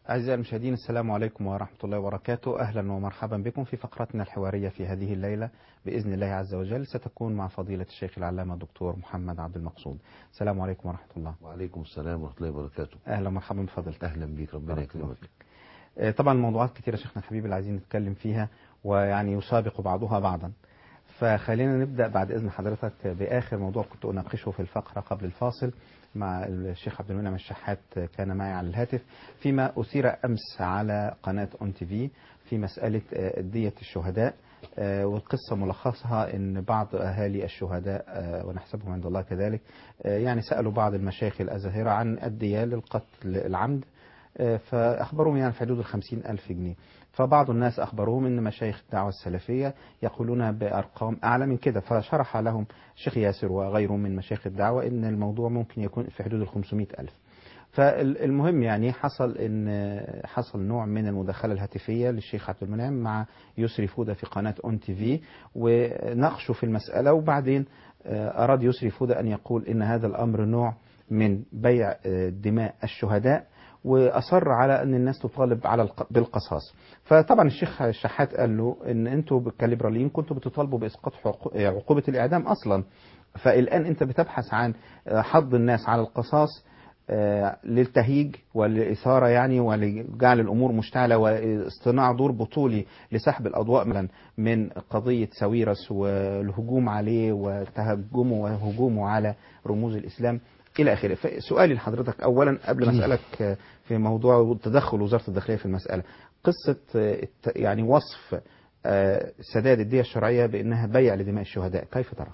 أعزائي المشاهدين السلام عليكم ورحمة الله وبركاته أهلا ومرحبا بكم في فقرتنا الحوارية في هذه الليلة بإذن الله عز وجل ستكون مع فضيلة الشيخ العلامة الدكتور محمد عبد المقصود السلام عليكم ورحمة الله وعليكم السلام ورحمة الله وبركاته أهلا ومرحبا بفضيلتك أهلا بك ربنا بارك الله يكرمك فيك. آه، طبعا موضوعات كثيرة شيخنا الحبيب اللي عايزين نتكلم فيها ويعني يسابق بعضها بعضا فخلينا نبدأ بعد إذن حضرتك بآخر موضوع كنت أناقشه في الفقرة قبل الفاصل مع الشيخ عبد المنعم الشحات كان معي على الهاتف فيما أثير أمس على قناة أون تي في في مسألة آه، دية الشهداء آه، والقصة ملخصها أن بعض أهالي الشهداء آه، ونحسبهم عند الله كذلك آه، يعني سألوا بعض المشايخ الأزاهرة عن الدية للقتل العمد آه، فأخبروهم يعني في حدود الخمسين ألف جنيه فبعض الناس أخبروهم أن مشايخ الدعوة السلفية يقولون بأرقام أعلى من كده فشرح لهم الشيخ ياسر وغيره من مشايخ الدعوة أن الموضوع ممكن يكون في حدود الخمسمائة ألف فالمهم يعني حصل ان حصل نوع من المداخله الهاتفيه للشيخ عبد المنعم مع يسري فوده في قناه اون تي في وناقشوا في المساله وبعدين آه، اراد يسري فوده ان يقول ان هذا الامر نوع من بيع آه، دماء الشهداء واصر على ان الناس تطالب على الق- بالقصاص فطبعا الشيخ الشحات قال له ان انتوا كليبراليين كنتوا بتطالبوا باسقاط حقو- عقوبه الاعدام اصلا فالان انت بتبحث عن آه، حض الناس على القصاص آه، للتهيج والإثارة يعني ولجعل الأمور مشتعلة واصطناع دور بطولي لسحب الأضواء مثلا من قضية ساويرس والهجوم عليه وتهجمه وهجومه على رموز الإسلام إلى آخره فسؤالي لحضرتك أولا قبل ما أسألك آه، في موضوع تدخل وزارة الداخلية في المسألة قصة آه، الت- يعني وصف آه، سداد الدية الشرعية بأنها بيع لدماء الشهداء كيف ترى؟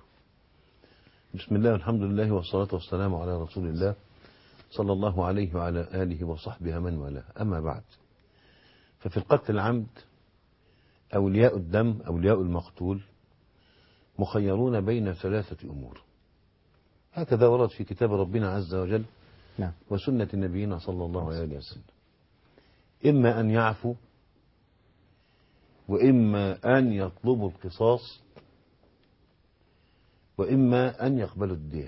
بسم الله والحمد لله والصلاة والسلام على رسول الله صلى الله عليه وعلى آله وصحبه من والاه أما بعد ففي القتل العمد أولياء الدم أولياء المقتول مخيرون بين ثلاثة أمور هكذا ورد في كتاب ربنا عز وجل نعم وسنة نبينا صلى الله عليه وسلم إما أن يعفوا وإما أن يطلبوا القصاص وإما أن يقبلوا الدية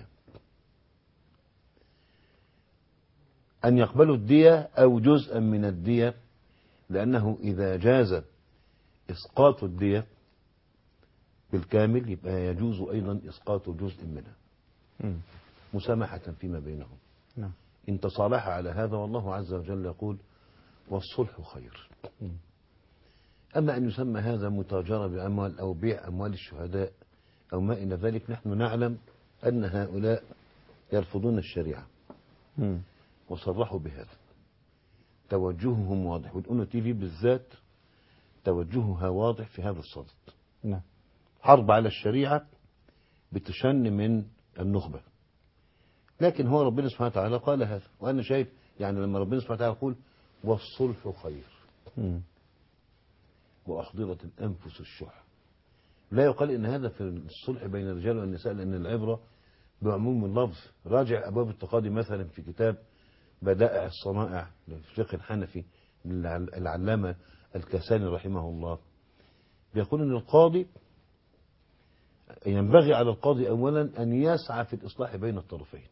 أن يقبلوا الدية أو جزءا من الدية لأنه إذا جاز إسقاط الدية بالكامل يبقى يجوز أيضا إسقاط جزء منها مم. مسامحة فيما بينهم نعم إن تصالح على هذا والله عز وجل يقول والصلح خير مم. أما أن يسمى هذا متاجرة بأموال أو بيع أموال الشهداء أو ما إلى ذلك نحن نعلم أن هؤلاء يرفضون الشريعة مم. وصرحوا بهذا توجههم واضح والأونو تي في بالذات توجهها واضح في هذا الصدد نعم حرب على الشريعة بتشن من النخبة لكن هو ربنا سبحانه وتعالى قال هذا وأنا شايف يعني لما ربنا سبحانه وتعالى يقول والصلح خير مم. وأحضرت الأنفس الشح لا يقال إن هذا في الصلح بين الرجال والنساء لأن العبرة بعموم اللفظ راجع أبواب التقاضي مثلا في كتاب بدائع الصنائع للفقه الحنفي للعل- العلامة الكساني رحمه الله بيقول إن القاضي ينبغي على القاضي أولا أن يسعى في الإصلاح بين الطرفين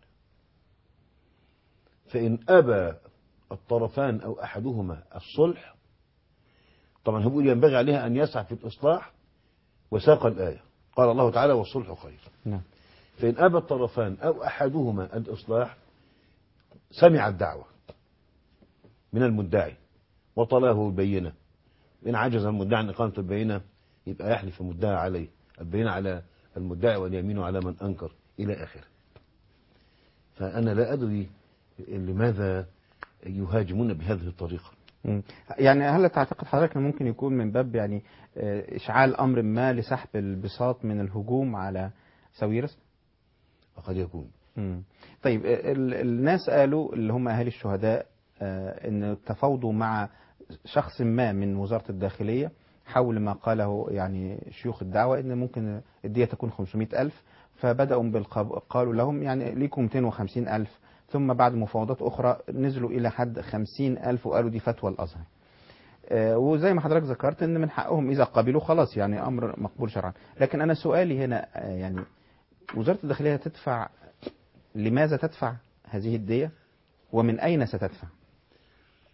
فإن أبى الطرفان أو أحدهما الصلح طبعا هو بيقول ينبغي عليها أن يسعى في الإصلاح وساق الآية قال الله تعالى والصلح خير نعم فإن أبى الطرفان أو أحدهما الإصلاح سمع الدعوة من المدعي وطلاه البينة إن عجز المدعي عن إقامة البينة يبقى يحلف المدعي عليه البينة على المدعي واليمين على من أنكر إلى آخره فأنا لا أدري لماذا يهاجمون بهذه الطريقة مم. يعني هل تعتقد حضرتك انه ممكن يكون من باب يعني آه، اشعال امر ما لسحب البساط من الهجوم على ساويرس؟ وقد يكون مم. طيب آه، ال- الناس قالوا اللي هم اهالي الشهداء آه، ان تفاوضوا مع شخص ما من وزاره الداخليه حول ما قاله يعني شيوخ الدعوه ان ممكن الديه تكون 500 الف فبداوا بالقب... قالوا لهم يعني ليكم 250 الف ثم بعد مفاوضات اخرى نزلوا الى حد 50 الف وقالوا دي فتوى الازهر آه، وزي ما حضرتك ذكرت ان من حقهم اذا قبلوا خلاص يعني امر مقبول شرعا لكن انا سؤالي هنا آه، يعني وزاره الداخليه تدفع لماذا تدفع هذه الديه ومن اين ستدفع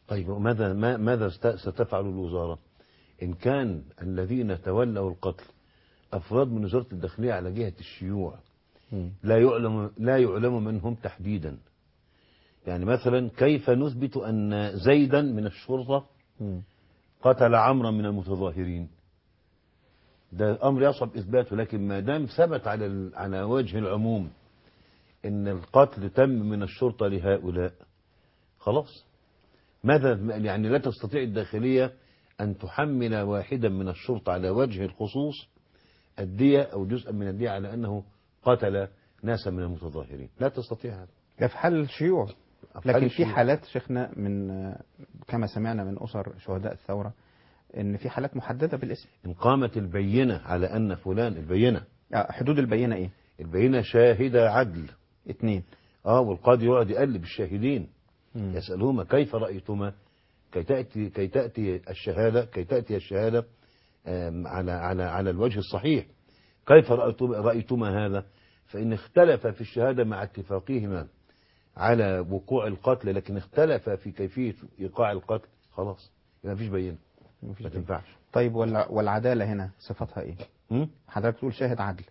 طيب وماذا ما ماذا ست- ستفعل الوزارة إن كان الذين تولوا القتل أفراد من وزارة الداخلية على جهة الشيوع مم. لا يعلم لا يعلم منهم تحديدا يعني مثلا كيف نثبت أن زيدا من الشرطة مم. قتل عمرا من المتظاهرين ده أمر يصعب إثباته لكن ما دام ثبت على ال- على وجه العموم إن القتل تم من الشرطة لهؤلاء خلاص ماذا يعني لا تستطيع الداخلية أن تحمل واحدا من الشرطة على وجه الخصوص الدية أو جزءا من الدية على أنه قتل ناسا من المتظاهرين لا تستطيع هذا ده في حال الشيوع في لكن حال في الشيوع. حالات شيخنا من آه، كما سمعنا من أسر شهداء الثورة إن في حالات محددة بالاسم إن قامت البينة على أن فلان البينة آه، حدود البينة إيه؟ البينة شاهدة عدل اتنين اه والقاضي يقعد يقلب الشاهدين مم. يسألهما كيف رأيتما كي تأتي كي تأتي الشهادة كي تأتي الشهادة آم، على على على الوجه الصحيح كيف رأيتما رأيتما هذا فإن اختلف في الشهادة مع اتفاقهما على وقوع القتل لكن اختلف في كيفية إيقاع القتل خلاص يبقى مفيش بينة مفيش ما بينة. تنفعش طيب والع- والعدالة هنا صفتها إيه؟ م? حضرتك تقول شاهد عدل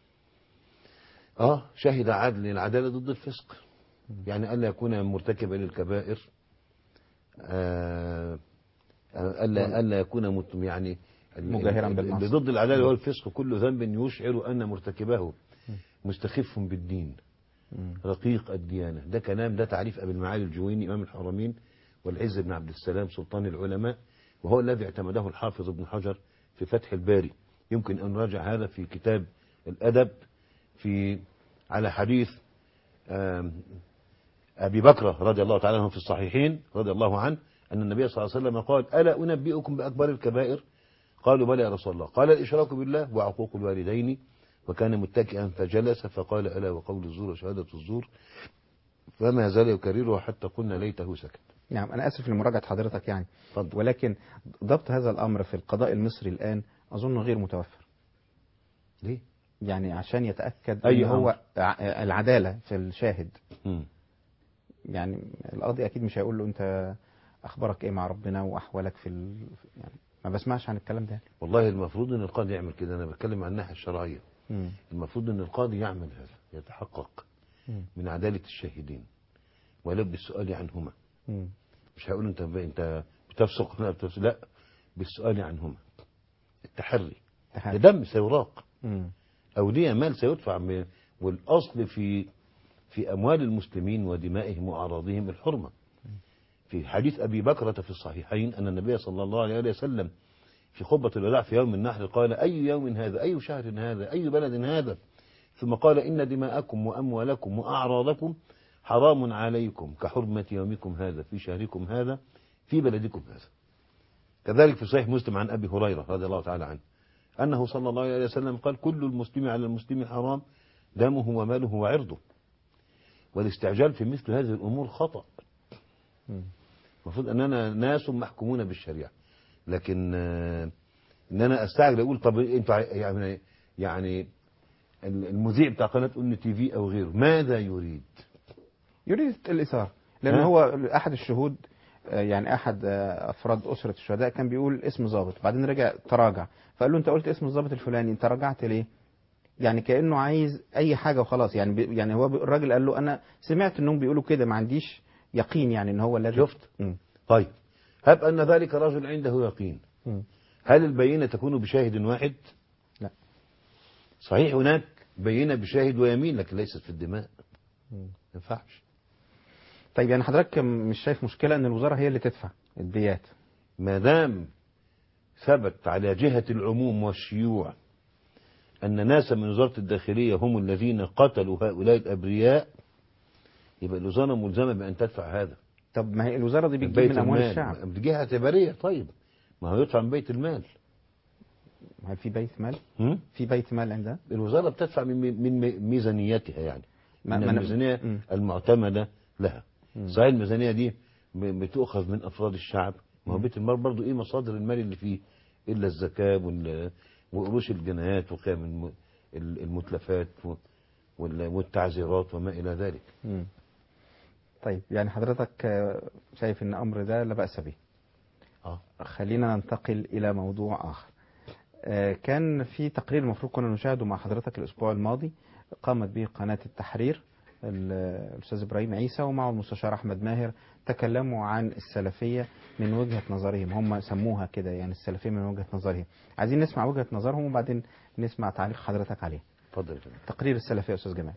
اه شهد عدل العدالة ضد الفسق يعني ألا يكون مرتكبا للكبائر آه، آه، ألا ألا يكون مت- يعني ال- مجاهرا ال- بالمعصية. اللي ضد العدالة هو الفسق كل ذنب يشعر أن مرتكبه مستخف بالدين مم. رقيق الديانة ده كلام ده تعريف أبي المعالي الجويني إمام الحرمين والعز بن عبد السلام سلطان العلماء وهو الذي اعتمده الحافظ ابن حجر في فتح الباري يمكن أن نراجع هذا في كتاب الأدب في على حديث آم، أبي بكر رضي الله تعالى عنه في الصحيحين رضي الله عنه أن النبي صلى الله عليه وسلم قال ألا أنبئكم بأكبر الكبائر قالوا بلى يا رسول الله قال الإشراك بالله وعقوق الوالدين وكان متكئا فجلس فقال ألا وقول الزور وشهادة الزور فما زال يكررها حتى قلنا ليته سكت نعم أنا آسف لمراجعة حضرتك يعني اتفضل ولكن ضبط هذا الأمر في القضاء المصري الآن أظن غير متوفر ليه؟ يعني عشان يتأكد أي أن هو أمر. ع- العدالة في الشاهد مم. يعني القاضي أكيد مش هيقول له أنت أخبارك إيه مع ربنا وأحوالك في ال... يعني ما بسمعش عن الكلام ده والله المفروض أن القاضي يعمل كده أنا بتكلم عن الناحية الشرعية مم. المفروض أن القاضي يعمل هذا يتحقق مم. من عدالة الشاهدين ولو بالسؤال عنهما مم. مش هقول انت انت بتفسق ولا بتفسق لا بالسؤال عنهما التحري تحري. ده دم سيراق مم. او ليه مال سيدفع من- والاصل في في اموال المسلمين ودمائهم واعراضهم الحرمه في حديث ابي بكرة في الصحيحين ان النبي صلى الله عليه وسلم في خطبه الوداع في يوم النحر قال اي يوم هذا اي شهر هذا اي بلد هذا ثم قال ان دماءكم واموالكم واعراضكم حرام عليكم كحرمه يومكم هذا في شهركم هذا في بلدكم هذا كذلك في صحيح مسلم عن ابي هريره رضي الله تعالى عنه أنه صلى الله عليه وسلم قال كل المسلم على المسلم حرام دمه وماله وعرضه والاستعجال في مثل هذه الأمور خطأ مم. المفروض أننا ناس محكومون بالشريعة لكن آه، إن أنا أستعجل أقول طب أنتوا عاي- يعني يعني المذيع بتاع قناة أم تي في أو غيره ماذا يريد؟ يريد الإثارة لأن ها؟ هو أحد الشهود آه، يعني أحد آه، أفراد أسرة الشهداء كان بيقول اسم ظابط بعدين رجع تراجع فقال له أنت قلت اسم الظابط الفلاني أنت رجعت ليه؟ يعني كأنه عايز أي حاجة وخلاص يعني بي يعني هو بي- الراجل قال له أنا سمعت إنهم بيقولوا كده ما عنديش يقين يعني إن هو الذي شفت؟ مم. طيب هب أن ذلك رجل عنده يقين مم. هل البينة تكون بشاهد واحد؟ لا. صحيح هناك بينة بشاهد ويمين لكن ليست في الدماء مم. ما ينفعش طيب يعني حضرتك مش شايف مشكلة إن الوزارة هي اللي تدفع الديات ما دام ثبت على جهة العموم والشيوع أن ناسا من وزارة الداخلية هم الذين قتلوا هؤلاء الأبرياء يبقى الوزارة ملزمة بأن تدفع هذا طب ما هي الوزارة دي من بتجيب بيت من أموال المال الشعب بجهة اعتبارية طيب ما هو يدفع من بيت المال هل في بيت مال؟ هم؟ في بيت مال عندها؟ الوزارة بتدفع من من ميزانيتها يعني ما- من ما أنا- الميزانية مم. المعتمدة لها مم. صحيح الميزانية دي ب- بتؤخذ من أفراد الشعب ما هو بيت المال برضو إيه مصادر المال اللي فيه إلا الزكاة وال- وقروش الجنايات وقيم الم- ال- المتلفات و- وال- والتعزيرات وما إلى ذلك مم. طيب يعني حضرتك آه، شايف ان امر ده لا باس به اه خلينا ننتقل الى موضوع اخر آه، كان في تقرير المفروض كنا نشاهده مع حضرتك الاسبوع الماضي قامت به قناه التحرير ال- الاستاذ ابراهيم عيسى ومعه المستشار احمد ماهر تكلموا عن السلفيه من وجهه نظرهم هم سموها كده يعني السلفيه من وجهه نظرهم عايزين نسمع وجهه نظرهم وبعدين نسمع تعليق حضرتك عليه اتفضل يا فندم تقرير السلفيه يا استاذ جمال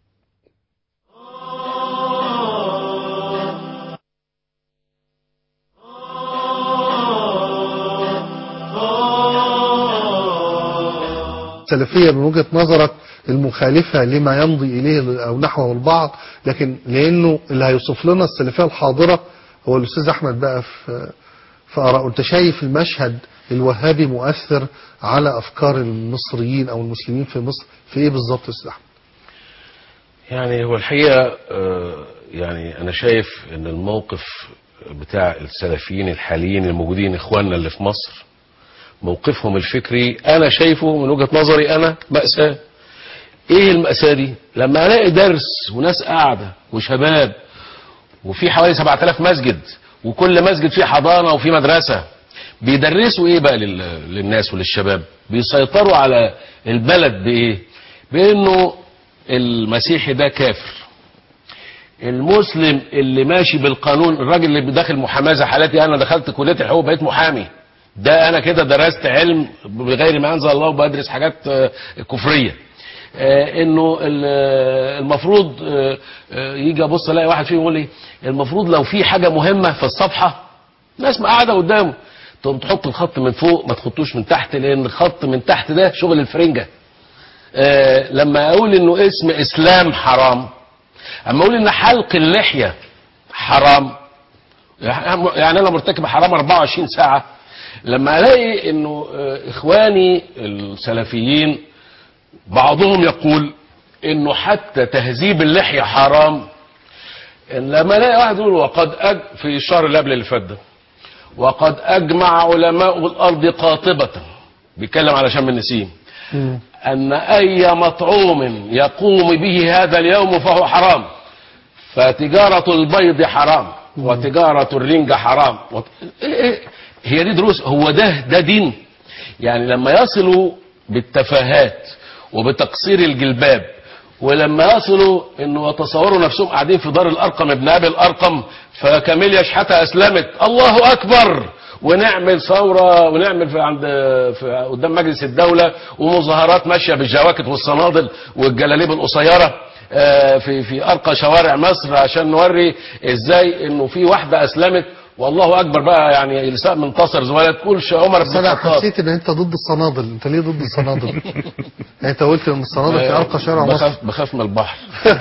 السلفية من وجهة نظرك المخالفة لما يمضي إليه أو نحوه البعض لكن لأنه اللي هيوصف لنا السلفية الحاضرة هو الأستاذ أحمد بقى في في آراءه أنت شايف المشهد الوهابي مؤثر على أفكار المصريين أو المسلمين في مصر في إيه بالظبط يا أستاذ أحمد؟ يعني هو الحقيقة آه، يعني أنا شايف إن الموقف بتاع السلفيين الحاليين الموجودين إخواننا اللي في مصر موقفهم الفكري أنا شايفه من وجهة نظري أنا مأساة إيه المأساة دي؟ لما ألاقي درس وناس قاعدة وشباب وفي حوالي 7000 مسجد وكل مسجد فيه حضانة وفيه مدرسة بيدرسوا ايه بقى لل- للناس وللشباب بيسيطروا على البلد بايه بانه المسيحي ده كافر المسلم اللي ماشي بالقانون الراجل اللي داخل محاماه زي حالتي انا دخلت كليه الحقوق بقيت محامي ده انا كده درست علم بغير ما انزل الله وبدرس حاجات آه، كفريه آه، انه ال- آه، المفروض آه، آه، يجي ابص الاقي واحد فيهم يقول لي المفروض لو في حاجه مهمه في الصفحه ناس ما قاعده قدامه تقوم تحط الخط من فوق ما تحطوش من تحت لان الخط من تحت ده شغل الفرنجه آه، لما اقول انه اسم اسلام حرام اما اقول ان حلق اللحيه حرام يعني انا مرتكب حرام 24 ساعه لما الاقي انه آه، اخواني السلفيين بعضهم يقول انه حتى تهذيب اللحيه حرام إن لما الاقي واحد يقول وقد أج في الشهر اللي قبل اللي فات ده وقد اجمع علماء الارض قاطبه بيتكلم على شم النسيم ان اي مطعوم يقوم به هذا اليوم فهو حرام فتجارة البيض حرام وتجارة الرنجة حرام وت... إيه إيه هي دي دروس هو ده ده دين يعني لما يصلوا بالتفاهات وبتقصير الجلباب ولما يصلوا انه يتصوروا نفسهم قاعدين في دار الارقم ابن ابي الارقم فكاميليا شحاته اسلمت الله اكبر ونعمل ثوره ونعمل في عند في قدام مجلس الدوله ومظاهرات ماشيه بالجواكت والصنادل والجلاليب القصيره آه، في في ارقى شوارع مصر عشان نوري ازاي انه في واحده اسلمت والله اكبر بقى يعني لساء منتصر زي ما تقولش عمر بس بن انا الخطاب حسيت ان انت ضد الصنادل انت ليه ضد الصنادل يعني انت قلت ان الصنادل في ارقى شارع مصر بخاف بخاف من البحر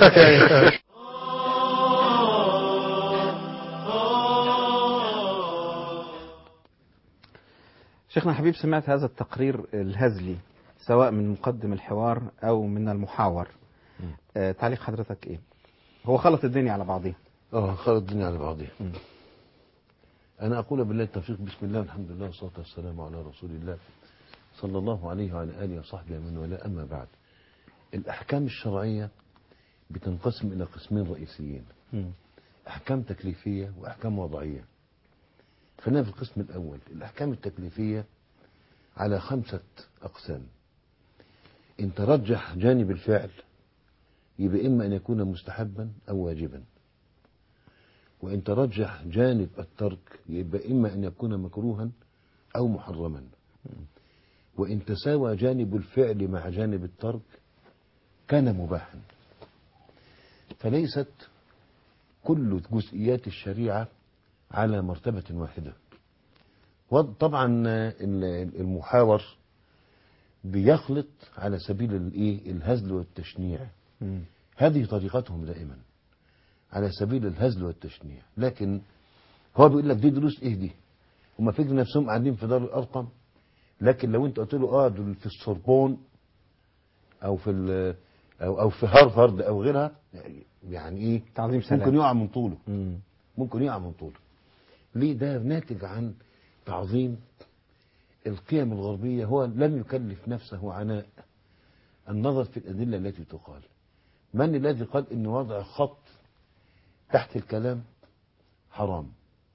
شيخنا حبيب سمعت هذا التقرير الهزلي سواء من مقدم الحوار او من المحاور آه تعليق حضرتك ايه هو خلط الدنيا على بعضها اه خلط الدنيا على بعضها مم. انا اقول بالله التوفيق بسم الله والحمد لله والصلاه والسلام على رسول الله صلى الله عليه وعلى اله وصحبه ومن والاه اما بعد الاحكام الشرعيه بتنقسم الى قسمين رئيسيين مم. احكام تكليفيه واحكام وضعيه خلينا في القسم الاول الاحكام التكليفيه على خمسه اقسام ان ترجح جانب الفعل يبقى اما ان يكون مستحبا او واجبا وإن ترجح جانب الترك يبقى إما أن يكون مكروها أو محرما وإن تساوى جانب الفعل مع جانب الترك كان مباحا فليست كل جزئيات الشريعة على مرتبة واحدة وض- طبعا ال- المحاور بيخلط على سبيل الايه الهزل والتشنيع مم. هذه طريقتهم دائما على سبيل الهزل والتشنيع لكن هو بيقول لك دي دروس ايه دي هم فاكرين نفسهم قاعدين في دار الارقم لكن لو انت قلت له اه دول في السوربون او في ال- او او في هارفارد او غيرها يعني ايه تعظيم سلام ممكن يقع من طوله مم. ممكن يقع من طوله ليه ده ناتج عن تعظيم القيم الغربية هو لم يكلف نفسه عناء النظر في الأدلة التي تقال من الذي قال أن وضع خط تحت الكلام حرام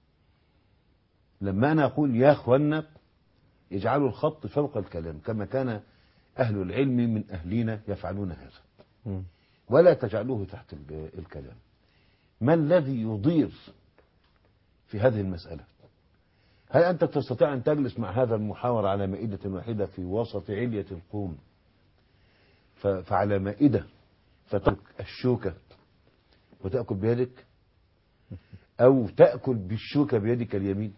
لما أنا أقول يا أخوانا اجعلوا الخط فوق الكلام كما كان أهل العلم من أهلنا يفعلون هذا مم. ولا تجعلوه تحت ال- الكلام ما الذي يضير في هذه المسألة هل أنت تستطيع أن تجلس مع هذا المحاور على مائدة واحدة في وسط علية القوم ف- فعلى مائدة فترك الشوكة وتأكل بيدك أو تأكل بالشوكة بيدك اليمين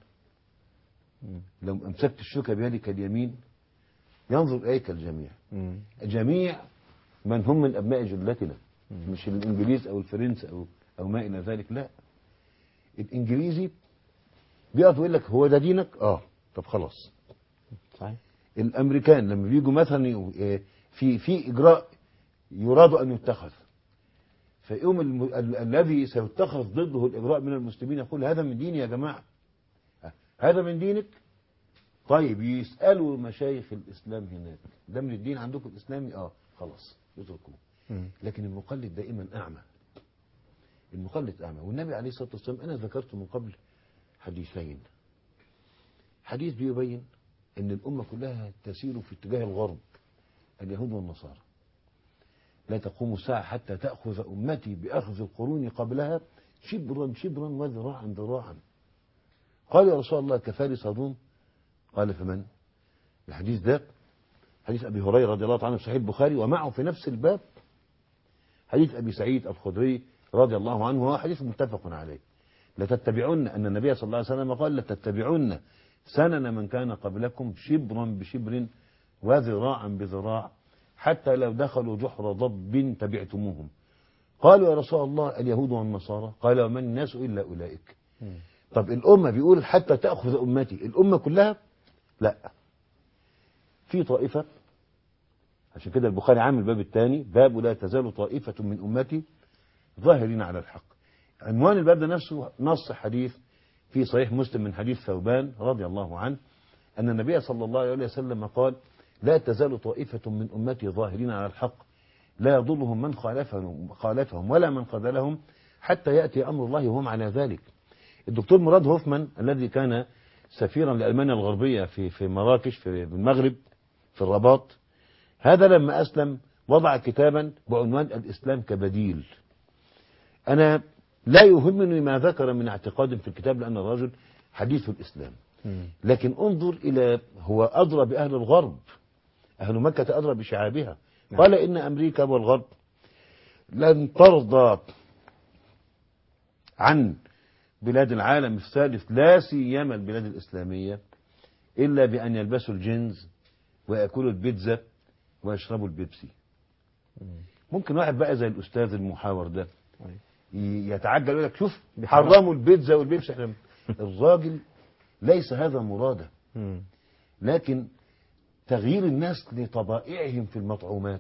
لو أمسكت الشوكة بيدك اليمين ينظر إليك الجميع مم. جميع من هم من أبناء جلتنا مش الإنجليز أو الفرنس أو أو ما إلى ذلك لا الإنجليزي بيقف يقول لك هو ده دينك؟ آه طب خلاص صحيح الامريكان لما بيجوا مثلا يقو- آه، في في اجراء يراد ان يتخذ فيقوم الم... ال... الذي سيتخذ ضده الاجراء من المسلمين يقول هذا من ديني يا جماعه آه، هذا من دينك طيب يسالوا مشايخ الاسلام هناك ده من الدين عندكم الاسلامي اه خلاص يتركوه مم. لكن المقلد دائما اعمى المقلد اعمى والنبي عليه الصلاه والسلام انا ذكرت من قبل حديثين حديث بيبين ان الامه كلها تسير في اتجاه الغرب اليهود والنصارى لا تقوم الساعه حتى تاخذ امتي باخذ القرون قبلها شبرا شبرا وذراعا ذراعا قال يا رسول الله كفارس صادون قال فمن الحديث ده حديث ابي هريره رضي الله عنه في صحيح البخاري ومعه في نفس الباب حديث ابي سعيد الخدري رضي الله عنه وهو حديث متفق عليه لتتبعن ان النبي صلى الله عليه وسلم قال لتتبعن سنن من كان قبلكم شبرا بشبر وذراعا بذراع حتى لو دخلوا جحر ضب تبعتموهم قالوا يا رسول الله اليهود والنصارى قال ومن الناس الا اولئك طب الامه بيقول حتى تاخذ امتي الامه كلها لا في طائفه عشان كده البخاري عامل الباب الثاني باب لا تزال طائفه من امتي ظاهرين على الحق عنوان الباب ده نفسه نص حديث في صحيح مسلم من حديث ثوبان رضي الله عنه أن النبي صلى الله عليه وسلم قال لا تزال طائفة من أمتي ظاهرين على الحق لا يضرهم من خالفهم, خالفهم ولا من خذلهم حتى يأتي أمر الله وهم على ذلك الدكتور مراد هوفمان الذي كان سفيرا لألمانيا الغربية في في مراكش في المغرب في الرباط هذا لما أسلم وضع كتابا بعنوان الإسلام كبديل أنا لا يهمني ما ذكر من اعتقاد في الكتاب لأن الرجل حديث الإسلام مم. لكن انظر إلى هو أدرى بأهل الغرب أهل مكة أدرى بشعابها نعم. قال إن أمريكا والغرب لن ترضى عن بلاد العالم الثالث لا سيما البلاد الإسلامية إلا بأن يلبسوا الجينز ويأكلوا البيتزا ويشربوا البيبسي ممكن واحد بقى زي الأستاذ المحاور ده أيوة. ي- يتعجل يقول لك شوف بيحرم. حرموا البيتزا والبيبسي احنا الراجل ليس هذا مراده مم. لكن تغيير الناس لطبائعهم في المطعومات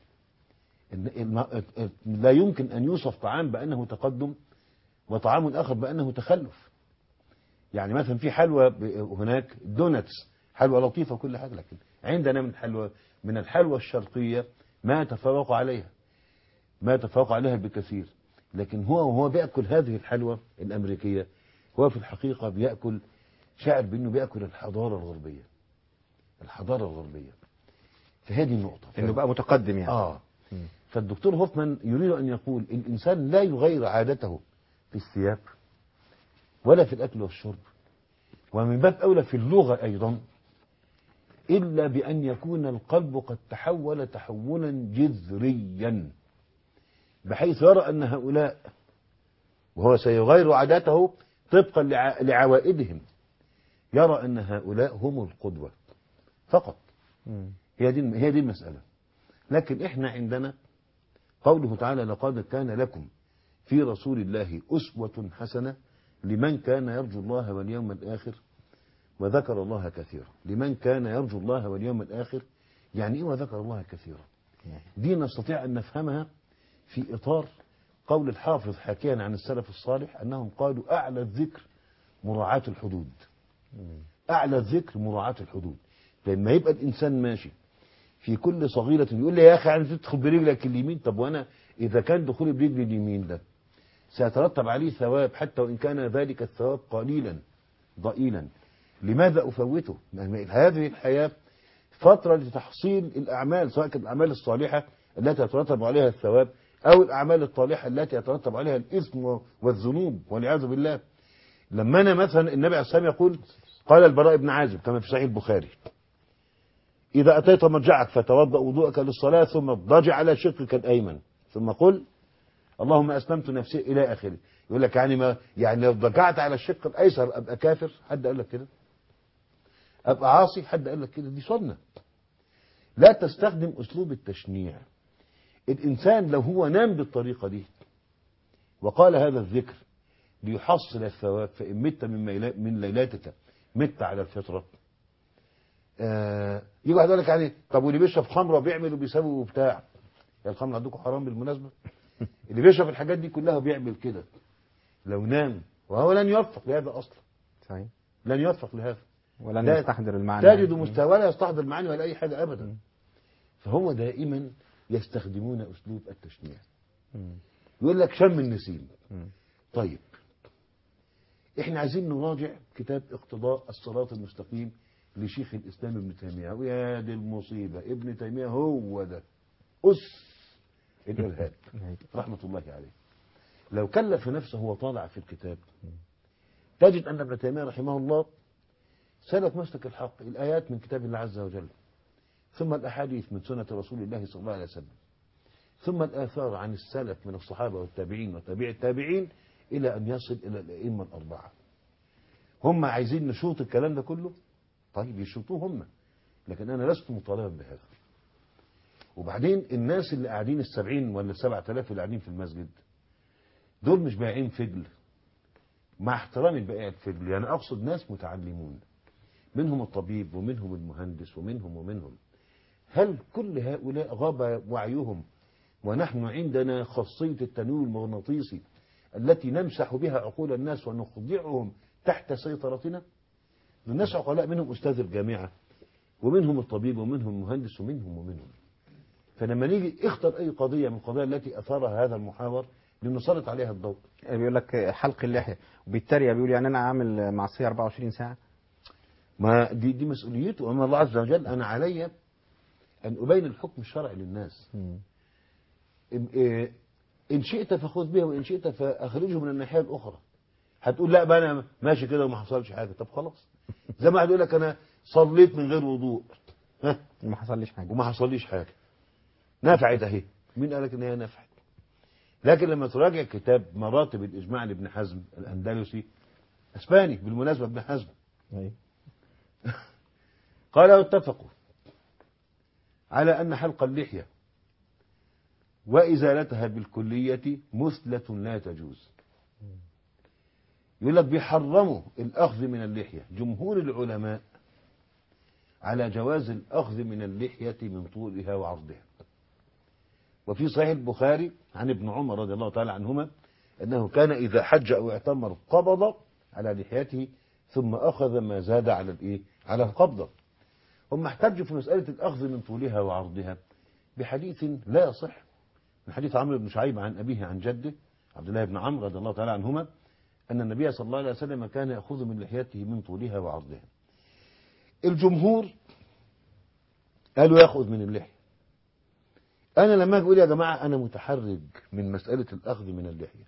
إن- الم- لا يمكن أن يوصف طعام بأنه تقدم وطعام آخر بأنه تخلف يعني مثلا في حلوى ب- هناك دونتس حلوى لطيفة وكل حاجة لكن عندنا من حلوى من الحلوى الشرقية ما يتفوق عليها ما يتفوق عليها بكثير لكن هو وهو بيأكل هذه الحلوى الأمريكية هو في الحقيقة بيأكل شاعر بأنه بيأكل الحضارة الغربية الحضارة الغربية فهذه النقطة انه بقى متقدم يعني آه مم. فالدكتور هوفمان يريد أن يقول الإنسان لا يغير عادته في الثياب ولا في الأكل والشرب ومن باب أولى في اللغة أيضا إلا بأن يكون القلب قد تحول تحولا جذريا بحيث يرى أن هؤلاء وهو سيغير عاداته طبقا لع- لعوائدهم يرى أن هؤلاء هم القدوة فقط مم. هي دي هي دي المسألة لكن احنا عندنا قوله تعالى لقد كان لكم في رسول الله أسوة حسنة لمن كان يرجو الله واليوم الآخر وذكر الله كثيرا لمن كان يرجو الله واليوم الآخر يعني إيه وذكر الله كثيرا دي نستطيع أن نفهمها في إطار قول الحافظ حكيا عن السلف الصالح أنهم قالوا أعلى الذكر مراعاة الحدود أعلى الذكر مراعاة الحدود لما يبقى الإنسان ماشي في كل صغيرة يقول لي يا أخي عايز تدخل برجلك اليمين طب وأنا إذا كان دخولي برجلي اليمين ده سيترتب عليه ثواب حتى وإن كان ذلك الثواب قليلا ضئيلا لماذا أفوته يعني هذه الحياة فترة لتحصيل الأعمال سواء كانت الأعمال الصالحة التي يترتب عليها الثواب أو الأعمال الطالحة التي يترتب عليها الإثم والذنوب والعياذ بالله لما أنا مثلا النبي عليه الصلاة والسلام يقول قال البراء بن عازب كما في صحيح البخاري إذا أتيت مرجعك فتوضأ وضوءك للصلاة ثم اضطجع على شقك الأيمن ثم قل اللهم أسلمت نفسي إلى آخره يقول لك يعني ما يعني لو ضجعت على الشق الأيسر أبقى كافر حد قال لك كده أبقى عاصي حد قال لك كده دي سنة لا تستخدم أسلوب التشنيع الإنسان لو هو نام بالطريقة دي وقال هذا الذكر ليحصل الثواب فإن مت من, ميلا من ليلاتك مت على الفطرة آه يجي واحد يقول لك يعني طب واللي بيشرب خمره وبيعمل وبيسوي وبتاع يا الخمر عندكم حرام بالمناسبة اللي بيشرب الحاجات دي كلها بيعمل كده لو نام وهو لن يوفق لهذا أصلا صحيح لن يوفق لهذا ولن لا يستحضر المعنى تجد مستوى ولا يستحضر المعاني ولا أي حاجة أبدا فهو دائما يستخدمون أسلوب التشنيع مم. يقول لك شم النسيم مم. طيب احنا عايزين نراجع كتاب اقتضاء الصراط المستقيم لشيخ الإسلام ابن تيمية ويا دي المصيبة ابن تيمية هو ده أس الإرهاب رحمة الله عليه لو كلف نفسه وطالع في الكتاب تجد أن ابن تيمية رحمه الله سلك مسلك الحق الآيات من كتاب الله عز وجل ثم الأحاديث من سنة رسول الله صلى الله عليه وسلم ثم الآثار عن السلف من الصحابة والتابعين وتابع التابعين إلى أن يصل إلى الأئمة الأربعة هم عايزين نشوط الكلام ده كله طيب يشوطوه هم لكن أنا لست مطالبا بهذا وبعدين الناس اللي قاعدين السبعين ولا السبعة آلاف اللي قاعدين في المسجد دول مش بايعين فجل مع احترامي لبائع الفجل يعني أقصد ناس متعلمون منهم الطبيب ومنهم المهندس ومنهم ومنهم هل كل هؤلاء غاب وعيهم ونحن عندنا خاصية التنوير المغناطيسي التي نمسح بها عقول الناس ونخضعهم تحت سيطرتنا الناس عقلاء منهم أستاذ الجامعة ومنهم الطبيب ومنهم المهندس ومنهم ومنهم فلما نيجي اختر أي قضية من القضايا التي أثارها هذا المحاور لنسلط عليها الضوء بيقول لك حلق اللحية وبالتالي بيقول يعني أنا عامل معصية 24 ساعة ما دي دي مسؤوليته أمام الله عز وجل أنا علي أن أبين الحكم الشرعي للناس إن- إيه، إن شئت فخذ به وإن شئت فأخرجه من الناحية الأخرى هتقول لا بقى أنا ماشي كده وما حصلش حاجة طب خلاص زي ما هتقول لك أنا صليت من غير وضوء ها ما حصليش حاجة وما حصليش حاجة نفعت أهي مين قالك إن هي نفعت لكن لما تراجع كتاب مراتب الإجماع لابن حزم الأندلسي أسباني بالمناسبة ابن حزم أيوة. قال اتفقوا على أن حلق اللحية وإزالتها بالكلية مثلة لا تجوز يقول لك بيحرموا الأخذ من اللحية جمهور العلماء على جواز الأخذ من اللحية من طولها وعرضها وفي صحيح البخاري عن ابن عمر رضي الله تعالى عنهما أنه كان إذا حج أو اعتمر قبض على لحيته ثم أخذ ما زاد على الإيه؟ على القبضة هم احتجوا في مسألة الأخذ من طولها وعرضها بحديث لا يصح من حديث عمرو بن شعيب عن أبيه عن جده عبد الله بن عمرو رضي الله تعالى عنهما أن النبي صلى الله عليه وسلم كان يأخذ من لحيته من طولها وعرضها الجمهور قالوا يأخذ من اللحية أنا لما أجي أقول يا جماعة أنا متحرج من مسألة الأخذ من اللحية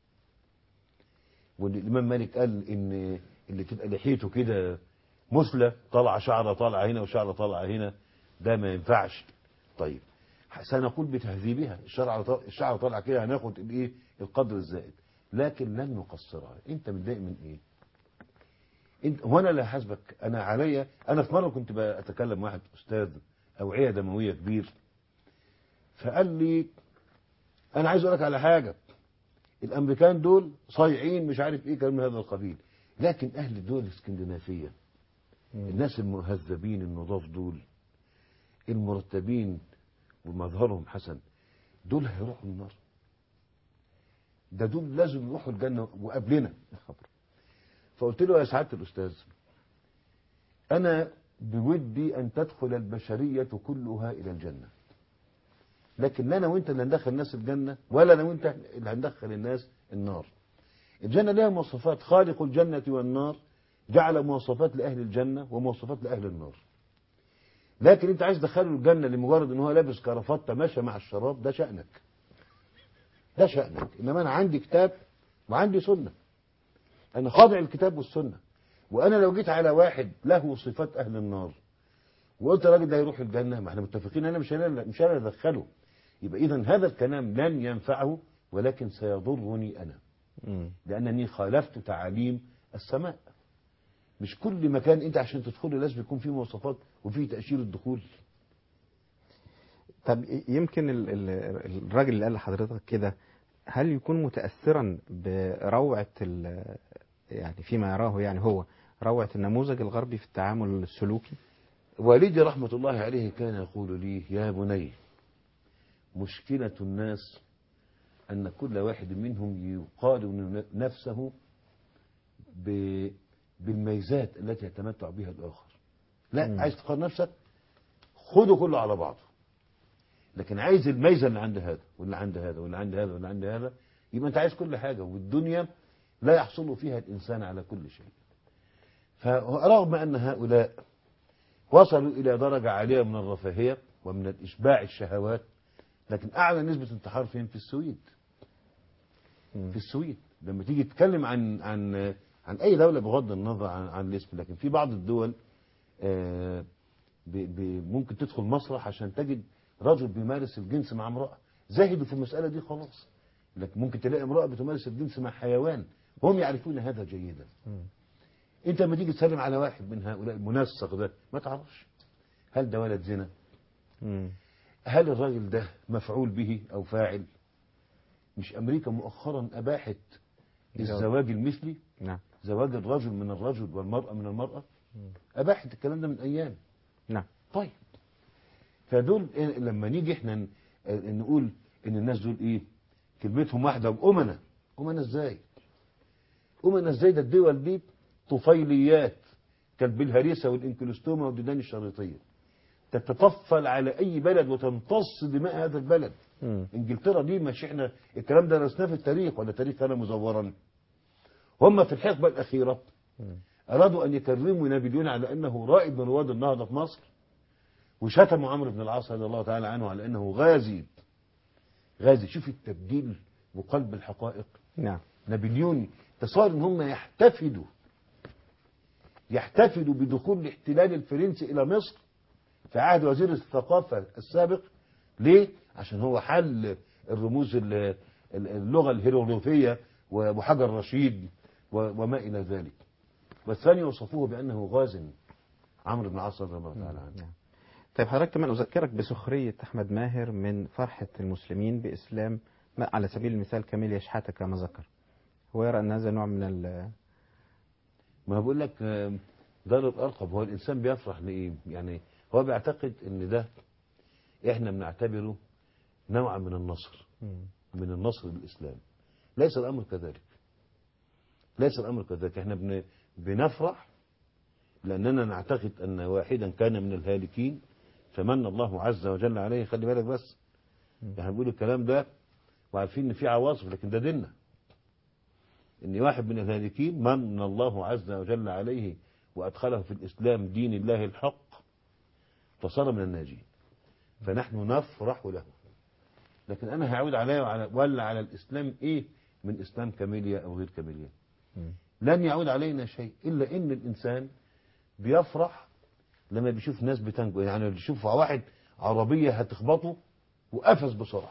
والإمام مالك قال إن اللي تبقى لحيته كده مثلى طالعة شعرة طالعة هنا وشعرة طالعة هنا ده ما ينفعش طيب سنقول بتهذيبها الشعر الشعر طالعة كده هناخد الايه القدر الزائد لكن لن نقصرها انت متضايق من ايه انت هو انا لا حاسبك انا عليا انا في مره كنت بتكلم واحد استاذ اوعيه دمويه كبير فقال لي انا عايز اقول لك على حاجه الامريكان دول صايعين مش عارف ايه كلام من هذا القبيل لكن اهل الدول الاسكندنافيه الناس المهذبين النضاف دول المرتبين ومظهرهم حسن دول هيروحوا النار ده دول لازم يروحوا الجنة وقبلنا فقلت له يا سعادة الأستاذ أنا بودي أن تدخل البشرية كلها إلى الجنة لكن لا انا وانت اللي هندخل الناس الجنه ولا انا وانت اللي هندخل الناس النار الجنه لها مواصفات خالق الجنه والنار جعل مواصفات لاهل الجنه ومواصفات لاهل النار لكن انت عايز تدخله الجنه لمجرد ان هو لابس كرافته ماشي مع الشراب ده شانك ده شانك انما انا عندي كتاب وعندي سنه انا خاضع الكتاب والسنه وانا لو جيت على واحد له صفات اهل النار وقلت الراجل ده يروح الجنه ما احنا متفقين انا مش انا مش انا اللي ادخله يبقى اذا هذا الكلام لن ينفعه ولكن سيضرني انا مم. لانني خالفت تعاليم السماء مش كل مكان انت عشان تدخله لازم يكون فيه مواصفات وفيه تاشيره دخول طب يمكن ال- ال- الراجل اللي قال لحضرتك كده هل يكون متأثرا بروعة ال- يعني فيما يراه يعني هو روعة النموذج الغربي في التعامل السلوكي والدي رحمة الله عليه كان يقول لي يا بني مشكلة الناس أن كل واحد منهم يقارن نفسه ب- بالميزات التي يتمتع بها الآخر لا مم. عايز تقارن نفسك خده كله على بعضه لكن عايز الميزة اللي عند هذا واللي عند هذا واللي عند هذا واللي عند هذا يبقى أنت عايز كل حاجة والدنيا لا يحصل فيها الإنسان على كل شيء فرغم أن هؤلاء وصلوا إلى درجة عالية من الرفاهية ومن الإشباع الشهوات لكن أعلى نسبة انتحار فين في السويد مم. في السويد لما تيجي تتكلم عن عن عن أي دولة بغض النظر عن, عن الاسم لكن في بعض الدول آه، ب- ب- ممكن تدخل مسرح عشان تجد رجل بيمارس الجنس مع امرأة زاهدوا في المسألة دي خلاص لكن ممكن تلاقي امرأة بتمارس الجنس مع حيوان هم يعرفون هذا جيدا مم. انت لما تيجي تسلم على واحد من هؤلاء المنسق ده ما تعرفش هل ده ولد زنا مم. هل الراجل ده مفعول به او فاعل مش امريكا مؤخرا اباحت الزواج المثلي نعم زواج الرجل من الرجل والمرأة من المرأة مم. اباحت الكلام ده من ايام نعم طيب فدول إيه لما نيجي احنا ن- آه، نقول ان الناس دول ايه كلمتهم واحده وامنا امنا ازاي امنا ازاي ده الدول دي طفيليات كالبلهارسه والانكلوستوما والديدان الشريطيه تتطفل على اي بلد وتمتص دماء هذا البلد مم. انجلترا دي مش احنا الكلام ده درسناه في التاريخ ولا تاريخ كان مزورا هم في الحقبه الاخيره مم. أرادوا أن يكرموا نابليون على أنه رائد من رواد النهضة في مصر وشتموا عمرو بن العاص رضي الله تعالى عنه على أنه غازي غازي شوف التبديل وقلب الحقائق نعم نابليون تصار ان هم يحتفلوا يحتفلوا بدخول الاحتلال الفرنسي الى مصر في عهد وزير الثقافة السابق ليه؟ عشان هو حل الرموز ال- ال- اللغة الهيروغليفية وحجر رشيد و- وما إلى ذلك والثاني وصفوه بأنه غاز عمرو بن العاص رضي الله تعالى عنه نعم. طيب حضرتك كمان أذكرك بسخرية أحمد ماهر من فرحة المسلمين بإسلام ما على سبيل المثال كاميليا شحاتة كما ذكر هو يرى أن هذا نوع من ال ما بقول لك آم، دار الأرقم هو الإنسان بيفرح لإيه يعني هو بيعتقد إن ده إحنا بنعتبره نوعا من النصر من النصر للإسلام ليس الأمر كذلك ليس الأمر كذلك احنا بن بنفرح لأننا نعتقد أن واحدا كان من الهالكين فمن الله عز وجل عليه خلي بالك بس احنا بنقول الكلام ده وعارفين ان في عواصف لكن ده ديننا ان واحد من الهالكين من الله عز وجل عليه وادخله في الاسلام دين الله الحق فصار من الناجين فنحن نفرح له لكن انا هعود عليه وعلى ولا على الاسلام ايه من اسلام كاميليا او غير كاميليا مم. لن يعود علينا شيء الا ان الانسان بيفرح لما بيشوف ناس بتنجو يعني بيشوف واحد عربيه هتخبطه وقفز بسرعه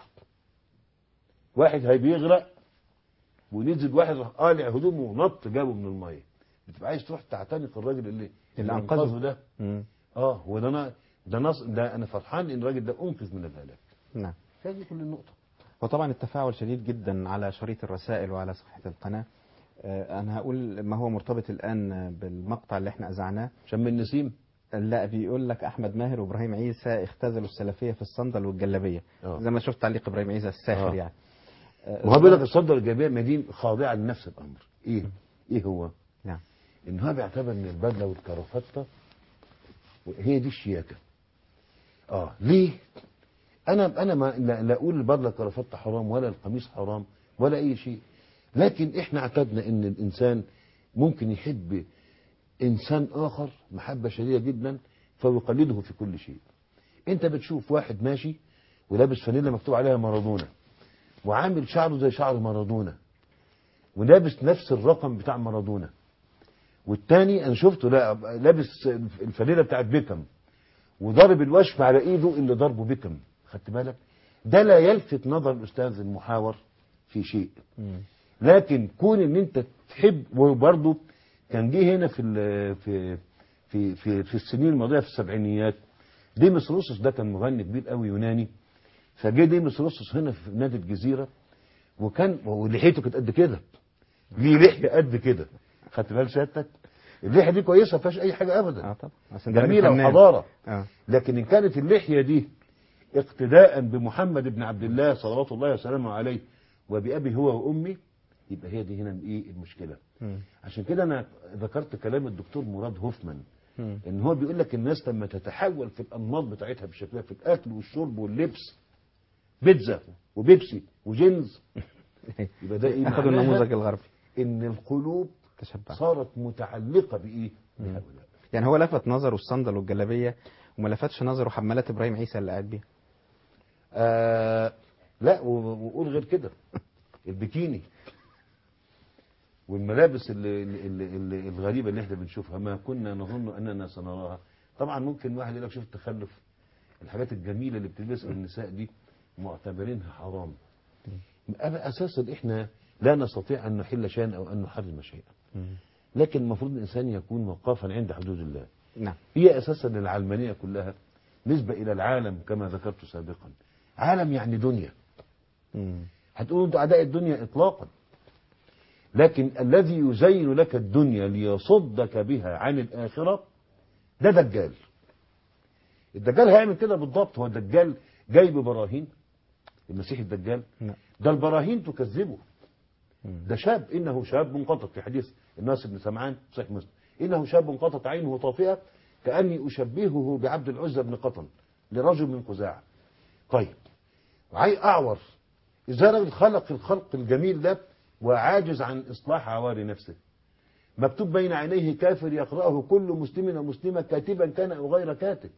واحد هي بيغرق ونزل واحد راح قالع هدومه ونط جابه من الميه بتبقى عايز تروح تعتنق الراجل اللي اللي أنقذه. ده مم. اه هو ده انا ده نص ده انا فرحان ان الراجل ده انقذ من الهلاك نعم هذه كل النقطه وطبعا التفاعل شديد جدا على شريط الرسائل وعلى صفحة القناة آه، أنا هقول ما هو مرتبط الآن بالمقطع اللي احنا أذعناه شم النسيم لا بيقول لك أحمد ماهر وإبراهيم عيسى اختزلوا السلفية في الصندل والجلابية آه. زي ما شفت تعليق إبراهيم عيسى الساخر آه. يعني آه، ما هو بيقول لك الصدر الجابيه ما دي خاضعه لنفس الامر ايه ايه هو نعم ان هو بيعتبر ان البدله والكرافته هي دي الشياكه اه ليه انا انا ما لا, لا اقول برضه الكرافته حرام ولا القميص حرام ولا اي شيء لكن احنا اعتدنا ان الانسان ممكن يحب انسان اخر محبه شديده جدا فيقلده في كل شيء انت بتشوف واحد ماشي ولابس فانيلا مكتوب عليها مارادونا وعامل شعره زي شعر مارادونا ولابس نفس الرقم بتاع مارادونا والتاني انا شفته لا لابس الفانيلا بتاعت بيكم وضارب الوشم على ايده اللي ضربه بيكم خدت بالك ده لا يلفت نظر الاستاذ المحاور في شيء لكن كون ان انت تحب وبرضه كان جه هنا في ال- في في في, في السنين الماضيه في السبعينيات ديمس روسوس ده كان مغني كبير قوي يوناني فجه ديمس روسوس هنا في نادي الجزيره وكان ولحيته كانت قد كده ليه لحيه قد كده خدت بال سيادتك اللحيه دي كويسه ما فيهاش اي حاجه ابدا اه طبعا عشان ده راجل جميله فنان. وحضاره اه لكن ان كانت اللحيه دي اقتداء بمحمد بن عبد الله صلوات الله وسلامه عليه وبأبي هو وأمي يبقى هي دي هنا الايه المشكله مم. عشان كده انا ذكرت كلام الدكتور مراد هوفمان مم. ان هو بيقول لك الناس لما تتحول في الانماط بتاعتها بشكلها في الاكل والشرب واللبس بيتزا وبيبسي وجينز يبقى ده ايه اخذوا معناها؟ النموذج الغربي ان القلوب تشبع صارت متعلقه بايه بهؤلاء يعني هو لفت نظره الصندل والجلابيه وما لفتش نظره حمالات ابراهيم عيسى اللي قاعد بيها آه لا و- وقول غير كده البكيني والملابس اللي اللي اللي الغريبه اللي احنا بنشوفها ما كنا نظن اننا سنراها طبعا ممكن واحد يقول لك شوف التخلف الحاجات الجميله اللي بتلبسها النساء دي معتبرينها حرام أبقى اساسا احنا لا نستطيع ان نحل شيئا او ان نحرم شيئا لكن المفروض الانسان يكون وقافا عند حدود الله نعم هي اساسا العلمانيه كلها نسبه الى العالم كما ذكرت سابقا عالم يعني دنيا مم. هتقولوا انتوا اعداء الدنيا اطلاقا لكن الذي يزين لك الدنيا ليصدك بها عن الاخره ده دجال الدجال هيعمل كده بالضبط هو الدجال جاي ببراهين المسيح الدجال نعم. ده البراهين تكذبه مم. ده شاب انه شاب منقطع في حديث الناس بن سمعان صحيح مسلم انه شاب انقطت عينه طافئه كاني اشبهه بعبد العزى بن قطن لرجل من خزاعه طيب وعي اعور ازاي راجل خلق الخلق الجميل ده وعاجز عن اصلاح عوار نفسه مكتوب بين عينيه كافر يقرأه كل مسلم ومسلمة كاتبا كان أو غير كاتب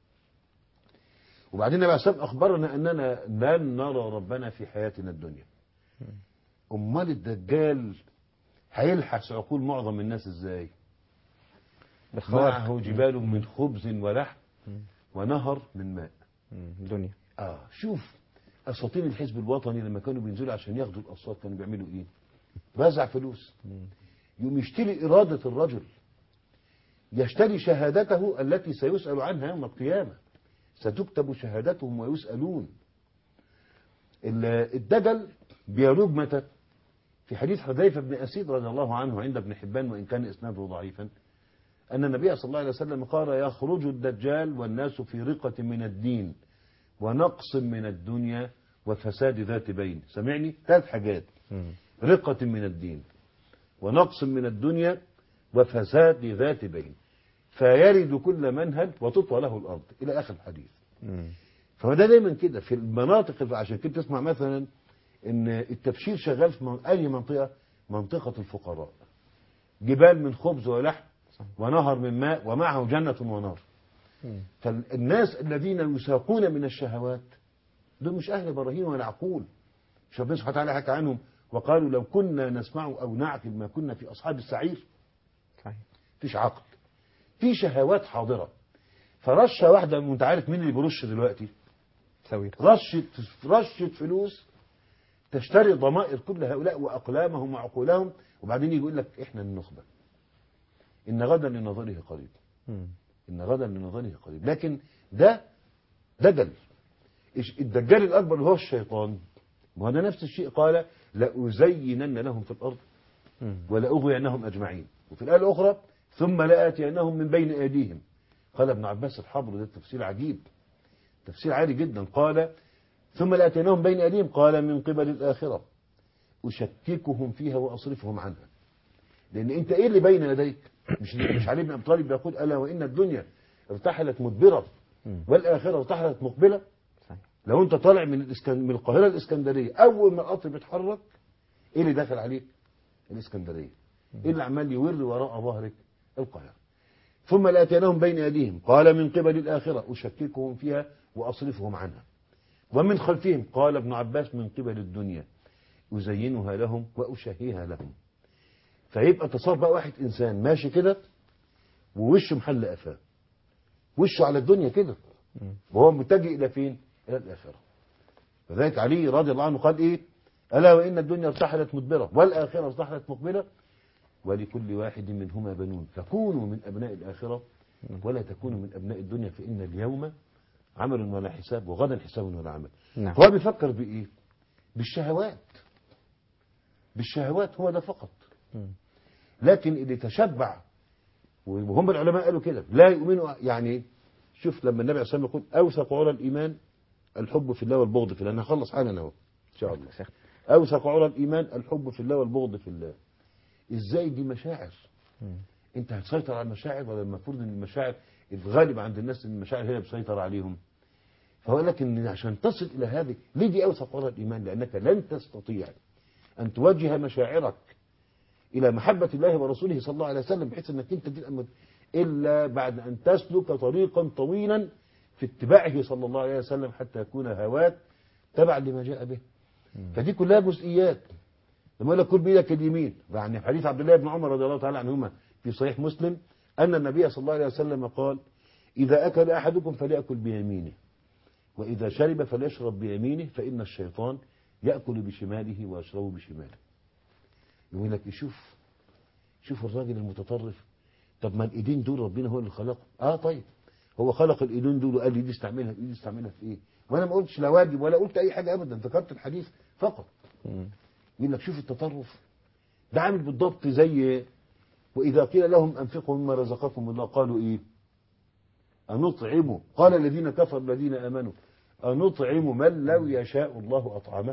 وبعدين النبي عليه الصلاة والسلام أخبرنا أننا لن نرى ربنا في حياتنا الدنيا أمال الدجال هيلحس عقول معظم الناس إزاي بالخوارق معه جبال من خبز ولحم ونهر من ماء مم. دنيا آه شوف أساطين الحزب الوطني لما كانوا بينزلوا عشان ياخدوا الأصوات كانوا بيعملوا إيه وزع فلوس يقوم يشتري إرادة الرجل يشتري شهادته التي سيسأل عنها يوم القيامة ستكتب شهادتهم ويسألون ال- الدجل بيروج متى في حديث حذيفة بن أسيد رضي الله عنه عند ابن حبان وإن كان إسناده ضعيفا أن النبي صلى الله عليه وسلم قال يخرج الدجال والناس في رقة من الدين ونقص من الدنيا وفساد ذات بين سمعني ثلاث حاجات مم. رقة من الدين ونقص من الدنيا وفساد ذات بين فيرد كل منهج وتطوى له الأرض إلى آخر الحديث مم. فهو ده دايما كده في المناطق عشان كده تسمع مثلا ان التبشير شغال في من- اي منطقه منطقه الفقراء جبال من خبز ولحم ونهر من ماء ومعه جنه ونار مم. فالناس الذين يساقون من الشهوات دول مش اهل براهين ولا عقول مش ربنا سبحانه وتعالى حكى عنهم وقالوا لو كنا نسمع او نعقل ما كنا في اصحاب السعير صحيح مفيش عقل في شهوات حاضره فرشه واحده وانت عارف مين اللي بيرش دلوقتي سوير رشة رشة فلوس تشتري ضمائر كل هؤلاء وأقلامهم وعقولهم وبعدين يقول لك إحنا النخبة إن غدا لنظره قريب مم. إن غدا لنظره قريب لكن ده دجل إيش- الدجال الأكبر اللي هو الشيطان ما هو ده نفس الشيء قال لأزينن لهم في الأرض مم. ولأغوينهم أجمعين وفي الآية الأخرى ثم لآتينهم من بين أيديهم قال ابن عباس الحبر ده تفسير عجيب تفسير عالي جدا قال ثم لآتينهم بين أيديهم قال من قبل الآخرة أشككهم فيها وأصرفهم عنها لأن أنت إيه اللي بين يديك مش مش علي بن أبي طالب بيقول ألا وإن الدنيا ارتحلت مدبرة مم. والآخرة ارتحلت مقبلة صحيح لو انت طالع من الاسكن... من القاهره الاسكندريه اول ما القطر بيتحرك ايه اللي داخل عليك الاسكندريه ايه اللي عمال يور وراء ظهرك القاهره ثم لاتيناهم بين ايديهم قال من قبل الاخره اشككهم فيها واصرفهم عنها ومن خلفهم قال ابن عباس من قبل الدنيا أزينها لهم وأشهيها لهم فيبقى تصور بقى واحد إنسان ماشي كده ووشه محل قفاه وشه على الدنيا كده وهو متجه إلى فين؟ إلى الآخرة فذلك علي رضي الله عنه قال إيه؟ ألا وإن الدنيا ارتحلت مدبرة والآخرة ارتحلت مقبلة ولكل واحد منهما بنون فكونوا من أبناء الآخرة ولا تكونوا من أبناء الدنيا فإن اليوم عمل ولا حساب وغدا حساب ولا عمل نعم. هو بيفكر بإيه بالشهوات بالشهوات هو ده فقط لكن اللي تشبع وهم العلماء قالوا كده لا يؤمنوا يعني شوف لما النبي عليه الصلاه والسلام يقول اوثق عرى الايمان الحب في الله والبغض في الله انا هخلص حالا اهو ان شاء الله شيخ. اوثق عرى الايمان الحب في الله والبغض في الله ازاي دي مشاعر انت هتسيطر على المشاعر ولا المفروض ان المشاعر الغالب عند الناس ان المشاعر هي اللي بتسيطر عليهم فهو قال لك ان عشان تصل الى هذه ليه دي اوثق عرى الايمان لانك لن تستطيع ان توجه مشاعرك الى محبه الله ورسوله صلى الله عليه وسلم بحيث انك انت تبقى مت- الا بعد ان تسلك طريقا طويلا في اتباعه صلى الله عليه وسلم حتى يكون هواك تبعا لما جاء به فدي كلها جزئيات لما يقول لك كل بيدك اليمين يعني حديث عبد الله بن عمر رضي الله تعالى عنهما في صحيح مسلم ان النبي صلى الله عليه وسلم قال اذا اكل احدكم فليأكل بيمينه واذا شرب فليشرب بيمينه فان الشيطان ياكل بشماله ويشرب بشماله يقول لك شوف شوف الراجل المتطرف طب ما الايدين دول ربنا هو اللي خلقهم اه طيب هو خلق الايدين دول وقال لي دي استعملها دي استعملها في ايه وانا ما قلتش لا واجب ولا قلت اي حاجه ابدا ذكرت الحديث فقط يقول لك شوف التطرف ده عامل بالضبط زي واذا قيل لهم انفقوا مما رزقكم الله قالوا ايه أنطعم قال الذين كفروا الذين آمنوا أنطعم من لو يشاء الله أطعمه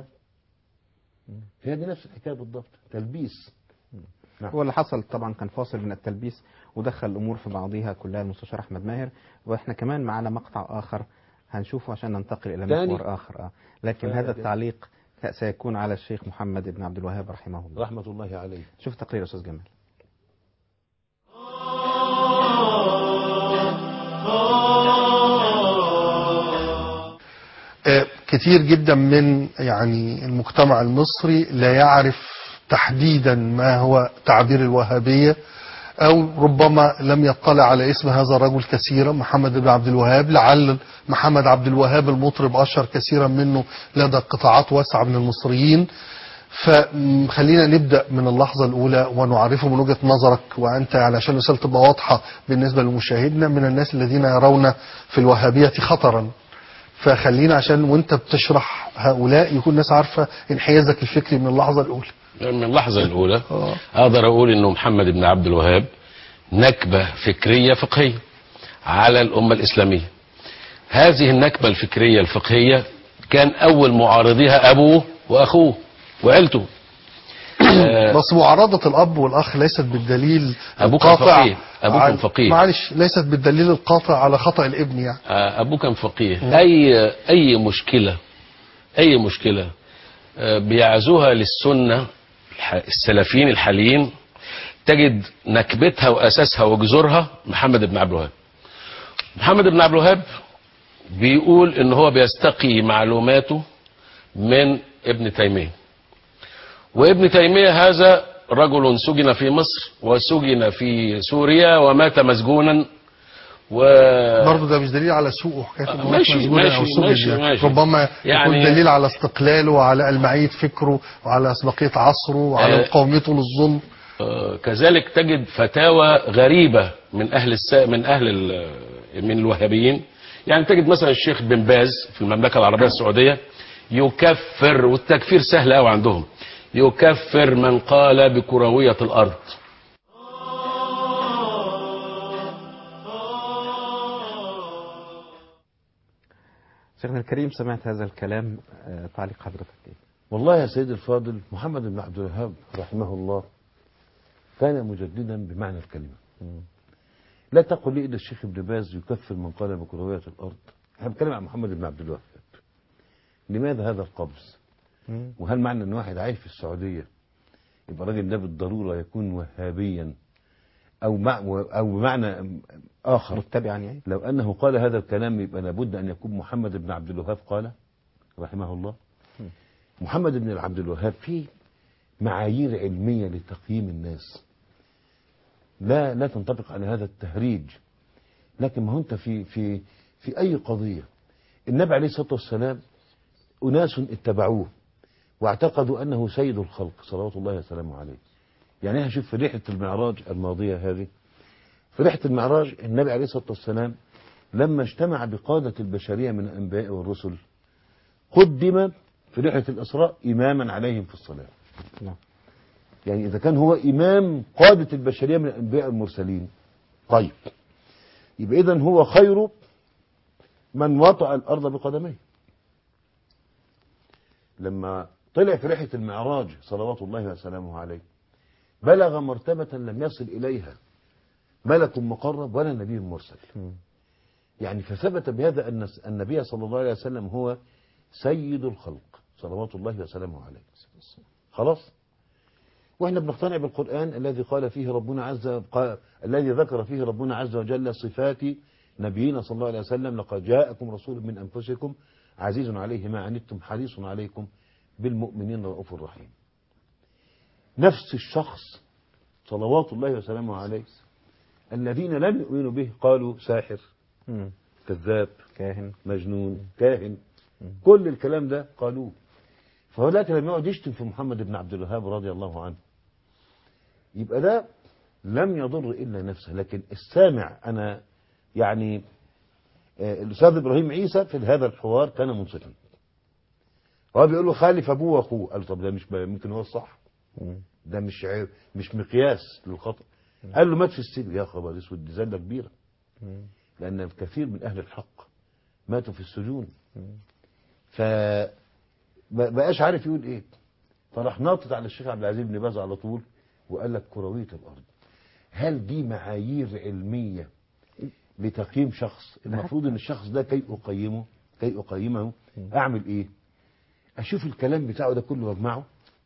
هي دي نفس الحكاية بالضبط تلبيس هو اللي حصل طبعا كان فاصل من التلبيس ودخل الامور في بعضها كلها المستشار احمد ماهر واحنا كمان معنا مقطع اخر هنشوفه عشان ننتقل الى تاني؟ محور اخر آه. لكن تاني هذا كده. التعليق سيكون على الشيخ محمد بن عبد الوهاب رحمه الله رحمة الله عليه شوف تقرير استاذ جمال آه، كتير جدا من يعني المجتمع المصري لا يعرف تحديدا ما هو تعبير الوهابية أو ربما لم يطلع على اسم هذا الرجل كثيرا محمد بن عبد الوهاب لعل محمد عبد الوهاب المطرب أشهر كثيرا منه لدى قطاعات واسعة من المصريين فخلينا نبدأ من اللحظة الأولى ونعرفه من وجهة نظرك وأنت علشان الرسالة تبقى واضحة بالنسبة لمشاهدنا من الناس الذين يرون في الوهابية خطرا فخلينا عشان وانت بتشرح هؤلاء يكون الناس عارفة انحيازك الفكري من اللحظة الأولى من اللحظة الأولى آه. أقدر أقول إنه محمد بن عبد الوهاب نكبة فكرية فقهية على الأمة الإسلامية هذه النكبة الفكرية الفقهية كان أول معارضيها أبوه وأخوه وعيلته آه، بس معارضة الأب والأخ ليست بالدليل أبوه كان القاطع فقيه. أبوه كان عن- فقيه. معلش ليست بالدليل القاطع على خطأ الابن يعني آه، أبوه كان فقيه أي أي مشكلة أي مشكلة آه، بيعزوها للسنة الح- السلفيين الحاليين تجد نكبتها وأساسها وجذورها محمد بن عبد الوهاب محمد بن عبد الوهاب بيقول إن هو بيستقي معلوماته من ابن تيمية وابن تيمية هذا رجل سجن في مصر وسجن في سوريا ومات مسجونا و برضه ده مش دليل على سوءه حكاية إن هو ماشي، مسجون ماشي، أو سجن ماشي، يعني. ماشي. ربما يعني- يكون دليل على استقلاله وعلى ألمعية فكره وعلى أسبقية عصره وعلى آه. مقاومته للظلم آه، كذلك تجد فتاوى غريبة من أهل الس... من أهل ال... من الوهابيين يعني تجد مثلا الشيخ بن باز في المملكة العربية السعودية يكفر والتكفير سهل قوي عندهم يكفر من قال بكروية الأرض شيخنا الكريم سمعت هذا الكلام آه، تعليق حضرتك ايه والله يا سيدي الفاضل محمد بن عبد الوهاب رحمه الله كان مجددا بمعنى الكلمة لا تقل لي إن الشيخ ابن باز يكفر من قال بكروية الأرض احنا بنتكلم عن محمد بن عبد الوهاب لماذا هذا القبض مم. وهل معنى ان واحد عايش في السعوديه يبقى الراجل ده بالضروره يكون وهابيا او مع او بمعنى اخر متبعا يعني لو انه قال هذا الكلام يبقى لابد ان يكون محمد بن عبد الوهاب قال رحمه الله محمد بن عبد الوهاب فيه معايير علميه لتقييم الناس لا لا تنطبق على هذا التهريج لكن ما هو انت في في في اي قضيه النبي عليه الصلاه والسلام اناس اتبعوه واعتقدوا انه سيد الخلق صلوات الله وسلامه عليه يعني انا شوف في رحله المعراج الماضيه هذه في رحله المعراج النبي عليه الصلاه والسلام لما اجتمع بقاده البشريه من الانبياء والرسل قدم في رحله الاسراء اماما عليهم في الصلاه نعم يعني إذا كان هو إمام قادة البشرية من الأنبياء المرسلين طيب يبقى إذا هو خير من وطأ الأرض بقدميه لما طلع في رحلة المعراج صلوات الله وسلامه عليه بلغ مرتبة لم يصل إليها ملك مقرب ولا نبي مرسل مم. يعني فثبت بهذا أن النبي صلى الله عليه وسلم هو سيد الخلق صلوات الله وسلامه عليه خلاص واحنا بنقتنع بالقرآن الذي قال فيه ربنا عز قال الذي ذكر فيه ربنا عز وجل صفات نبينا صلى الله عليه وسلم لقد جاءكم رسول من أنفسكم عزيز عليه ما عنتم حريص عليكم بالمؤمنين رؤوف رحيم نفس الشخص صلوات الله وسلامه عليه الذين لم يؤمنوا به قالوا ساحر مم. كذاب كاهن مجنون كاهن كل الكلام ده قالوه فهو دلوقتي لما يقعد يشتم في محمد بن عبد الوهاب رضي الله عنه يبقى ده لم يضر الا نفسه لكن السامع انا يعني آه، الاستاذ ابراهيم عيسى في هذا الحوار كان منصفا هو بيقول له خالف ابوه واخوه قال له طب ده مش ممكن هو الصح مم. ده مش عيب مش مقياس للخطا قال له مات في السجن يا خبر اسود دي زله كبيره مم. لأن الكثير من أهل الحق ماتوا في السجون مم. ف ما بقاش عارف يقول إيه فراح ناطط على الشيخ عبد العزيز بن باز على طول وقال لك كروية الأرض هل دي معايير علمية لتقييم شخص المفروض ان الشخص ده كي اقيمه كي اقيمه اعمل ايه اشوف الكلام بتاعه ده كله واجمعه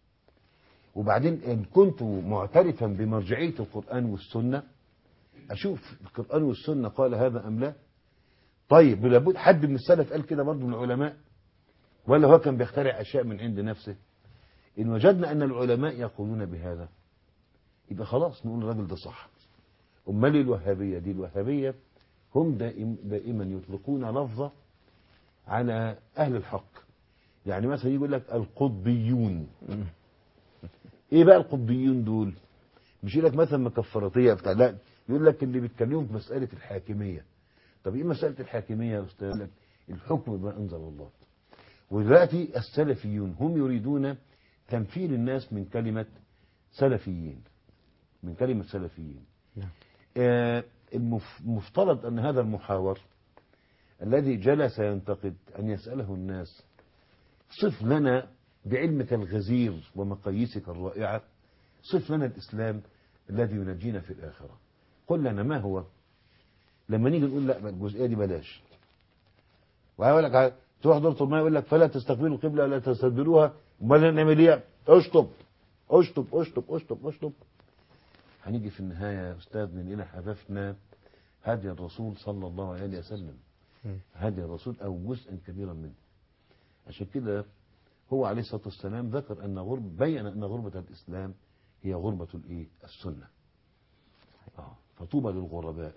وبعدين ان كنت معترفا بمرجعيه القران والسنه اشوف القران والسنه قال هذا ام لا طيب لابد حد من السلف قال كده برضه من العلماء ولا هو كان بيخترع اشياء من عند نفسه ان وجدنا ان العلماء يقولون بهذا يبقى خلاص نقول الراجل ده صح امال إيه الوهابيه دي الوهابيه هم دائم دائما يطلقون لفظه على اهل الحق يعني مثلا يقول لك القطبيون ايه بقى القطبيون دول مش يقول لك مثلا مكفرطيه بتاع لا يقول لك اللي بيتكلموا في مساله الحاكميه طب ايه مساله الحاكميه يا استاذ يقول لك الحكم بما انزل الله ودلوقتي السلفيون هم يريدون تنفير الناس من كلمه سلفيين من كلمه سلفيين نعم. آه، المف- المفترض أن هذا المحاور الذي جلس ينتقد أن يسأله الناس صف لنا بعلمك الغزير ومقاييسك الرائعة صف لنا الإسلام الذي ينجينا في الآخرة قل لنا ما هو لما نيجي نقول لا الجزئية دي بلاش وهيقول لك ع- تروح دورة الماء يقول لك فلا تستقبلوا القبلة ولا تستدبروها امال نعمل ايه اشطب اشطب اشطب اشطب اشطب هنيجي في النهاية يا أستاذ نلاقينا حذفنا هدي الرسول صلى الله عليه وسلم مم. هدي الرسول أو جزءا كبيرا منه عشان كده هو عليه الصلاة والسلام ذكر أن غرب بين أن غربة الإسلام هي غربة الإيه السنة آه. فطوبى للغرباء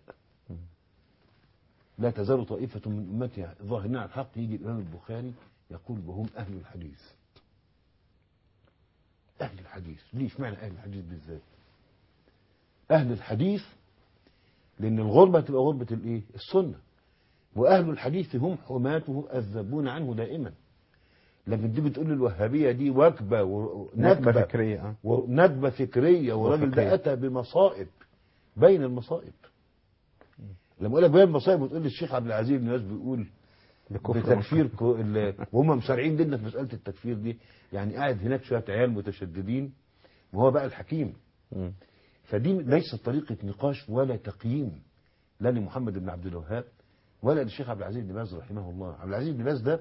لا تزال طائفة من أمتي ظاهرين على الحق يجي الإمام البخاري يقول وهم أهل الحديث أهل الحديث ليش معنى أهل الحديث بالذات أهل الحديث لأن الغربة تبقى غربة الإيه السنة وأهل الحديث هم حماته الذبون عنه دائما لكن تيجي تقول لي الوهابية دي وكبة نكبة ونكبة فكرية اه ونكبة فكرية والراجل وفقهية. ده أتى بمصائب بين المصائب لما أقول لك بين المصائب وتقول لي الشيخ عبد العزيز بن باز بيقول بكفر بتكفير كو- ال- وهم مسارعين جدا في مسألة التكفير دي يعني قاعد هناك شوية عيال متشددين وهو بقى الحكيم مم. فدي ليست طريقة نقاش ولا تقييم لا لمحمد بن عبد الوهاب ولا للشيخ عبد العزيز بن باز رحمه الله عبد العزيز بن باز ده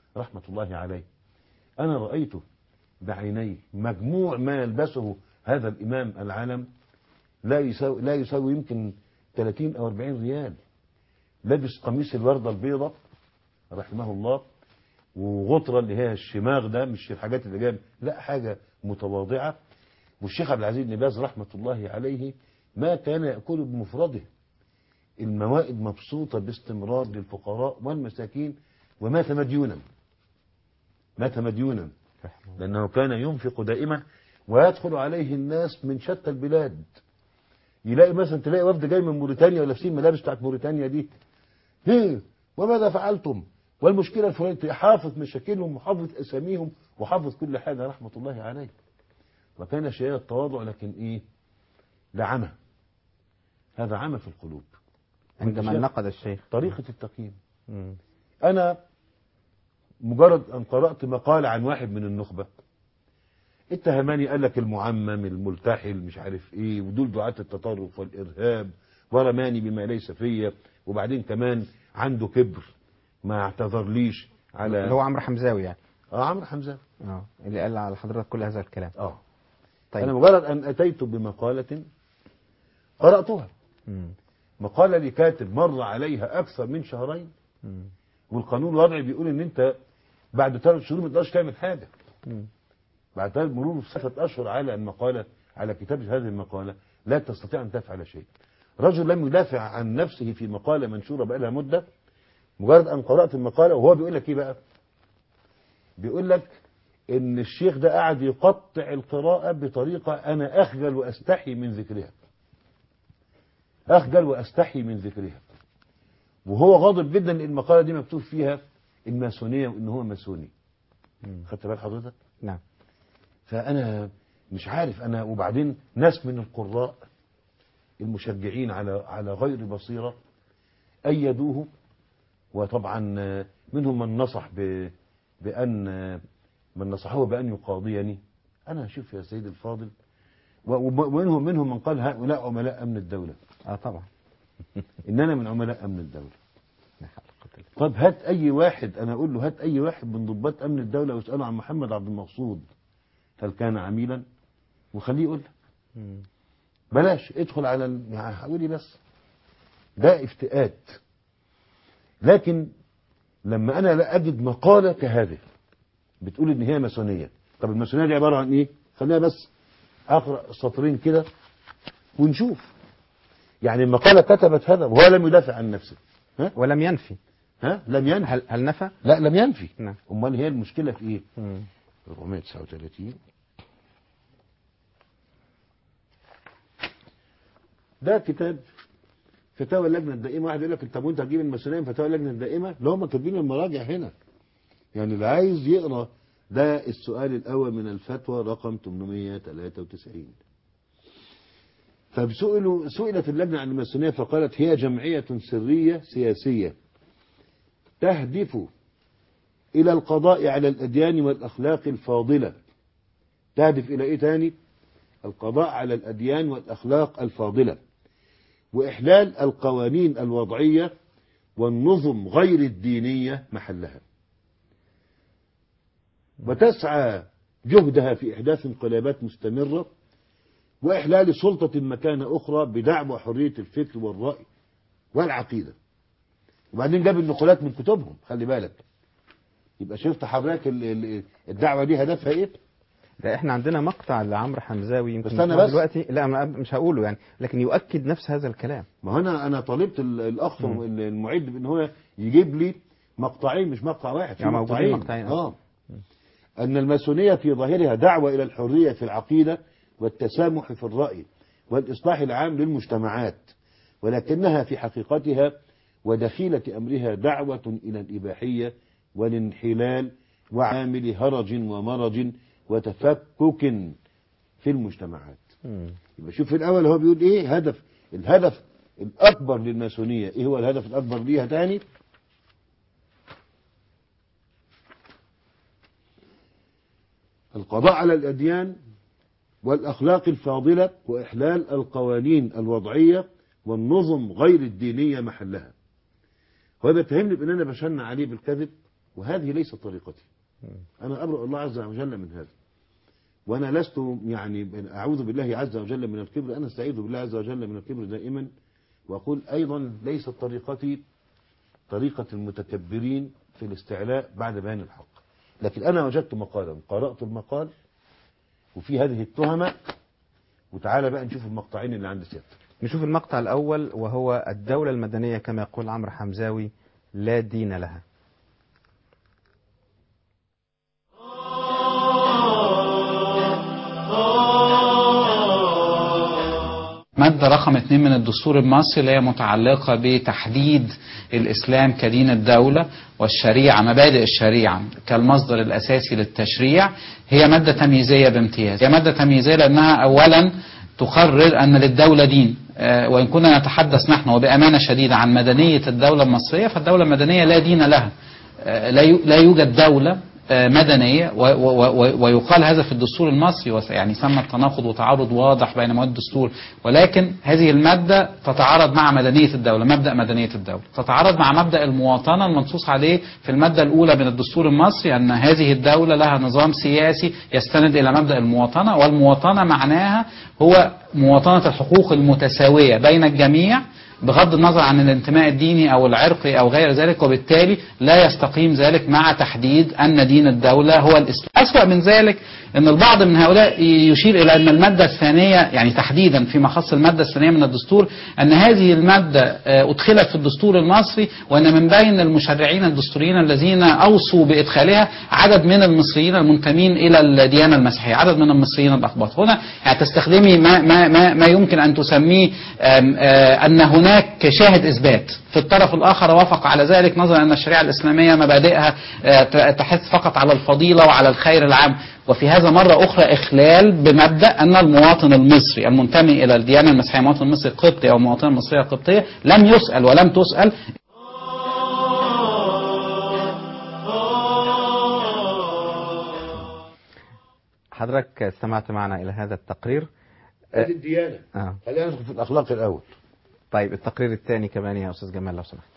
رحمة الله عليه أنا رأيته بعيني مجموع ما يلبسه هذا الإمام العالم لا يساوي, لا يساوي يمكن 30 أو 40 ريال لابس قميص الوردة البيضاء رحمه الله وغطرة اللي هي الشماغ ده مش الحاجات اللي جايه لا حاجة متواضعة والشيخ عبد العزيز بن باز رحمة الله عليه ما كان يأكل بمفرده الموائد مبسوطة باستمرار للفقراء والمساكين ومات مديونا مات مديونا لأنه كان ينفق دائما ويدخل عليه الناس من شتى البلاد يلاقي مثلا تلاقي وفد جاي من موريتانيا ولابسين ملابس بتاعت موريتانيا دي هي وماذا فعلتم والمشكلة الفلانية حافظ مشاكلهم وحافظ أساميهم وحافظ كل حاجة رحمة الله عليه وكان شيء التواضع لكن إيه لعمى هذا عمى في القلوب عندما شيخ. نقد الشيخ طريقة التقييم مم. أنا مجرد أن قرأت مقال عن واحد من النخبة اتهمني قال لك المعمم الملتحي مش عارف ايه ودول دعاة التطرف والإرهاب ورماني بما ليس فيا وبعدين كمان عنده كبر ما اعتذرليش على اللي هو عمرو حمزاوي يعني اه عمرو حمزة اه اللي قال على حضرتك كل هذا الكلام اه طيب أنا مجرد أن أتيت بمقالة قرأتها مم. مقالة لكاتب مر عليها أكثر من شهرين مم. والقانون الوضعي بيقول ان انت بعد ثلاث شهور ما تقدرش تعمل حاجه مم. بعد ثلاث مرور ستة اشهر على المقاله على كتابه هذه المقاله لا تستطيع ان تفعل شيء رجل لم يدافع عن نفسه في مقاله منشوره بقى لها مده مجرد ان قرات المقاله وهو بيقول لك ايه بقى بيقول لك ان الشيخ ده قاعد يقطع القراءه بطريقه انا اخجل واستحي من ذكرها اخجل واستحي من ذكرها وهو غاضب جدا ان المقاله دي مكتوب فيها الماسونيه وان هو ماسوني مم. خدت بال حضرتك نعم فانا مش عارف انا وبعدين ناس من القراء المشجعين على على غير بصيره ايدوه وطبعا منهم من نصح ب بان من نصحوه بان يقاضيني انا شوف يا سيدي الفاضل و- ومنهم منهم من قال هؤلاء عملاء امن الدوله اه طبعا ان انا من عملاء امن الدوله لا حول ولا قوة إلا طب هات اي واحد انا اقول له هات اي واحد من ضباط امن الدوله واساله عن محمد عبد المقصود هل كان عميلا وخليه يقول لك. بالله. مم. بلاش ادخل على ال- يعني حاولي بس ده افتئات لكن لما انا لا اجد مقاله كهذه بتقول ان هي ماسونيه طب الماسونيه دي عباره عن ايه خلينا بس اقرا سطرين كده ونشوف يعني المقاله كتبت هذا وهو لم يدافع عن نفسه ها ولم ينفي ها لم ينفي هل هل نفى؟ لا لم ينفي نعم امال هي المشكله في ايه مم. 439 ده كتاب فتاوى اللجنه الدائمه واحد يقول لك انت وانت هتجيب المسؤوليه من فتاوى اللجنه الدائمه اللي هم كاتبين المراجع هنا يعني اللي عايز يقرا ده السؤال الاول من الفتوى رقم 893 فسئلوا سئلت اللجنه عن الماسونيه فقالت هي جمعيه سريه سياسيه تهدف إلى القضاء على الأديان والأخلاق الفاضلة تهدف إلى إيه تاني القضاء على الأديان والأخلاق الفاضلة وإحلال القوانين الوضعية والنظم غير الدينية محلها وتسعى جهدها في إحداث انقلابات مستمرة وإحلال سلطة مكان أخرى بدعوى حرية الفكر والرأي والعقيدة وبعدين جاب النقولات من كتبهم خلي بالك يبقى شفت حضرتك ال- ال- الدعوة دي هدفها ايه ده احنا عندنا مقطع لعمرو حمزاوي يمكن استنى نسمعه بس. دلوقتي لا أنا مش هقوله يعني لكن يؤكد نفس هذا الكلام ما هو انا انا طالبت ال- الاخ مم. المعد بان هو يجيب لي مقطعين مش مقطع واحد في يعني موجودين مقطعين مقطعين. اه ان الماسونيه في ظاهرها دعوه الى الحريه في العقيده والتسامح في الراي والاصلاح العام للمجتمعات ولكنها في حقيقتها ودخيله امرها دعوه الى الاباحيه والانحلال وعامل هرج ومرج وتفكك في المجتمعات مم. يبقى شوف في الاول هو بيقول ايه هدف الهدف الاكبر للماسونيه ايه هو الهدف الاكبر ليها تاني القضاء على الاديان والاخلاق الفاضله واحلال القوانين الوضعيه والنظم غير الدينيه محلها هو بيتهمني بان انا بشن عليه بالكذب وهذه ليست طريقتي أنا أبرأ الله عز وجل من هذا وأنا لست يعني أعوذ بالله عز وجل من الكبر أنا استعيذ بالله عز وجل من الكبر دائما وأقول أيضا ليست طريقتي طريقة المتكبرين في الاستعلاء بعد بيان الحق لكن أنا وجدت مقالا قرأت المقال وفي هذه التهمة وتعالى بقى نشوف المقطعين اللي عند سيادتك نشوف المقطع الأول وهو الدولة المدنية كما يقول عمرو حمزاوي لا دين لها مادة رقم اتنين من الدستور المصري اللي هي متعلقة بتحديد الإسلام كدين الدولة والشريعة مبادئ الشريعة كالمصدر الأساسي للتشريع هي مادة تمييزية بامتياز هي مادة تمييزية لأنها أولا تقرر أن للدولة دين آه، وإن كنا نتحدث نحن وبأمانة شديدة عن مدنية الدولة المصرية فالدولة المدنية لا دين لها آه، لا يو- لا يوجد دولة آه، مدنية و- و- و- ويقال هذا في الدستور المصري وس- يعني سمى التناقض وتعارض واضح بين مواد الدستور ولكن هذه المادة تتعارض مع مدنية الدولة مبدأ مدنية الدولة تتعارض مع مبدأ المواطنة المنصوص عليه في المادة الأولى من الدستور المصري أن هذه الدولة لها نظام سياسي يستند إلى مبدأ المواطنة والمواطنة معناها هو مواطنة الحقوق المتساوية بين الجميع بغض النظر عن الانتماء الديني او العرقي او غير ذلك وبالتالي لا يستقيم ذلك مع تحديد ان دين الدوله هو الاسلام. اسوأ من ذلك ان البعض من هؤلاء يشير الى ان الماده الثانيه يعني تحديدا فيما خص الماده الثانيه من الدستور ان هذه الماده آه، ادخلت في الدستور المصري وان من بين المشرعين الدستوريين الذين اوصوا بادخالها عدد من المصريين المنتمين الى الديانه المسيحيه، عدد من المصريين الاقباط. هنا يعني تستخدمي ما ما ما, ما يمكن ان تسميه آم، آه، ان هناك شاهد اثبات في الطرف الاخر وافق على ذلك نظرا ان الشريعه الاسلاميه مبادئها آه، ت- تحث فقط على الفضيله وعلى الخير العام وفي هذا مرة أخرى إخلال بمبدأ أن المواطن المصري المنتمي إلى الديانة المسيحية المواطن المصري القبطي أو المواطنة المصرية القبطية لم يسأل ولم تسأل حضرتك استمعت معنا إلى هذا التقرير هذه الديانة آه. خلينا ندخل في الأخلاق الأول طيب التقرير الثاني كمان يا أستاذ جمال لو سمحت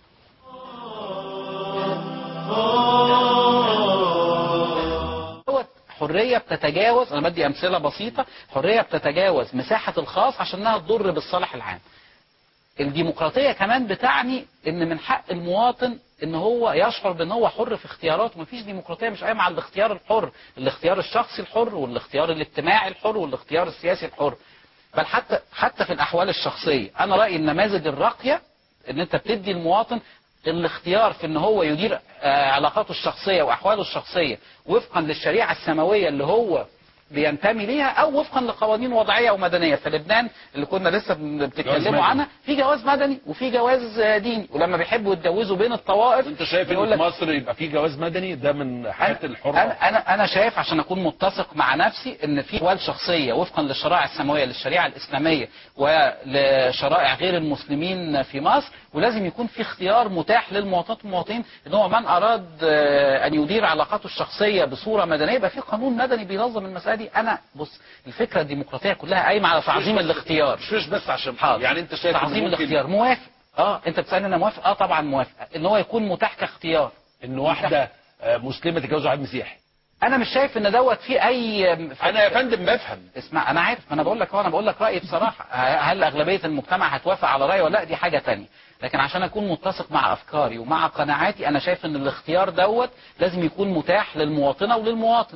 دوت حريه بتتجاوز انا بدي امثله بسيطه حريه بتتجاوز مساحه الخاص عشان انها تضر بالصالح العام الديمقراطيه كمان بتعني ان من حق المواطن ان هو يشعر بان هو حر في اختياراته مفيش ديمقراطيه مش قايمه على الاختيار الحر الاختيار الشخصي الحر والاختيار الاجتماعي الحر والاختيار السياسي الحر بل حتى حتى في الاحوال الشخصيه انا رايي النماذج الراقيه ان انت بتدي المواطن الاختيار في ان هو يدير آه، علاقاته الشخصيه واحواله الشخصيه وفقا للشريعه السماويه اللي هو بينتمي ليها او وفقا لقوانين وضعيه ومدنيه في لبنان اللي كنا لسه بن- جواز بتتكلموا مدني. عنها في جواز مدني وفي جواز آه، ديني ولما بيحبوا يتجوزوا بين الطوائف انت شايف ان يقول في لك مصر يبقى في جواز مدني ده من حياه الحره انا انا انا شايف عشان اكون متسق مع نفسي ان في احوال شخصيه وفقا للشرائع السماويه للشريعه الاسلاميه ولشرائع غير المسلمين في مصر ولازم يكون في اختيار متاح للمواطنات والمواطنين ان هو من اراد آه، ان يدير علاقاته الشخصيه بصوره مدنيه يبقى في قانون مدني بينظم المساله دي انا بص الفكره الديمقراطيه كلها قايمه على تعظيم الاختيار مش مش بس عشان حاضر. يعني انت شايف إن تعظيم ممكن الاختيار موافق اه انت بتسالني انا موافق اه طبعا موافق ان هو يكون متاح كاختيار ان واحده آه، مسلمه تتجوز واحد مسيحي انا مش شايف ان دوت في اي انا يا فندم بفهم اسمع انا عارف ما انا بقول لك انا بقول لك رايي بصراحه هل اغلبيه المجتمع هتوافق على رايي ولا لا دي حاجه تانية لكن عشان اكون متسق مع افكاري ومع قناعاتي انا شايف ان الاختيار دوت لازم يكون متاح للمواطنه وللمواطن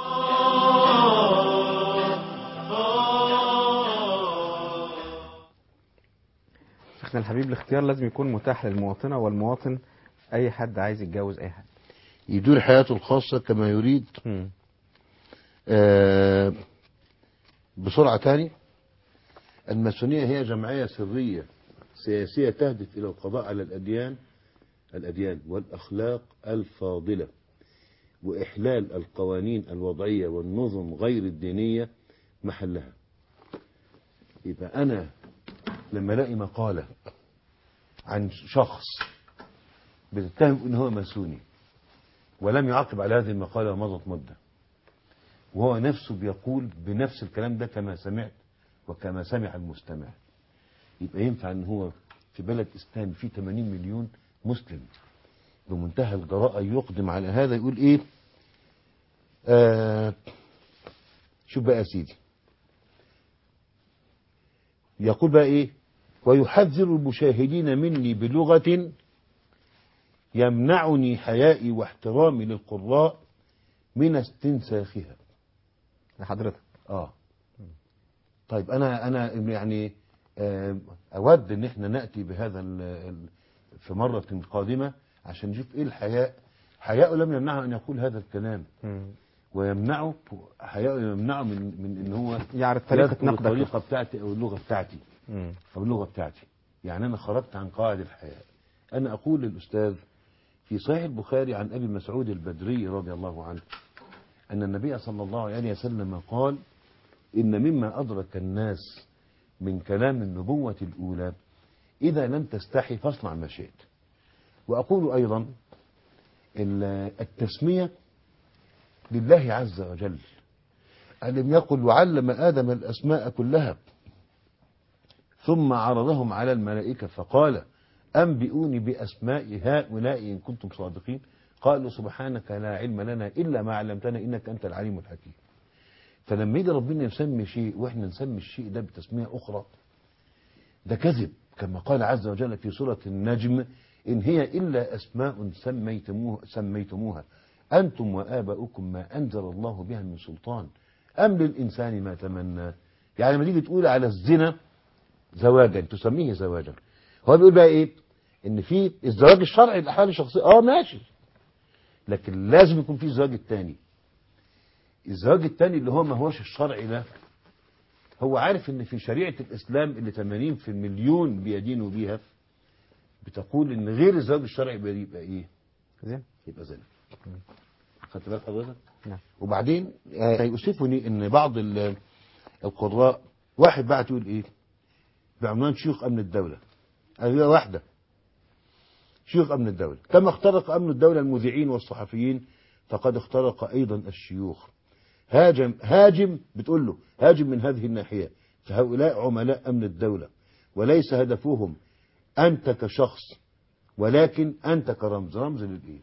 شيخنا الحبيب الاختيار لازم يكون متاح للمواطنة والمواطن أي حد عايز يتجوز أي حد يدير حياته الخاصة كما يريد مم. آه، بسرعة تاني الماسونية هي جمعية سرية سياسية تهدف إلى القضاء على الأديان الأديان والأخلاق الفاضلة وإحلال القوانين الوضعية والنظم غير الدينية محلها يبقى أنا لما ألاقي مقالة عن شخص بتتهم إن هو ماسوني ولم يعقب على هذه المقالة ومضت مدة وهو نفسه بيقول بنفس الكلام ده كما سمعت وكما سمع المستمع يبقى ينفع ان هو في بلد اسلامي فيه 80 مليون مسلم بمنتهى الجراءة يقدم على هذا يقول ايه آه شوف بقى يا سيدي يقول بقى ايه ويحذر المشاهدين مني بلغة يمنعني حيائي واحترامي للقراء من استنساخها لحضرتك اه طيب انا انا يعني آه، اود ان احنا ناتي بهذا ال- ال- في مره قادمه عشان نشوف ايه الحياء حياء لم يمنعه ان يقول هذا الكلام ويمنعه حياء يمنعه من من ان هو يعرف طريقة يذكر نقدك الطريقه بتاعتي او اللغه بتاعتي مم. أو اللغة بتاعتي يعني أنا خرجت عن قواعد الحياة أنا أقول للأستاذ في صحيح البخاري عن أبي مسعود البدري رضي الله عنه أن النبي صلى الله عليه وسلم قال إن مما أدرك الناس من كلام النبوة الأولى إذا لم تستحي فاصنع ما شئت وأقول أيضا ال- التسمية لله عز وجل ألم يقل وعلم آدم الأسماء كلها ثم عرضهم على الملائكة فقال أنبئوني بأسماء هؤلاء إن كنتم صادقين قالوا سبحانك لا علم لنا إلا ما علمتنا إنك أنت العليم الحكيم فلما يجي ربنا يسمي شيء وإحنا نسمي الشيء ده بتسمية أخرى ده كذب كما قال عز وجل في سورة النجم إن هي إلا أسماء سميتموها, سميتموها أنتم وآباؤكم ما أنزل الله بها من سلطان أم للإنسان ما تمنى يعني لما تيجي تقول على الزنا زواجا تسميه زواجا هو بيقول بقى ايه ان في الزواج الشرعي الاحوال الشخصيه اه ماشي لكن لازم يكون في الزواج الثاني الزواج الثاني اللي هو ما هوش الشرعي ده هو عارف ان في شريعه الاسلام اللي 80 في المليون بيدينوا بيها بتقول ان غير الزواج الشرعي يبقى يبقى ايه زين يبقى زنا خدت بالك حضرتك نعم. وبعدين آه، يؤسفني ان بعض ال- القراء واحد بعت يقول ايه بعنوان شيوخ امن الدوله هذه واحده شيوخ امن الدوله كما اخترق امن الدوله المذيعين والصحفيين فقد اخترق ايضا الشيوخ هاجم هاجم بتقول له هاجم من هذه الناحيه فهؤلاء عملاء امن الدوله وليس هدفهم انت كشخص ولكن انت كرمز رمز للايه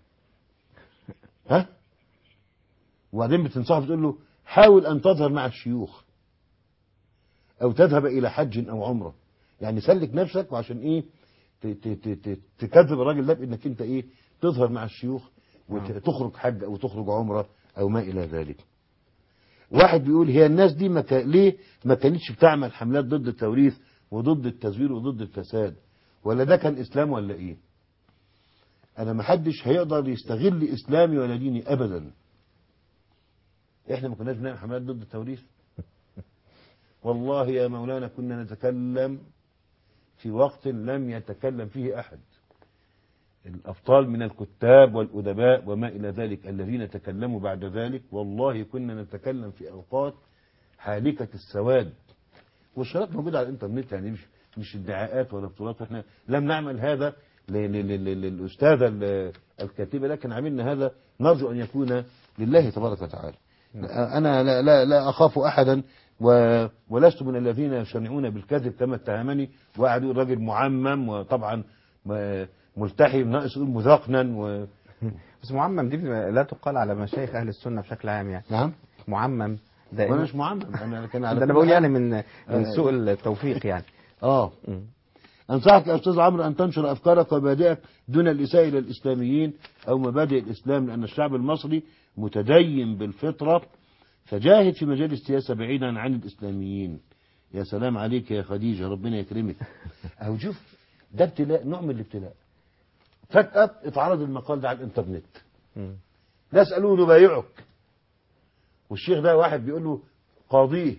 ها وبعدين بتنصحه بتقول له حاول ان تظهر مع الشيوخ او تذهب الى حج او عمره يعني سلك نفسك وعشان ايه ت- ت- ت- ت- تكذب الراجل ده بانك انت ايه تظهر مع الشيوخ وتخرج حج او تخرج عمره او ما الى ذلك واحد بيقول هي الناس دي ما كا- ليه ما كانتش بتعمل حملات ضد التوريث وضد التزوير وضد الفساد ولا ده كان اسلام ولا ايه انا ما حدش هيقدر يستغل اسلامي ولا ديني ابدا احنا ما كناش بنعمل حملات ضد التوريث والله يا مولانا كنا نتكلم في وقت لم يتكلم فيه احد الابطال من الكتاب والادباء وما الى ذلك الذين تكلموا بعد ذلك والله كنا نتكلم في اوقات حالكه السواد والشرايط موجوده على الانترنت يعني مش مش ادعاءات ولا بطولات احنا لم نعمل هذا ل- ل- ل- ل- للاستاذه ال- الكاتبه لكن عملنا هذا نرجو ان يكون لله تبارك وتعالى انا لا, لا, لا اخاف احدا و ولست من الذين يشنعون بالكذب كما اتهمني وقعد يقول راجل معمم وطبعا م- ملتحي ناقص يقول مذقنا و... بس معمم دي لا تقال على مشايخ اهل السنه بشكل عام يعني نعم معمم وانا دائما مش معمم انا كان على ده انا كل بقول حال. يعني من من آه. سوء التوفيق يعني اه مم. أنصحك يا أستاذ عمرو أن تنشر أفكارك ومبادئك دون الإساءة إلى الإسلاميين أو مبادئ الإسلام لأن الشعب المصري متدين بالفطرة فجاهد في مجال السياسة بعيدا عن الإسلاميين يا سلام عليك يا خديجة ربنا يكرمك أو شوف ده ابتلاء نوع من الابتلاء فجأة اتعرض المقال ده على الإنترنت مم. ناس قالوا له بايعك والشيخ ده واحد بيقول له قاضيه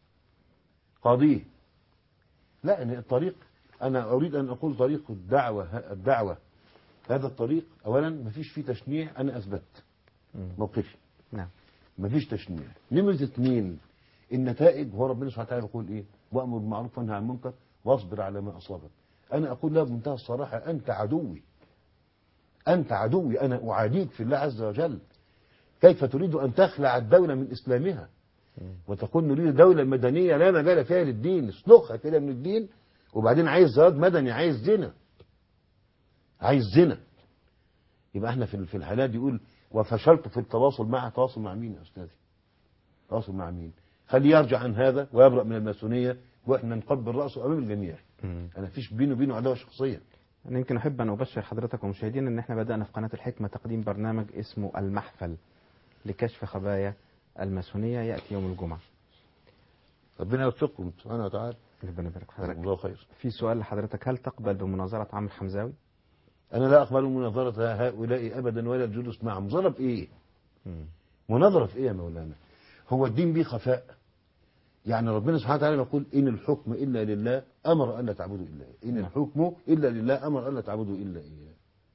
قاضيه لا ان الطريق انا اريد ان اقول طريق الدعوه الدعوه هذا الطريق اولا ما فيش فيه تشنيع انا اثبت مم. موقفي نعم ما فيش تشنيع نمرة اثنين النتائج هو ربنا سبحانه وتعالى يقول ايه وامر بالمعروف وانهى عن المنكر واصبر على ما اصابك انا اقول له بمنتهى الصراحه انت عدوي انت عدوي انا اعاديك في الله عز وجل كيف تريد ان تخلع الدوله من اسلامها وتقول نريد دوله مدنيه لا مجال فيها للدين اسلخها كده من الدين وبعدين عايز زواج مدني عايز زنا عايز زنا يبقى احنا في في الحالات دي يقول وفشلت في التواصل معه تواصل مع مين يا استاذي تواصل مع مين خليه يرجع عن هذا ويبرأ من الماسونية واحنا نقبل رأسه امام الجميع انا فيش بينه وبينه عداوة شخصية أنا يمكن أحب أن أبشر حضرتك ومشاهدين أن احنا بدأنا في قناة الحكمة تقديم برنامج اسمه المحفل لكشف خبايا الماسونية يأتي يوم الجمعة ربنا يوفقكم سبحانه وتعالى ربنا يبارك في جزاكم حضرتك الله خير في سؤال لحضرتك هل تقبل بمناظرة عمرو حمزاوي؟ انا لا اقبل مناظرة هؤلاء ابدا ولا الجلوس معهم مناظرة في ايه مناظرة في ايه يا مولانا هو الدين بيه خفاء يعني ربنا سبحانه وتعالى يقول إن الحكم إلا لله أمر ألا تعبدوا إلا إيه إن الحكم إلا لله أمر ألا تعبدوا إلا إياه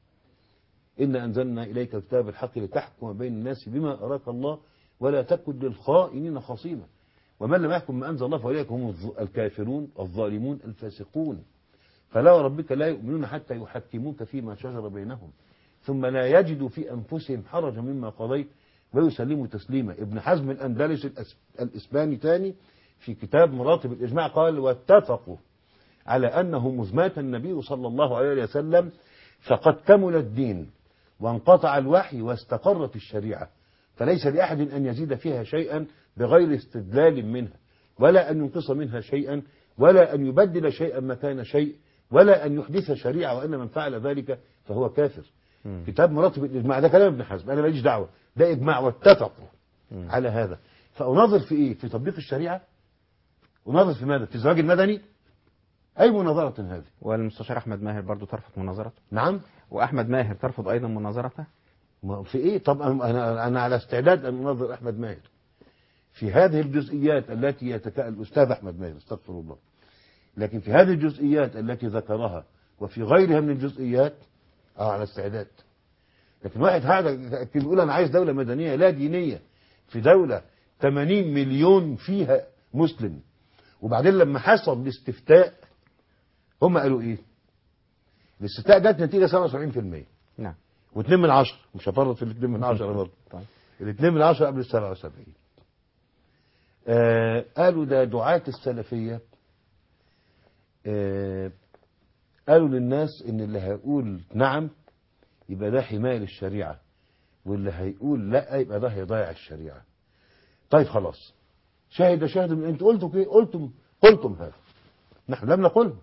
إنا أنزلنا إليك الكتاب الحق لتحكم بين الناس بما أراك الله ولا تكن للخائنين خصيما ومن لم يحكم ما أنزل الله فأولئك هم الظ- الكافرون الظالمون الفاسقون فلا وربك لا يؤمنون حتى يحكموك فيما شجر بينهم ثم لا يجدوا في أنفسهم حرجا مما قضيت ويسلموا تسليما ابن حزم الأندلس الأس- الإسباني تاني في كتاب مراتب الإجماع قال واتفقوا على أنه مزمات النبي صلى الله عليه وسلم فقد كمل الدين وانقطع الوحي واستقرت الشريعة فليس لأحد أن يزيد فيها شيئا بغير استدلال منها ولا أن ينقص منها شيئا ولا أن يبدل شيئا مكان شيء ولا أن يحدث شريعة وأن من فعل ذلك فهو كافر كتاب مراتب الإجماع ده كلام ابن حزم أنا ماليش دعوة ده إجماع واتفقوا على هذا فأناظر في إيه في تطبيق الشريعة أناظر في ماذا في الزواج المدني أي مناظرة هذه والمستشار أحمد ماهر برضو ترفض مناظرته نعم وأحمد ماهر ترفض أيضا مناظرته ما في ايه طبعا انا انا على استعداد ان انظر احمد ماهر في هذه الجزئيات التي يتكا الاستاذ احمد ماهر استغفر الله لكن في هذه الجزئيات التي ذكرها وفي غيرها من الجزئيات اه على استعداد لكن واحد هذا يقول انا عايز دوله مدنيه لا دينيه في دوله 80 مليون فيها مسلم وبعدين لما حصل الاستفتاء هم قالوا ايه الاستفتاء جت نتيجه 77% نعم واثنين من عشرة مش هفرط في الاثنين من عشرة برضه طيب. الاثنين من عشرة قبل السبعة وسبعين آه قالوا ده دعاة السلفية آه قالوا للناس ان اللي هيقول نعم يبقى ده حماية للشريعة واللي هيقول لا يبقى ده هيضيع الشريعة طيب خلاص شاهد شاهد من انتوا قلتوا كده قلتم قلتم هذا نحن لم نقله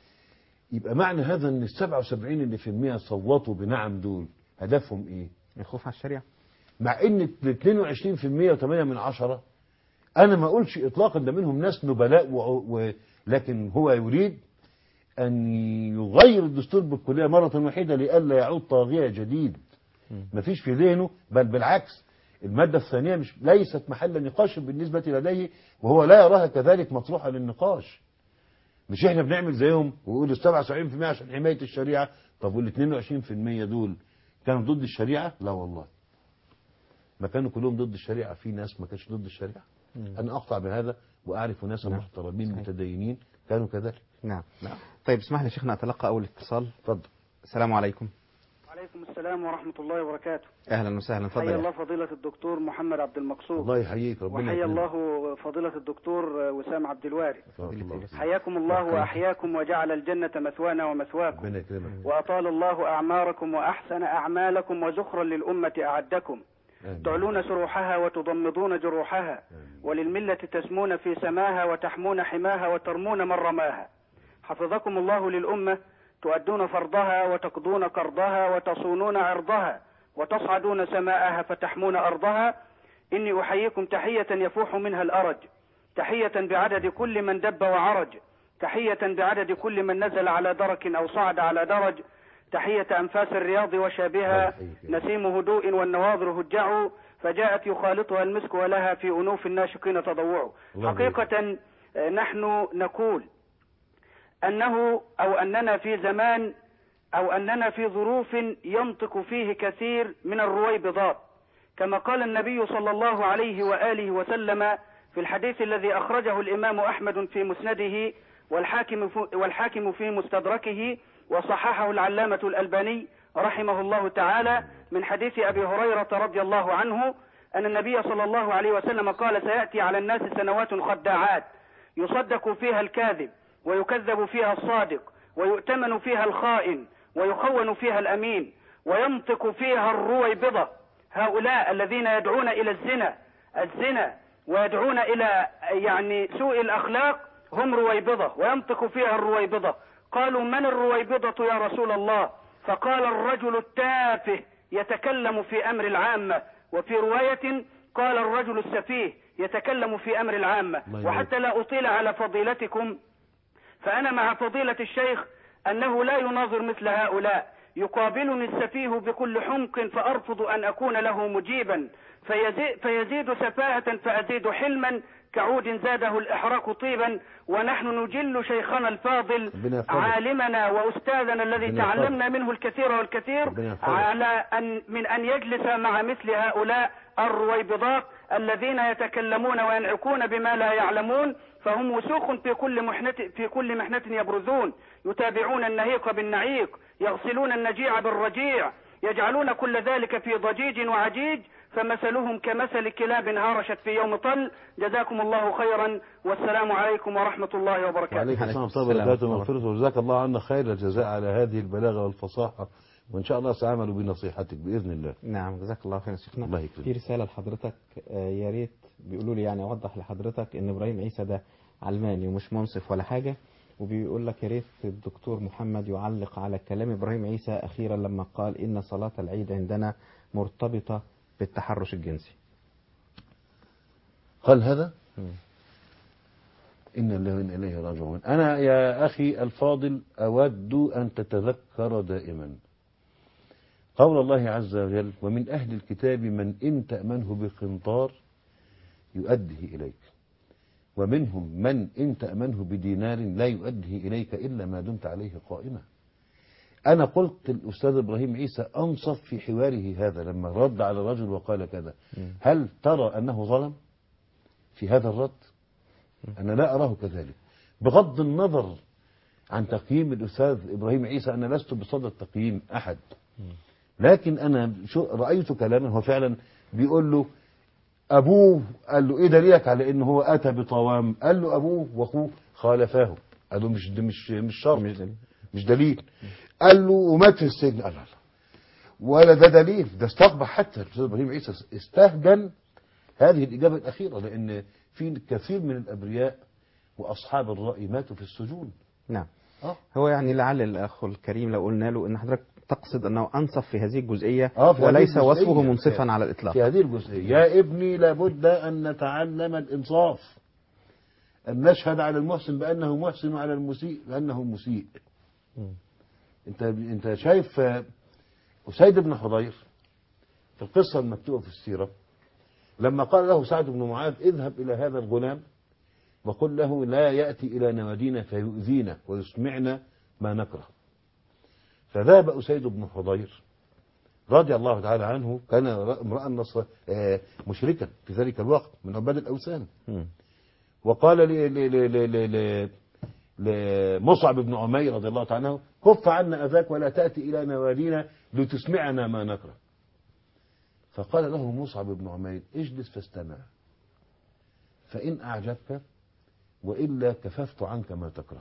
يبقى معنى هذا ان ال 77 اللي في المية صوتوا بنعم دول هدفهم ايه الخوف على الشريعة مع ان ال 22% و8 من عشرة انا ما اقولش اطلاقا ده منهم ناس نبلاء و... و... لكن هو يريد ان يغير الدستور بالكليه مره واحده لئلا يعود طاغيه جديد ما فيش في ذهنه بل بالعكس الماده الثانيه مش ليست محل نقاش بالنسبه لديه وهو لا يراها كذلك مطروحه للنقاش مش احنا بنعمل زيهم ويقول ال 77% عشان حمايه الشريعه طب وال 22% دول كانوا ضد الشريعه؟ لا والله ما كانوا كلهم ضد الشريعه في ناس ما كانش ضد الشريعه انا اقطع بهذا واعرف ناسا نعم. محترمين صحيح. متدينين كانوا كذلك نعم طيب اسمح لي شيخنا أتلقى أول اتصال اتفضل السلام عليكم وعليكم السلام ورحمة الله وبركاته أهلا وسهلا حيا تفضل الله يا فضيلة الدكتور محمد عبد المقصود الله يحييك ربنا وحيا يكرمك. الله فضيلة الدكتور وسام عبد الوارث بارك الله فيك. حياكم الله بارك الله وأحياكم وجعل الجنة مثوانا ومثواكم ربنا يكرمك وأطال الله أعماركم وأحسن أعمالكم وزخرا للأمة أعدكم آمين. تعلون سروحها وتضمضون جروحها وللملة تسمون في سماها وتحمون حماها وترمون من رماها حفظكم الله للأمة تؤدون فرضها وتقضون قرضها وتصونون عرضها وتصعدون سماءها فتحمون أرضها إني أحييكم تحية يفوح منها الأرج تحية بعدد كل من دب وعرج تحية بعدد كل من نزل على درك أو صعد على درج تحية أنفاس الرياض وشابها الله يحييك يا رب. نسيم هدوء والنواظر هجع فجاءت يخالطها المسك ولها في أنوف الناشقين تضوع الله حقيقة آه، نحن نقول أنه أو أننا في زمان أو أننا في ظروف ينطق فيه كثير من الرويبضات كما قال النبي صلى الله عليه وآله وسلم في الحديث الذي أخرجه الإمام أحمد في مسنده والحاكم في والحاكم في مستدركه وصححه العلامة الألباني رحمه الله تعالى من حديث أبي هريرة رضي الله عنه أن النبي صلى الله عليه وسلم قال سيأتي على الناس سنوات خداعات يصدق فيها الكاذب ويكذب فيها الصادق ويؤتمن فيها الخائن ويخون فيها الأمين وينطق فيها الرويبضة هؤلاء الذين يدعون إلى الزنا الزنا ويدعون إلى يعني سوء الأخلاق هم رويبضة وينطق فيها الرويبضة قالوا من الرويبضة يا رسول الله فقال الرجل التافه يتكلم في أمر العامة وفي رواية قال الرجل السفيه يتكلم في أمر العامة الله يبارك. وحتى لا أطيل على فضيلتكم فأنا مع فضيلة الشيخ أنه لا يناظر مثل هؤلاء يقابلني السفيه بكل حمق فأرفض أن أكون له مجيبا فيزيد, فيزيد سفاهة فأزيد حلما كعود زاده الإحراق طيبا ونحن نجل شيخنا الفاضل ربنا يحفظك. عالمنا وأستاذنا الذي ربنا يحفظك. تعلمنا منه الكثير والكثير ربنا يحفظك. على أن من أن يجلس مع مثل هؤلاء الرويبضات الذين يتكلمون وينعكون بما لا يعلمون فهم وسوق في كل محنة في كل محنة يبرزون يتابعون النهيق بالنعيق يغسلون النجيع بالرجيع يجعلون كل ذلك في ضجيج وعجيج فمثلهم كمثل كلاب هارشت في يوم طل جزاكم الله خيرا والسلام عليكم ورحمة الله وبركاته وعليكم عليكم السلام ورحمة الله السلام وبركاته ورحمة ومغفرته وجزاك الله عنا خير الجزاء على هذه البلاغة والفصاحة وإن شاء الله سأعمل بنصيحتك بإذن الله نعم جزاك الله خير يا شيخنا الله يكرمك. في رسالة لحضرتك آه، يا ريت بيقولوا لي يعني أوضح لحضرتك إن إبراهيم عيسى ده علماني ومش منصف ولا حاجة وبيقول لك يا ريت الدكتور محمد يعلق على كلام إبراهيم عيسى أخيرا لما قال إن صلاة العيد عندنا مرتبطة بالتحرش الجنسي قال هذا مم. إن الله وإنا إليه راجعون أنا يا أخي الفاضل أود أن تتذكر دائما قول الله عز وجل ومن أهل الكتاب من إن تأمنه بقنطار يؤديه إليك ومنهم من إن تأمنه بدينار لا يؤديه إليك إلا ما دمت عليه قائما أنا قلت الأستاذ إبراهيم عيسى أنصف في حواره هذا لما رد على الرجل وقال كذا هل ترى أنه ظلم في هذا الرد أنا لا أراه كذلك بغض النظر عن تقييم الأستاذ إبراهيم عيسى أنا لست بصدد تقييم أحد لكن أنا شو رأيت كلاما هو فعلا بيقول له أبوه قال له إيه دليلك على إن هو أتى بطوام قال له أبوه وأخوه خالفاه قال له مش مش مش شرط مش دليل. مش دليل قال له ومات في السجن قال لا لا ولا ده دليل ده استقبح حتى الاستاذ ابراهيم عيسى استهجن هذه الاجابه الاخيره لان في كثير من الابرياء واصحاب الراي ماتوا في السجون نعم اه هو يعني لعل الأخ الكريم لو قلنا له إن حضرتك تقصد أنه أنصف في هذه الجزئية آه، في هذه وليس الجزئية. وصفه منصفا على الإطلاق في هذه الجزئيه يا ابني لابد ان نتعلم الانصاف ان نشهد على المحسن بانه محسن وعلى المسيء بانه مسيء انت انت شايف آه، اسيد بن حضير في القصه المكتوبه في السيره لما قال له سعد بن معاذ اذهب الى هذا الغلام وقل له لا ياتي الى نوادينا فيؤذينا ويسمعنا ما نكره فذهب اسيد بن حضير رضي الله تعالى عنه كان امرأ نصر آه، مشركا في ذلك الوقت من عباد الأوثان مم. وقال ل- ل- ل- ل- ل- ل- لمصعب بن عمير رضي الله تعالى عنه كف عنا أذاك ولا تأتي إلى نوادينا لتسمعنا ما نكره فقال له مصعب بن عمير اجلس فاستمع فإن أعجبك وإلا كففت عنك ما تكره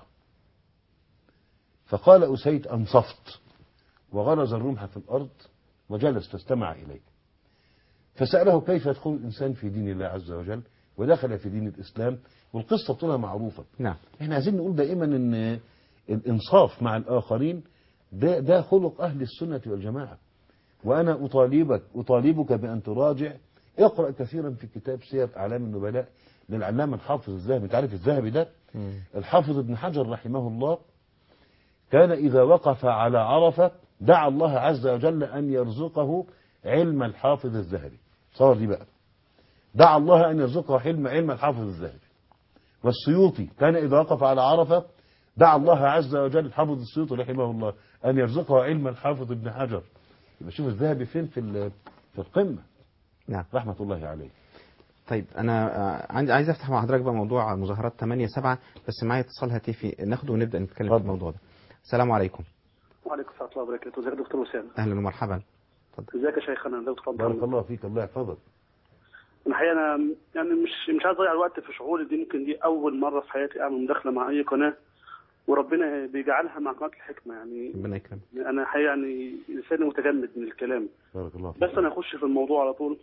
فقال أسيد أنصفت وغرز الرمح في الأرض وجلس فاستمع إليه فسأله كيف يدخل الإنسان في دين الله عز وجل ودخل في دين الإسلام والقصة طولها معروفة نعم احنا عايزين نقول دائما ان الانصاف مع الاخرين ده ده خلق اهل السنه والجماعه وانا اطالبك اطالبك بان تراجع اقرا كثيرا في كتاب سير اعلام النبلاء للعلامه الحافظ الذهبي انت عارف الذهبي ده مم. الحافظ ابن حجر رحمه الله كان اذا وقف على عرفه دعا الله عز وجل ان يرزقه علم الحافظ الذهبي صور دي بقى دعا الله ان يرزقه علم علم الحافظ الذهبي والسيوطي كان إذا وقف على عرفة دعا الله عز وجل الحافظ السيوطي رحمه الله أن يرزقه علم الحافظ ابن حجر يبقى شوف الذهبي فين في ال- في القمة نعم رحمة الله عليه طيب انا آه، عندي عايز افتح مع حضرتك بقى موضوع مظاهرات 8 7 بس معايا اتصال هاتفي ناخده ونبدا نتكلم في اتفضل. الموضوع ده السلام عليكم وعليكم السلام ورحمة الله وبركاته ازيك يا دكتور وسام اهلا ومرحبا ازيك يا شيخنا دكتور بارك محمد الله فيك الله يحفظك الحقيقة أنا يعني مش مش عايز أضيع الوقت في شغولي دي ممكن دي أول مرة في حياتي أعمل مداخلة مع أي قناة وربنا بيجعلها مع قناه الحكمه يعني ربنا يكرمك انا حقيقة يعني انسان متجمد من الكلام بارك الله فيك بس انا اخش في الموضوع على طول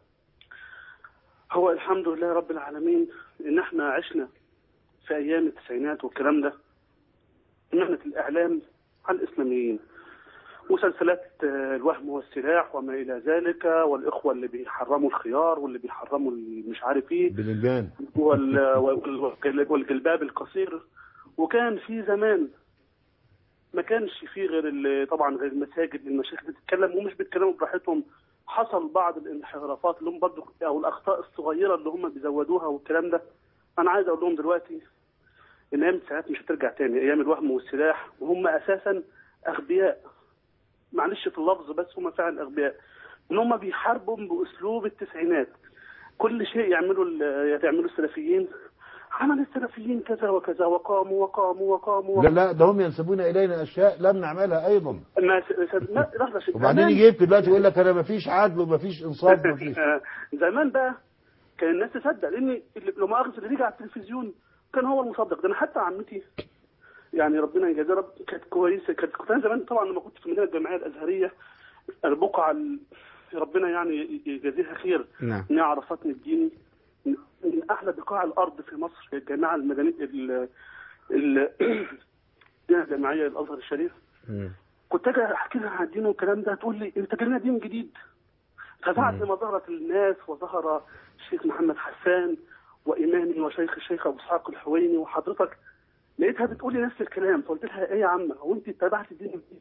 هو الحمد لله رب العالمين ان احنا عشنا في ايام التسعينات والكلام ده مهنة الاعلام على الاسلاميين مسلسلات آه، الوهم والسلاح وما الى ذلك والاخوه اللي بيحرموا الخيار واللي بيحرموا مش عارف ايه بالإنجان وال- وال- والجلباب القصير وكان في زمان ما كانش في غير ال- طبعا غير المساجد المشايخ بتتكلم ومش بيتكلموا براحتهم حصل بعض الانحرافات اللي هم برضه او الاخطاء الصغيره اللي هم بيزودوها والكلام ده انا عايز اقول لهم دلوقتي ان ايام التسعينات مش هترجع تاني ايام الوهم والسلاح وهم اساسا اغبياء معلش في اللفظ بس هم فعلا اغبياء ان هم بيحاربوا باسلوب التسعينات كل شيء يعملوا ال- يعملوا السلفيين عمل السلفيين كذا وكذا وقاموا وقاموا وقاموا لا لا ده هم ينسبون إلينا أشياء لم نعملها أيضا ما س- س- ما- لحظة شيء. وبعدين زمان- يجي يبكي دلوقتي يقول لك أنا ما فيش عدل وما فيش إنصاف وما فيش آه، زمان بقى كان الناس تصدق لان اللي- لو مؤاخذة اللي بيجي على التلفزيون كان هو المصدق ده انا حتى عمتي يعني ربنا يجازيها رب كانت كويسه كانت كنت انا زمان طبعا لما كنت في المدينه الجامعيه الازهريه البقعه ال- ربنا يعني يجازيها خير نعم انها عرفتني بديني من من احلى بقاع الارض في مصر الجامعه المدنيه ال ال- المدينه الجامعيه الازهر الشريف مم. كنت اجي احكي لها عن الدين والكلام ده تقول لي انت جالنا دين جديد فبعد ما ظهرت الناس وظهر الشيخ محمد حسان وامامي وشيخ الشيخ ابو اسحاق الحويني وحضرتك لقيتها بتقول لي نفس الكلام فقلت لها ايه يا عم هو انت اتبعت الدين الجديد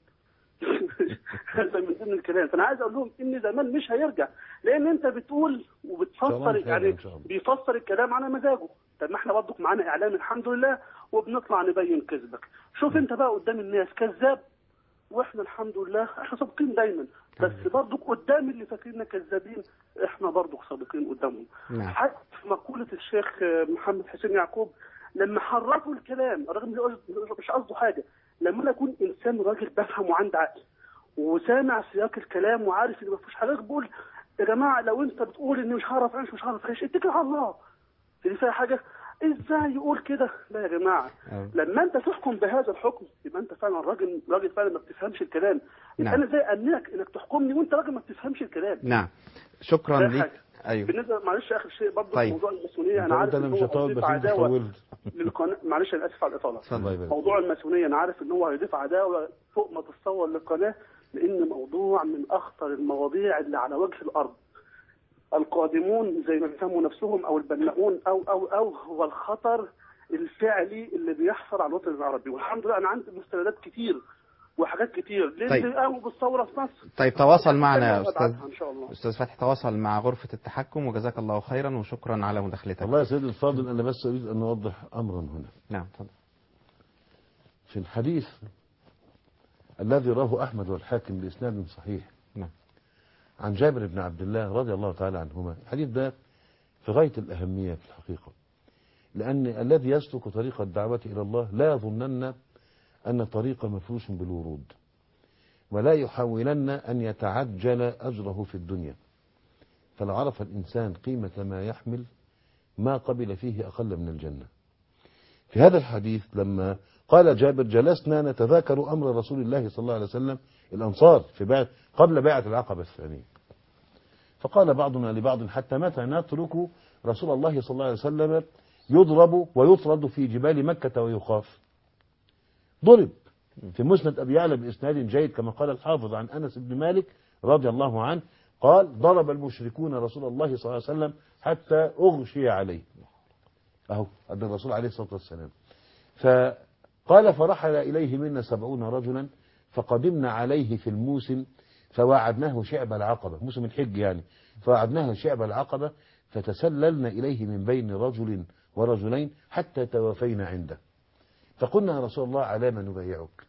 هذا من ضمن الكلام فانا عايز اقول لهم ان زمان مش هيرجع لان انت بتقول شاء الله وبتفسر خير يعني إن شاء الله. بيفسر الكلام على مزاجه طب ما احنا برضك معانا اعلام الحمد لله وبنطلع نبين كذبك شوف انت بقى قدام الناس كذاب واحنا الحمد لله احنا صادقين دايما بس برضك قدام اللي فاكريننا كذابين احنا برضك صادقين قدامهم نعم. حتى في مقولة الشيخ محمد حسين يعقوب لما حرفوا الكلام رغم إن هو مش قصده حاجة لما انا اكون انسان راجل بفهم وعندي عقل وسامع سياق الكلام وعارف ان ما فيش حاجه بقول يا جماعه لو انت بتقول اني مش هعرف اعيش مش هعرف اعيش اتكل على الله دي فيها حاجه ازاي يقول كده لا يا جماعه أه. لما انت تحكم بهذا الحكم يبقى انت فعلا راجل راجل فعلا ما بتفهمش الكلام نعم. انا ازاي امنعك انك تحكمني وانت راجل ما بتفهمش الكلام نعم شكرا ده ليك حاجة. ايوه بالنسبه معلش اخر شيء برضه طيب. في موضوع الماسونيه أنت انا قلت عارف أنا ان مش هو هطول هيضيف بس أنت عداوه طولت للقناه معلش انا اسف على الاطاله الله يبارك موضوع الماسونيه انا عارف ان هو هيضيف عداوه فوق ما تتصور للقناه لان موضوع من اخطر المواضيع اللي على وجه الارض القادمون زي ما بيسموا نفسهم او البناؤون او او او هو الخطر الفعلي اللي بيحصل على الوطن العربي والحمد لله انا عندي مستندات كتير وحاجات كتير ليه طيب. اللي قاموا بالثوره في مصر طيب تواصل معنا يا وأبعتها استاذ ان شاء الله استاذ فتحي تواصل مع غرفة التحكم وجزاك الله خيرا وشكرا على مداخلتك والله يا سيدي الفاضل أنا بس أريد أن أوضح أمرا هنا نعم تفضل في الحديث الذي رواه أحمد والحاكم بإسناد صحيح نعم. عن جابر بن عبد الله رضي الله تعالى عنهما الحديث ده في غاية الأهمية في الحقيقة لأن الذي يسلك طريق الدعوة إلى الله لا يظنن أن طريق مفروش بالورود ولا يحاولن أن يتعجل أجره في الدنيا فلو عرف الإنسان قيمة ما يحمل ما قبل فيه أقل من الجنة في هذا الحديث لما قال جابر جلسنا نتذاكر أمر رسول الله صلى الله عليه وسلم الأنصار في بعد قبل بيعة العقبة الثانية فقال بعضنا لبعض حتى متى نترك رسول الله صلى الله عليه وسلم يضرب ويطرد في جبال مكة ويخاف ضرب في مسند أبي يعلى بإسناد جيد كما قال الحافظ عن أنس بن مالك رضي الله عنه قال ضرب المشركون رسول الله صلى الله عليه وسلم حتى أغشي عليه أهو هذا الرسول عليه الصلاة والسلام فقال فرحل إليه منا سبعون رجلا فقدمنا عليه في الموسم فوعدناه شعب العقبة موسم الحج يعني فوعدناه شعب العقبة فتسللنا إليه من بين رجل ورجلين حتى توافينا عنده فقلنا يا رسول الله على ما نبايعك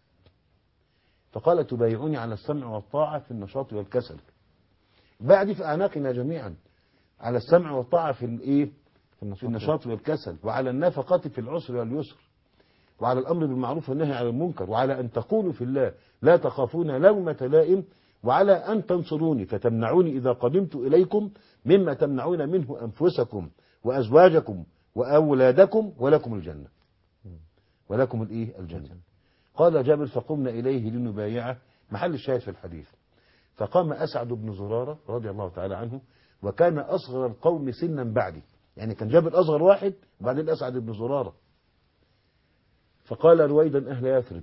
فقال تبايعوني على السمع والطاعة في النشاط والكسل بعد في أعناقنا جميعا على السمع والطاعة في الإيه في النشاط والكسل وعلى النفقة في العسر واليسر وعلى الأمر بالمعروف والنهي عن المنكر وعلى أن تقولوا في الله لا تخافون لومة لائم وعلى أن تنصروني فتمنعوني إذا قدمت إليكم مما تمنعون منه أنفسكم وأزواجكم وأولادكم ولكم الجنة ولكم الايه الجنة قال جابر فقمنا إليه لنبايعه محل الشاهد في الحديث فقام أسعد بن زرارة رضي الله تعالى عنه وكان أصغر القوم سنا بعدي يعني كان جابر أصغر واحد وبعدين أسعد بن زرارة فقال رويدا أهل يثرب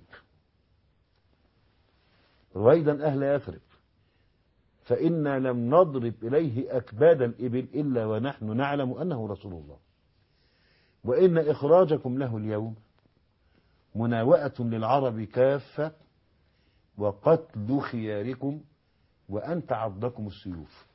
رويدا أهل يثرب فإنا لم نضرب إليه أكباد الإبل إلا ونحن نعلم أنه رسول الله وإن إخراجكم له اليوم مناوئة للعرب كافة وقتل خياركم وأن تعضكم السيوف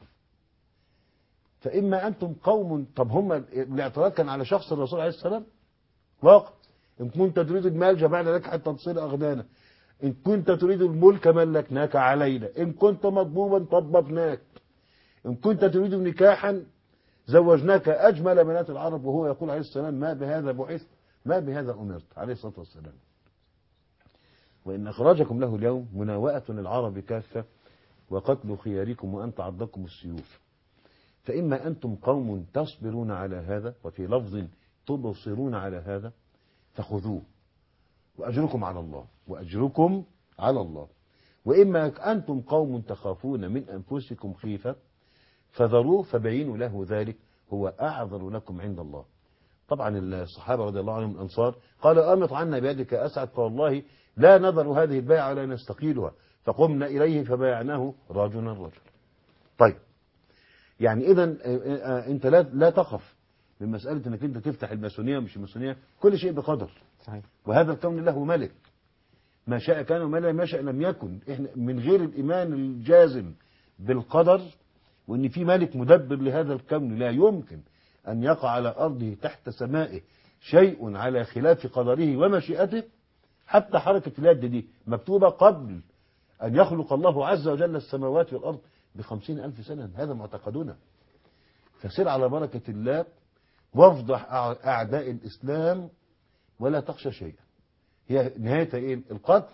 فإما أنتم قوم طب هم الاعتراض كان على شخص الرسول عليه السلام واقع إن كنت تريد المال جمعنا لك حتى تصير أغنانا إن كنت تريد الملك ملكناك علينا إن كنت مطبوبا طببناك إن كنت تريد نكاحا زوجناك أجمل بنات العرب وهو يقول عليه السلام ما بهذا بعث ما بهذا أمرت عليه الصلاة والسلام وإن أخرجكم له اليوم مناوئة للعرب كافة وقتل خياركم وأن تعضكم السيوف فإما أنتم قوم تصبرون على هذا وفي لفظ تبصرون على هذا فخذوه وأجركم على الله وأجركم على الله وإما أنتم قوم تخافون من أنفسكم خيفة فذروه فبينوا له ذلك هو أعذر لكم عند الله طبعا الصحابة رضي الله عنهم الأنصار قالوا أمط عنا بيدك أسعد فوالله لا نذر هذه البيعة ولا نستقيلها فقمنا إليه فبايعناه رجلا رجلا طيب يعني إذا أنت لا لا تخف من مسألة أنك أنت تفتح الماسونية ومش الماسونية كل شيء بقدر صحيح وهذا الكون له ملك ما شاء كان وما لا ما شاء لم يكن احنا من غير الإيمان الجازم بالقدر وان في ملك مدبر لهذا الكون لا يمكن أن يقع على أرضه تحت سمائه شيء على خلاف قدره ومشيئته حتى حركة اليد دي مكتوبة قبل أن يخلق الله عز وجل السماوات والأرض بخمسين ألف سنة هذا معتقدنا فسير على بركة الله وافضح أع- أعداء الإسلام ولا تخشى شيئا هي نهاية إيه القتل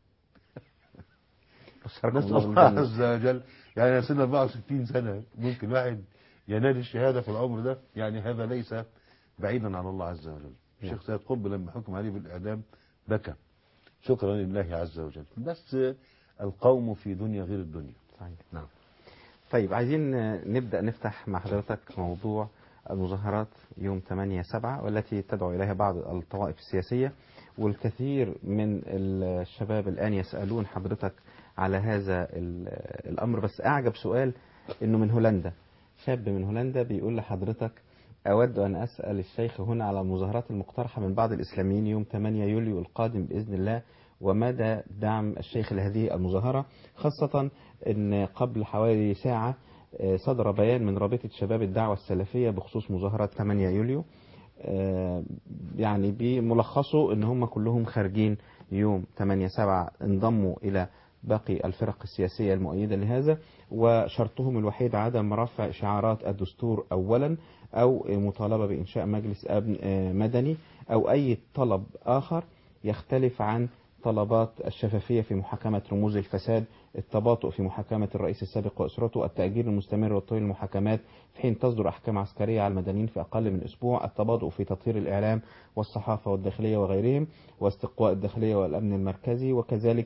بشركم نسأل الله الله بالجنة. عز وجل يعني يا سيدنا 64 سنة ممكن واحد ينال الشهادة في العمر ده يعني هذا ليس بعيدا عن الله عز وجل الشيخ سيد قطب لما حكم عليه بالإعدام بكى شكرا لله عز وجل بس القوم في دنيا غير الدنيا صحيح نعم طيب عايزين نبدأ نفتح مع حضرتك موضوع المظاهرات يوم 8 7 والتي تدعو إليها بعض الطوائف السياسية والكثير من الشباب الآن يسألون حضرتك على هذا ال- الأمر بس أعجب سؤال إنه من هولندا شاب من هولندا بيقول لحضرتك أود أن أسأل الشيخ هنا على المظاهرات المقترحة من بعض الإسلاميين يوم 8 يوليو القادم بإذن الله ومدى دعم الشيخ لهذه المظاهرة خاصة أن قبل حوالي ساعة آه، صدر بيان من رابطة شباب الدعوة السلفية بخصوص مظاهرات 8 يوليو آه، يعني بملخصه ان هم كلهم خارجين يوم 8 7 انضموا الى باقي الفرق السياسية المؤيدة لهذا وشرطهم الوحيد عدم رفع شعارات الدستور أولا أو مطالبة بإنشاء مجلس أمن آه، مدني أو أي طلب آخر يختلف عن طلبات الشفافية في محاكمة رموز الفساد التباطؤ في محاكمة الرئيس السابق وأسرته التأجيل المستمر وطويل المحاكمات في حين تصدر أحكام عسكرية على المدنيين في أقل من أسبوع التباطؤ في تطهير الإعلام والصحافة والداخلية وغيرهم واستقواء الداخلية والأمن المركزي وكذلك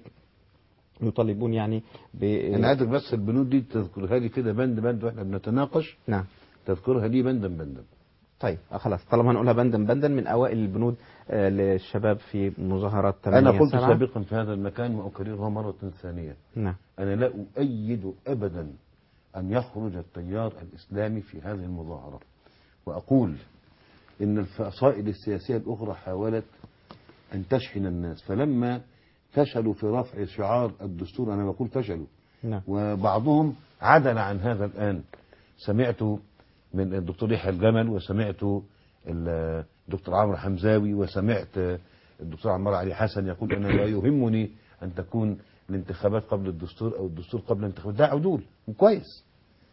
يطالبون يعني ب انا عايزك بس البنود دي تذكرها لي كده بند بند واحنا بنتناقش نعم تذكرها لي بندا بندا طيب آه خلاص طالما هنقولها بندا بندا من أوائل البنود آه، للشباب في مظاهرات 8 انا قلت 7. سابقا في هذا المكان واكررها مرة ثانية نعم أنا لا أؤيد أبدا أن يخرج التيار الإسلامي في هذه المظاهرة وأقول إن الفصائل السياسية الأخرى حاولت أن تشحن الناس فلما فشلوا في رفع شعار الدستور أنا بقول فشلوا نعم وبعضهم عدل عن هذا الآن سمعت من الدكتور يحيى الجمل وسمعت ال- الدكتور عمرو حمزاوي وسمعت الدكتور عمار علي حسن يقول أنا لا يهمني أن تكون الانتخابات قبل الدستور أو الدستور قبل الانتخابات ده عدول كويس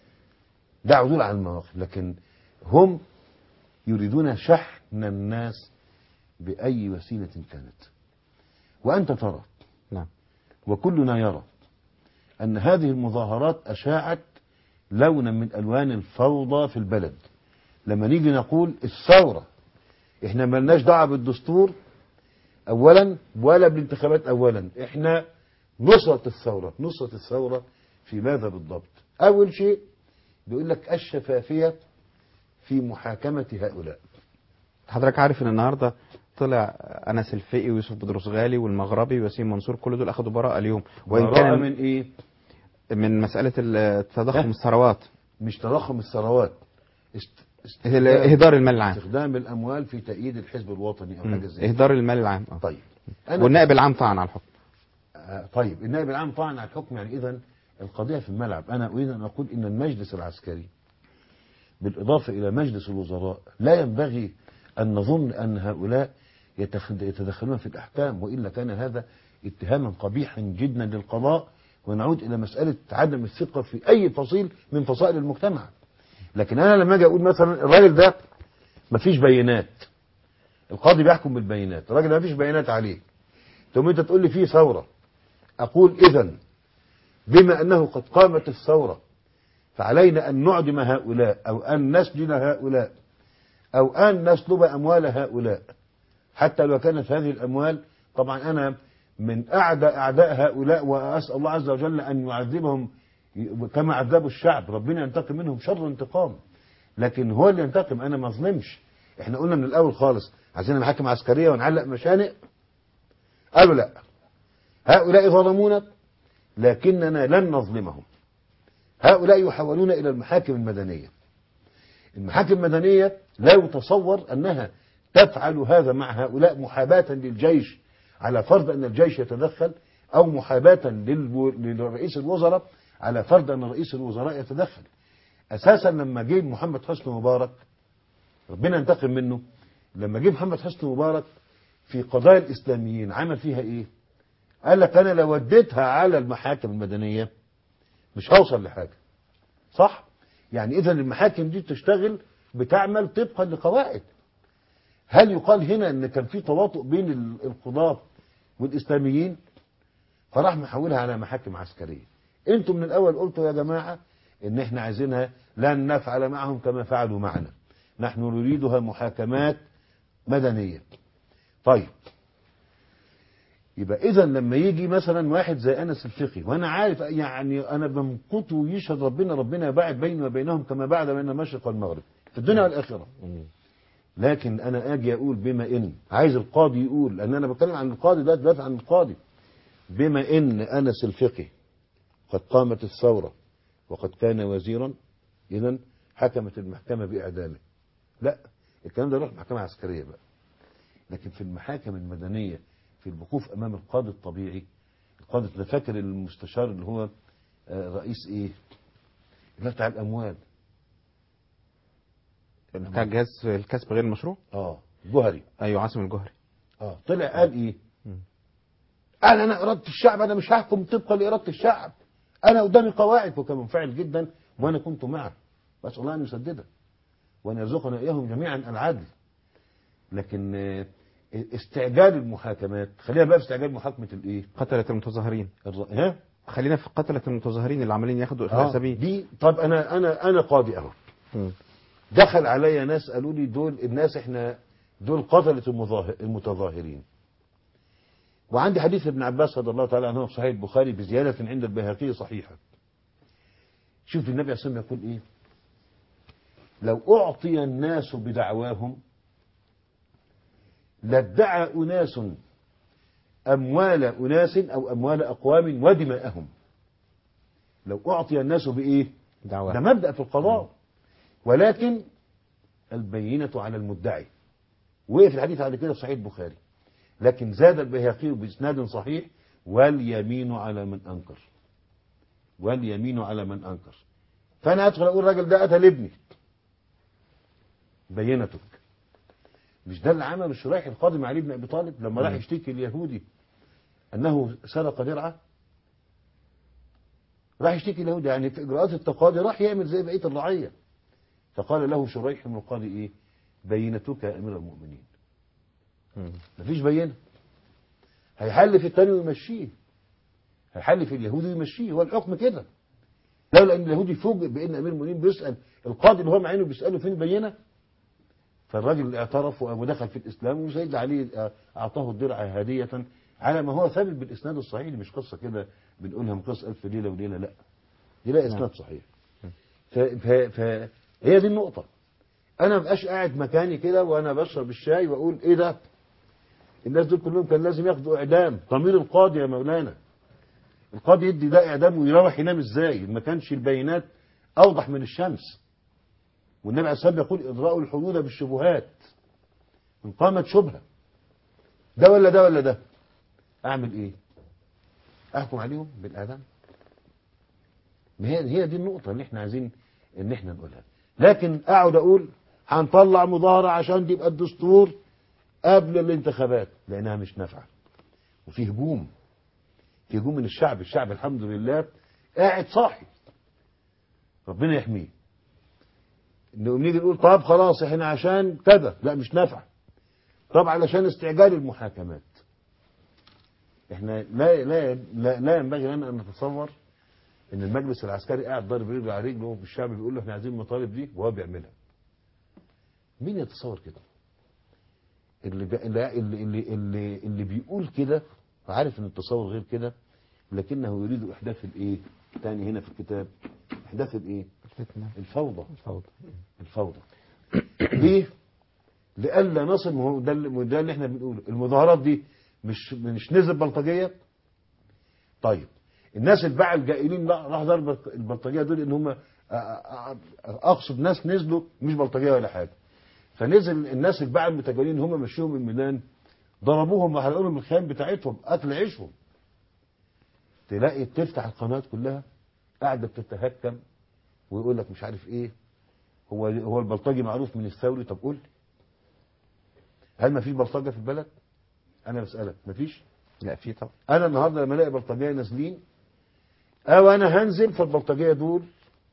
ده عدول عن المواقف لكن هم يريدون شحن الناس بأي وسيلة كانت وأنت ترى نعم وكلنا يرى أن هذه المظاهرات أشاعت لونا من ألوان الفوضى في البلد لما نيجي نقول الثورة احنا ملناش دعوة بالدستور اولا ولا بالانتخابات اولا احنا نصرة الثورة نصرة الثورة في ماذا بالضبط اول شيء بيقول لك الشفافية في محاكمة هؤلاء حضرتك عارف ان النهارده طلع انس الفقي ويوسف بدروس غالي والمغربي وياسين منصور كل دول اخذوا براءه اليوم وان براءة كان من ايه من مساله ال- تضخم ها؟ الثروات مش تضخم الثروات است... ال- اهدار المال العام استخدام الاموال في تأييد الحزب الوطني او مم. حاجه زي كده. اهدار المال العام آه. طيب أنا والنائب العام طعن على الحكم آه، طيب النائب العام طعن على الحكم يعني اذا القضيه في الملعب انا اريد ان اقول ان المجلس العسكري بالاضافه الى مجلس الوزراء لا ينبغي ان نظن ان هؤلاء يتخ- يتدخلون في الاحكام والا كان هذا اتهاما قبيحا جدا للقضاء ونعود الى مساله عدم الثقه في اي فصيل من فصائل المجتمع لكن انا لما اجي اقول مثلا الراجل ده مفيش بينات القاضي بيحكم بالبينات الراجل ده مفيش بيانات عليه ثم انت تقول لي فيه ثوره أقول إذا بما أنه قد قامت الثورة فعلينا أن نعدم هؤلاء أو أن نسجن هؤلاء أو أن نسلب أموال هؤلاء حتى لو كانت هذه الأموال طبعا أنا من أعدى أعداء هؤلاء وأسأل الله عز وجل أن يعذبهم كما عذبوا الشعب ربنا ينتقم منهم شر انتقام لكن هو اللي ينتقم أنا ما أظلمش احنا قلنا من الأول خالص عايزين محاكم عسكرية ونعلق مشانق قالوا لا هؤلاء ظلمونا لكننا لن نظلمهم هؤلاء يحولون إلى المحاكم المدنية المحاكم المدنية لا يتصور أنها تفعل هذا مع هؤلاء محاباة للجيش على فرض أن الجيش يتدخل أو محاباة للو- لرئيس الوزراء على فرض أن رئيس الوزراء يتدخل أساسا لما جه محمد حسني مبارك ربنا ينتقم منه لما جه محمد حسني مبارك في قضايا الإسلاميين عمل فيها إيه قال لك انا لو وديتها على المحاكم المدنيه مش هوصل لحاجه صح يعني اذا المحاكم دي تشتغل بتعمل طبقا لقواعد هل يقال هنا ان كان في تواطؤ بين ال- القضاه والاسلاميين فراح محولها على محاكم عسكريه انتم من الاول قلتوا يا جماعه ان احنا عايزينها لن نفعل معهم كما فعلوا معنا نحن نريدها محاكمات مدنيه طيب يبقى اذا لما يجي مثلا واحد زي انس الفقي وانا عارف يعني انا بمقته ويشهد ربنا ربنا يباعد بيني وبينهم كما بعد بين المشرق والمغرب في الدنيا والاخره لكن انا اجي اقول بما ان عايز القاضي يقول لان انا بتكلم عن القاضي دلوقتي دلوقتي عن القاضي بما ان انس الفقي قد قامت الثوره وقد كان وزيرا اذا حكمت المحكمه باعدامه لا الكلام ده يروح محكمه عسكريه بقى لكن في المحاكم المدنيه في الوقوف امام القاضي الطبيعي القاضي انا فاكر المستشار اللي هو آه، رئيس ايه اللي بتاع الاموال بتاع جهاز الكسب غير المشروع اه جوهري ايوه عاصم الجوهري اه طلع قال ايه مم. قال انا اراده الشعب انا مش هحكم طبقا لاراده الشعب انا قدامي قواعد وكان منفعل جدا وانا كنت معه بسال الله ان يسدده وان يرزقنا اياهم جميعا العدل لكن آه، استعجال المحاكمات خلينا بقى في استعجال محاكمه الايه قتلة المتظاهرين الر- ها خلينا في قتلة المتظاهرين اللي عمالين ياخدوا آه، اخلاء سبيل دي طب انا انا انا قاضي اهو مم. دخل عليا ناس قالوا لي دول الناس احنا دول قتلة المظاهر المتظاهرين وعندي حديث ابن عباس رضي الله تعالى عنه في صحيح البخاري بزيادة عند البيهقي صحيحة شوف النبي عليه الصلاة والسلام يقول ايه لو أعطي الناس بدعواهم لادعى أناس أموال أناس أو أموال أقوام ودماءهم لو أعطي الناس بإيه دعوة ده مبدأ في القضاء ولكن البينة على المدعي وقف الحديث على كده في صحيح البخاري لكن زاد البيهقي بإسناد صحيح واليمين على من أنكر واليمين على من أنكر فأنا أدخل أقول الراجل ده قتل ابني بينتك مش ده اللي عمله الشريح القاضي مع علي بن أبي طالب لما راح مم. يشتكي اليهودي أنه سرق درعه راح يشتكي اليهودي يعني في إجراءات التقاضي راح يعمل زي بقية الرعية فقال له شريح بن القاضي إيه بينتك يا أمير المؤمنين مم. مفيش بينة هيحل في التاني ويمشيه هيحل في اليهودي ويمشيه هو الحكم كده لولا ان اليهودي فوجئ بان امير المؤمنين بيسال القاضي اللي هو معينه بيساله فين بينه فالراجل اعترف ودخل في الاسلام وسيدنا علي اعطاه الدرع هديه على ما هو ثابت بالاسناد الصحيح دي مش قصه كده بنقولها من قصه الف ليله وليله لا دي لا اسناد صحيح ف... ف... ف... هي دي النقطه انا ما بقاش قاعد مكاني كده وانا بشرب الشاي واقول ايه ده الناس دول كلهم كان لازم ياخدوا اعدام ضمير القاضي يا مولانا القاضي يدي ده اعدام ويروح ينام ازاي ما كانش البينات اوضح من الشمس والنبي عليه الصلاه والسلام يقول اضراء الحدود بالشبهات ان قامت شبهه ده ولا ده ولا ده اعمل ايه احكم عليهم بالاعدام ما هي هي دي النقطه اللي احنا عايزين ان احنا نقولها لكن اقعد اقول هنطلع مظاهره عشان دي يبقى الدستور قبل الانتخابات لانها مش نافعه وفي هجوم في هجوم من الشعب الشعب الحمد لله قاعد صاحي ربنا يحميه نقوم نيجي نقول طب خلاص احنا عشان كذا لا مش نافع طب علشان استعجال المحاكمات احنا لا لا لا, لا ينبغي لنا ان نتصور ان المجلس العسكري قاعد ضارب رجله على رجله والشعب بيقول له احنا عايزين المطالب دي وهو بيعملها مين يتصور كده اللي بي... اللي اللي اللي, اللي بيقول كده عارف ان التصور غير كده لكنه يريد احداث الايه تاني هنا في الكتاب احداث الايه الفتنة الفوضى الفوضى الفوضى ليه لئلا نصل ما هو ده اللي ده اللي احنا بنقوله المظاهرات دي مش مش نزل بلطجيه طيب الناس الباعة الجائلين لا راح ضرب البلطجيه دول ان هم اقصد ناس نزلوا مش بلطجيه ولا حاجه فنزل الناس الباعة المتجولين هم مشيهم من الميدان ضربوهم وحرقوا لهم الخيام بتاعتهم اكل عيشهم تلاقي تفتح القناه كلها قاعده بتتهكم ويقول لك مش عارف ايه هو هو البلطجي معروف من الثوري طب قول لي هل ما فيش بلطجه في البلد انا بسالك ما فيش لا في طبعا انا النهارده لما الاقي بلطجيه نازلين او انا هنزل فالبلطجيه دول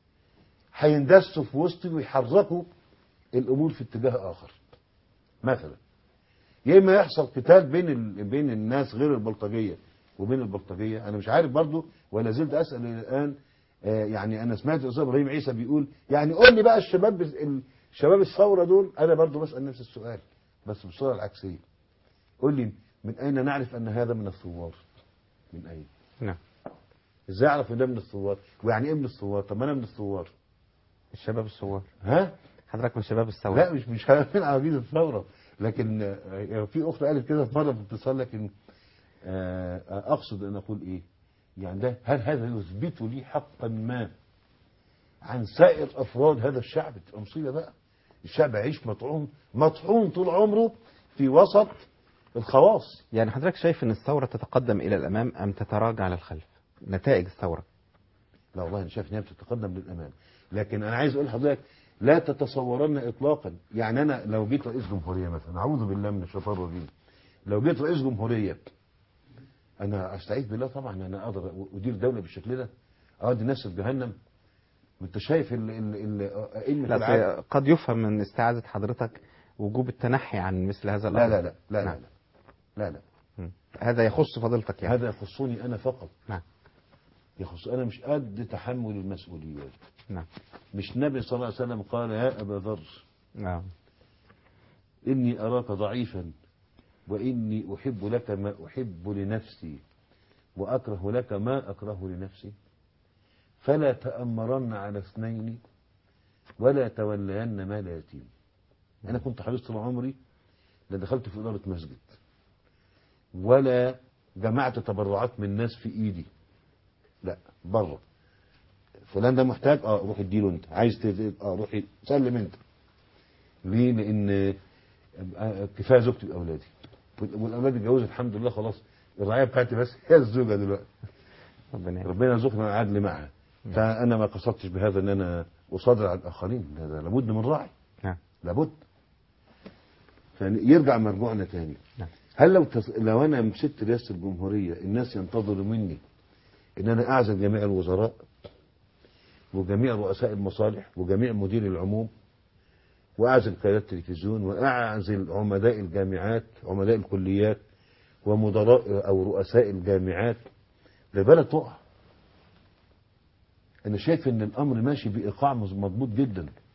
هيندسوا في وسطي ويحركوا الامور في اتجاه اخر مثلا يا اما يحصل قتال بين ال... بين الناس غير البلطجيه وبين البلطجيه انا مش عارف برضو ولا زلت اسال الى الان آه يعني انا سمعت الاستاذ ابراهيم عيسى بيقول يعني قول لي بقى الشباب ال- شباب الثوره دول انا برضو بسال نفس السؤال بس بالصوره العكسيه قول لي من اين نعرف ان هذا من الثوار من اين نعم ازاي اعرف ان ده من الثوار ويعني ايه من الثوار طب ما انا من الثوار الشباب الثوار ها حضرتك من شباب الثورة لا مش مش من عواميد الثوره لكن آه، في اخرى قالت كده في مره في اتصال لكن آه، آه، اقصد ان اقول ايه يعني ده هل هذا يثبت لي حقا ما عن سائر افراد هذا الشعب تبقى مصيبه بقى الشعب يعيش مطعون مطحون طول عمره في وسط الخواص يعني حضرتك شايف ان الثورة تتقدم الى الامام ام تتراجع للخلف نتائج الثورة لا والله انا شايف ان هي بتتقدم للامام لكن انا عايز اقول لحضرتك لا تتصورن اطلاقا يعني انا لو جيت رئيس جمهوريه مثلا اعوذ بالله من الشيطان الرجيم لو جيت رئيس جمهوريه انا استعيذ بالله طبعا انا اقدر ادير دوله بالشكل ده اودي الناس في جهنم انت شايف ال ال ال ائمه لا العالم أصل قد يفهم من استعاذة حضرتك وجوب التنحي عن مثل هذا لا الامر لا لا لا لا نعم. لا لا لا مم. هذا يخص فضيلتك يعني هذا يخصني انا فقط نعم يخص انا مش قد تحمل المسؤوليات نعم مش النبي صلى الله عليه وسلم قال يا ابا ذر نعم إني أراك ضعيفا وإني أحب لك ما أحب لنفسي وأكره لك ما أكره لنفسي فلا تأمرن على اثنين ولا تولين مال يتيم أنا كنت حريص طول عمري لا دخلت في إدارة مسجد ولا جمعت تبرعات من الناس في إيدي لا بره فلان ده محتاج اه روح اديله انت عايز تد... اه روح سلم انت ليه لان آه، كفايه زوجتي واولادي والاولاد اتجوزوا الحمد لله خلاص الرعايه بتاعتي بس هي الزوجه دلوقتي ربنا يعين. ربنا يرزقنا العدل معها فانا ما قصدتش بهذا ان انا اصادر على الاخرين هذا لابد من راعي نعم لابد فيرجع مرجوعنا تاني نعم. هل لو تص... لو انا مسكت رئاسه الجمهوريه الناس ينتظروا مني ان انا اعزل جميع الوزراء وجميع رؤساء المصالح وجميع مدير العموم واعزل قيادات التلفزيون واعزل عمداء الجامعات عمداء الكليات ومدراء او رؤساء الجامعات ده البلد تقع انا شايف ان الامر ماشي بايقاع مز- مضبوط جدا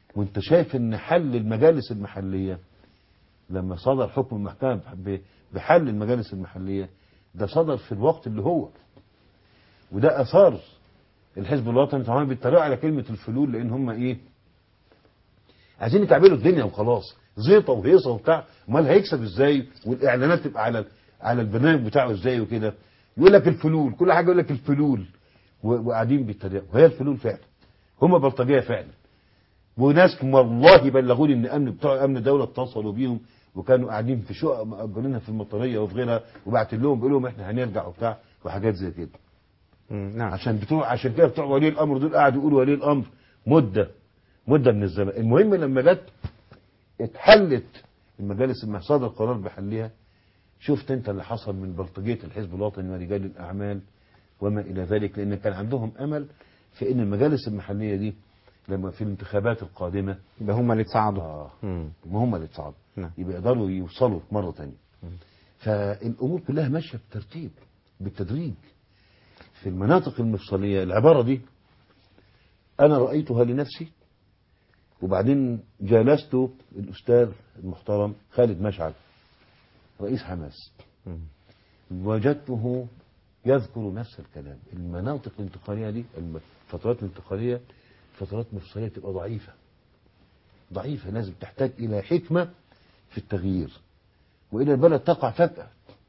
وانت شايف ان حل المجالس المحليه لما صدر حكم المحكمه ب- بحل المجالس المحليه ده صدر في الوقت اللي هو وده اثار الحزب الوطني طبعا بيتريقوا على كلمه الفلول لان هم ايه عايزين يتعبلوا الدنيا وخلاص زيطه وهيصه وبتاع امال هيكسب ازاي والاعلانات تبقى على على البرنامج بتاعه ازاي وكده يقول لك الفلول كل حاجه يقول لك الفلول و- وقاعدين بيتريقوا وهي الفلول فعلا هم بلطجيه فعلا وناس والله بلغوني ان امن بتوع امن الدوله اتصلوا بيهم وكانوا قاعدين في شقق مأجرينها في المطريه وفي غيرها وبعت لهم بيقول لهم احنا هنرجع وبتاع وحاجات زي كده مم، نعم عشان بتوع عشان كده بتوع ولي الامر دول قعدوا يقولوا ولي الامر مده مده من الزمن المهم لما جت اتحلت المجالس لما صدر قرار بحلها شفت انت اللي حصل من بلطجيه الحزب الوطني ورجال الاعمال وما الى ذلك لان كان عندهم امل في ان المجالس المحليه دي لما في الانتخابات القادمه يبقى هم اللي تصعدوا اه مم. ما هم اللي اتصعدوا نعم. يبقى يقدروا يوصلوا مرة تانية فالأمور كلها ماشية بترتيب بالتدريج في المناطق المفصلية العبارة دي أنا رأيتها لنفسي وبعدين جالست الأستاذ المحترم خالد مشعل رئيس حماس مم. وجدته يذكر نفس الكلام المناطق الانتقالية دي الفترات الانتقالية فترات مفصلية تبقى ضعيفة ضعيفة لازم تحتاج إلى حكمة في التغيير وإلى البلد تقع فجأة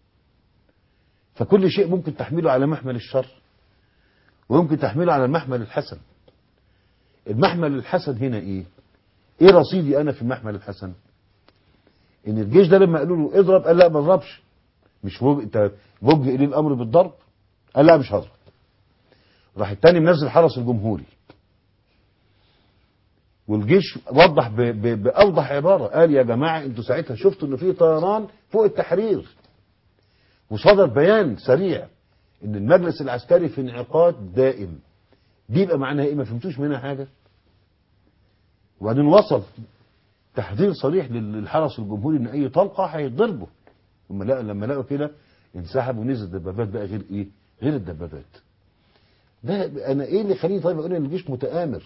فكل شيء ممكن تحمله على محمل الشر ويمكن تحمله على المحمل الحسن المحمل الحسن هنا إيه إيه رصيدي أنا في المحمل الحسن إن الجيش ده لما قالوا له اضرب قال لا ما اضربش مش وجه انت وجه اليه الامر بالضرب قال لا مش هضرب راح التاني منزل حرس الجمهوري والجيش وضح ب... ب... باوضح عباره قال يا جماعه انتوا ساعتها شفتوا ان في طيران فوق التحرير وصدر بيان سريع ان المجلس العسكري في انعقاد دائم دي يبقى معناها ايه ما فهمتوش منها حاجه وبعدين وصل تحذير صريح للحرس الجمهوري ان اي طلقه هيتضربوا لما لقى لما لقوا كده انسحب ونزل الدبابات بقى غير ايه غير الدبابات ده انا ايه اللي يخليني طيب اقول ان الجيش متآمر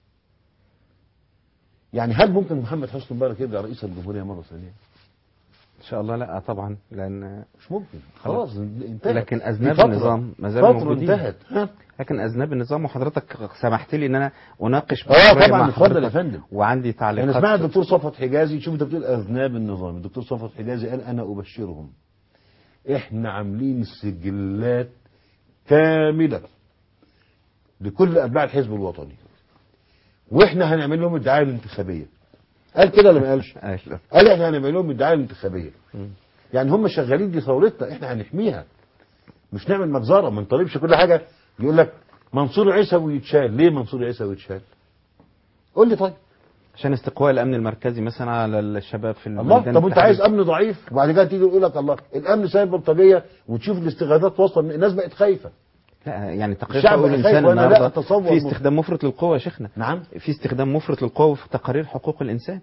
يعني هل ممكن محمد حسني مبارك يرجع رئيس الجمهوريه مره ثانيه ان شاء الله لا طبعا لان مش ممكن خلاص انتهت لكن دي اذناب فترة- النظام ما زالوا فتره موجودين انتهت ها؟ لكن اذناب النظام وحضرتك سمحت لي ان انا اناقش اه بحرية طبعا مع اتفضل يا حضرتك. فندم وعندي انا تعليقات سمعت الدكتور صفوت حجازي شوف انت بتقول اذناب النظام الدكتور صفوت حجازي قال انا ابشرهم احنا عاملين سجلات كامله لكل اتباع الحزب الوطني واحنا هنعمل لهم الدعايه الانتخابيه قال كده ولا ما قالش أيوة. قال احنا هنعمل لهم الدعايه الانتخابيه يعني هم شغالين دي ثورتنا احنا هنحميها مش نعمل مجزره ما نطالبش كل حاجه يقول لك منصور عيسوي يتشال ليه منصور عيسوي يتشال قول لي طيب عشان استقواء الامن المركزي مثلا على الشباب في الله الميدان طب وانت عايز التحرير. امن ضعيف وبعد كده تيجي تقول لك الله الامن سايب بلطجيه وتشوف الاستغاثات وصل الناس بقت خايفه لا يعني تقرير الشعب حقوق بقى الانسان خايف وأنا لا النهارده أتصور في مف- استخدام مفرط للقوه يا شيخنا نعم في استخدام مفرط للقوه في تقارير حقوق الانسان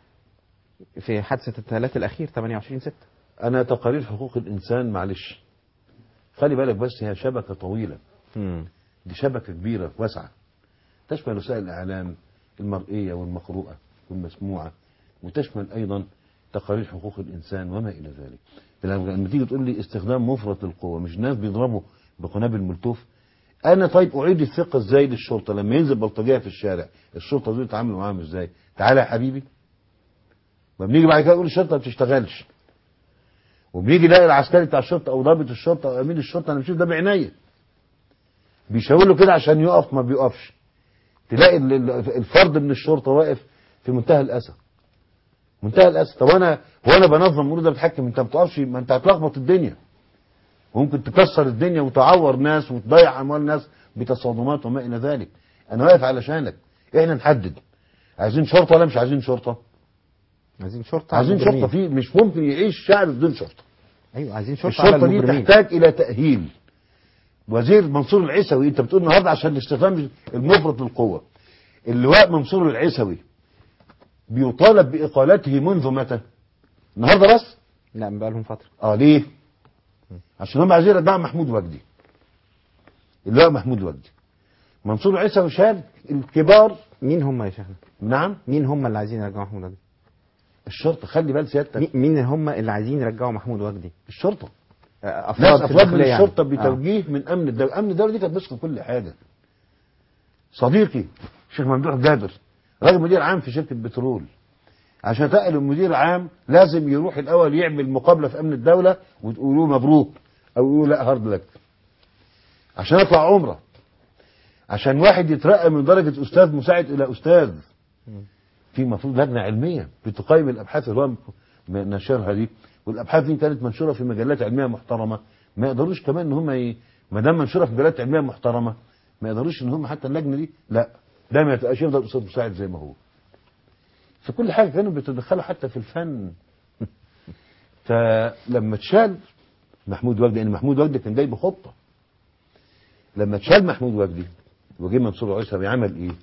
في حادثه الثلاث الاخير 28 6 انا تقارير حقوق الانسان معلش خلي بالك بس هي شبكه طويله دي شبكه كبيره واسعه تشمل وسائل الاعلام المرئيه والمقروءه والمسموعه وتشمل ايضا تقارير حقوق الانسان وما الى ذلك لما لما تيجي تقول لي استخدام مفرط للقوه مش ناس بيضربوا بقنابل ملتوف انا طيب اعيد الثقه ازاي للشرطه لما ينزل بلطجيه في الشارع الشرطه دول يتعاملوا معاهم ازاي تعالى يا حبيبي وبنيجي بعد كده نقول الشرطه ما بتشتغلش وبنيجي نلاقي العسكري بتاع الشرطه او ضابط الشرطه او امين الشرطه انا بشوف ده بعينيا بيشاور له كده عشان يقف ما بيقفش تلاقي ال- ال- الفرد من الشرطه واقف في منتهى الاسى منتهى الاسى طب انا هو انا بنظم امور ده بتحكم انت ما بتقفش ما انت هتلخبط الدنيا وممكن تكسر الدنيا وتعور ناس وتضيع اموال ناس بتصادمات وما الى ذلك انا واقف علشانك احنا نحدد عايزين شرطه ولا مش عايزين شرطه عايزين شرطه على عايزين المجرمين. شرطه في مش ممكن يعيش شعب بدون شرطه ايوه عايزين شرطه على الشرطه دي المجرمين تحتاج الى تاهيل وزير منصور العيسوي انت بتقول النهارده عشان استخدام المفرط للقوه اللواء منصور العيسوي بيطالب باقالته منذ متى؟ النهارده بس؟ لا بقى لهم فتره اه ليه؟ عشان هم عايزين يرجعوا محمود وجدي اللواء محمود وجدي منصور العيسوي شال الكبار مين هم يا شيخنا نعم مين هم اللي عايزين يرجعوا محمود وجدي الشرطه خلي بال سيادتك مي- مين هم اللي عايزين يرجعوا محمود وجدي الشرطه آه، ناس في افراد من الداخلية يعني. الشرطه آه. بتوجيه من امن الدوله امن الدوله دي كانت ماسكه كل حاجه صديقي الشيخ ممدوح جابر راجل مدير عام في شركه بترول عشان تقل المدير عام لازم يروح الاول يعمل مقابله في امن الدوله وتقولوا له مبروك او يقولوا لا هارد لك عشان يطلع عمره عشان واحد يترقى من درجه استاذ مساعد الى استاذ في المفروض لجنه علميه بتقيم الابحاث اللي هو م- نشرها دي والابحاث دي كانت منشوره في مجلات علميه محترمه ما يقدروش كمان ان هم ي... ما دام منشوره في مجلات علميه محترمه ما يقدروش ان هم حتى اللجنه دي لا ده ما يبقاش يفضل استاذ مساعد زي ما هو في كل حاجه كانوا بيتدخلوا حتى في الفن فلما اتشال محمود وجدي لان محمود وجدي كان جاي بخطه لما اتشال محمود وجدي وجه منصور عيسى عمل ايه؟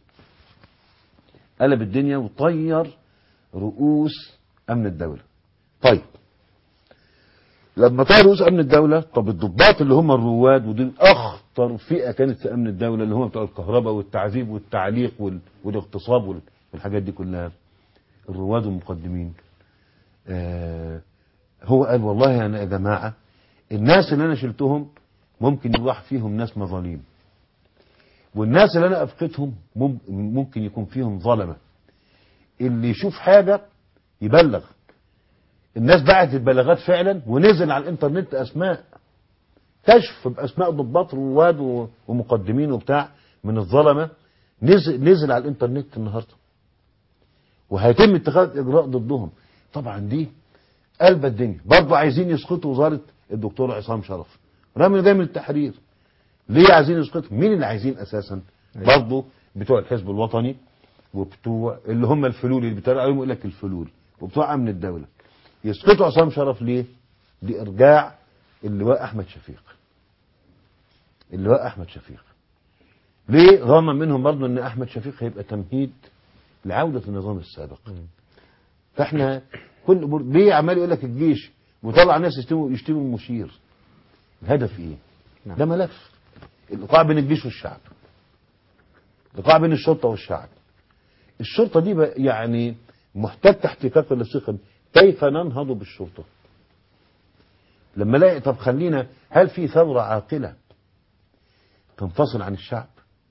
قلب الدنيا وطير رؤوس امن الدوله. طيب لما طير رؤوس امن الدوله طب الضباط اللي هم الرواد ودول اخطر فئه كانت في امن الدوله اللي هم بتوع الكهرباء والتعذيب والتعليق وال... والاغتصاب وال... والحاجات دي كلها الرواد والمقدمين آه هو قال والله انا يا جماعه الناس اللي انا شلتهم ممكن يروح فيهم ناس مظاليم والناس اللي انا افقدهم مم- ممكن يكون فيهم ظلمه اللي يشوف حاجه يبلغ الناس بعت البلاغات فعلا ونزل على الانترنت اسماء كشف باسماء ضباط رواد و- ومقدمين وبتاع من الظلمه نزل نزل على الانترنت النهارده وهيتم اتخاذ اجراء ضدهم طبعا دي قلب الدنيا برضه عايزين يسقطوا وزاره الدكتور عصام شرف رغم ان ده من التحرير ليه عايزين يسقطوا مين اللي عايزين اساسا برضه بتوع الحزب الوطني وبتوع اللي هم الفلول اللي بيتريقوا عليهم يقول لك الفلول وبتوع امن الدوله يسقطوا عصام شرف ليه؟ لارجاع اللواء احمد شفيق اللواء احمد شفيق ليه ضامن منهم برضه ان احمد شفيق هيبقى تمهيد لعوده النظام السابق فاحنا كل أمور- ليه عمال يقول لك الجيش وطلع ناس يشتموا يشتموا المشير الهدف ايه؟ نعم. ده ملف الايقاع بين الجيش والشعب الايقاع بين الشرطه والشعب الشرطه دي بقى يعني محتاج تحقيقات للثقه كيف ننهض بالشرطه لما الاقي طب خلينا هل في ثوره عاقله تنفصل عن الشعب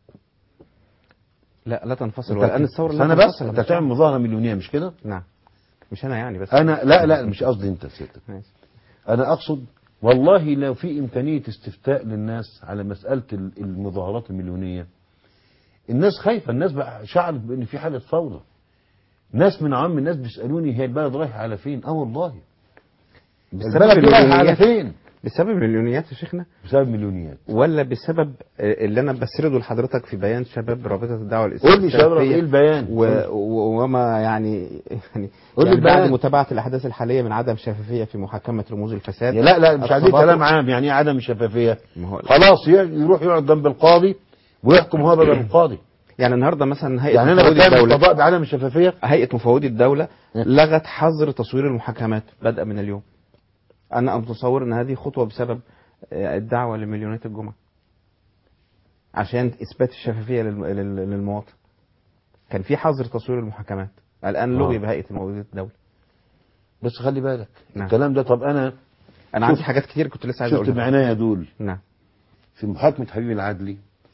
لا لا تنفصل أنت- ولان الثوره بس لا انا بس تنفصل انت عن هتعمل مظاهره مليونيه مش كده نعم مش انا يعني بس انا لا لا مش قصدي انت سيادتك ماشي. انا اقصد والله لو في امكانيه استفتاء للناس على مساله ال- المظاهرات المليونيه الناس خايفه الناس بقى شعرت بان في حاله فوضى ناس من عام الناس بيسالوني هي البلد رايحه على فين اه والله بسبب البلد دي رايحه على المليونيات فين بسبب المليونيات يا شيخنا بسبب مليونيات ولا بسبب آه، اللي انا بسرده لحضرتك في بيان شباب رابطه الدعوه الاسلاميه قول لي شباب ايه البيان و... و... وما يعني يعني, قول لي يعني بعد البيان. متابعه الاحداث الحاليه من عدم شفافيه في محاكمه رموز الفساد يا لا لا مش عايزين التباطؤ- كلام عام يعني ايه عدم الشفافيه ما هو خلاص ي- يروح يقعد جنب القاضي ويحكم هو بدل القاضي يعني النهارده مثلا هيئه يعني انا مفوضي بتكلم الدوله القضاء بعدم الشفافيه هيئه مفوضي الدوله م. لغت حظر تصوير المحاكمات بدءا من اليوم انا متصور ان هذه خطوه بسبب آه، الدعوه لمليونيه الجمعه عشان اثبات الشفافيه للم- لل- للمواطن كان في حظر تصوير المحاكمات الان لغي آه. بهيئه مفوضيه الدوله بس خلي بالك نعم. الكلام ده طب انا انا شوف- عندي حاجات كتير كنت لسه عايز شفت اقولها بعناية دول نعم في محاكمة حبيب العدلي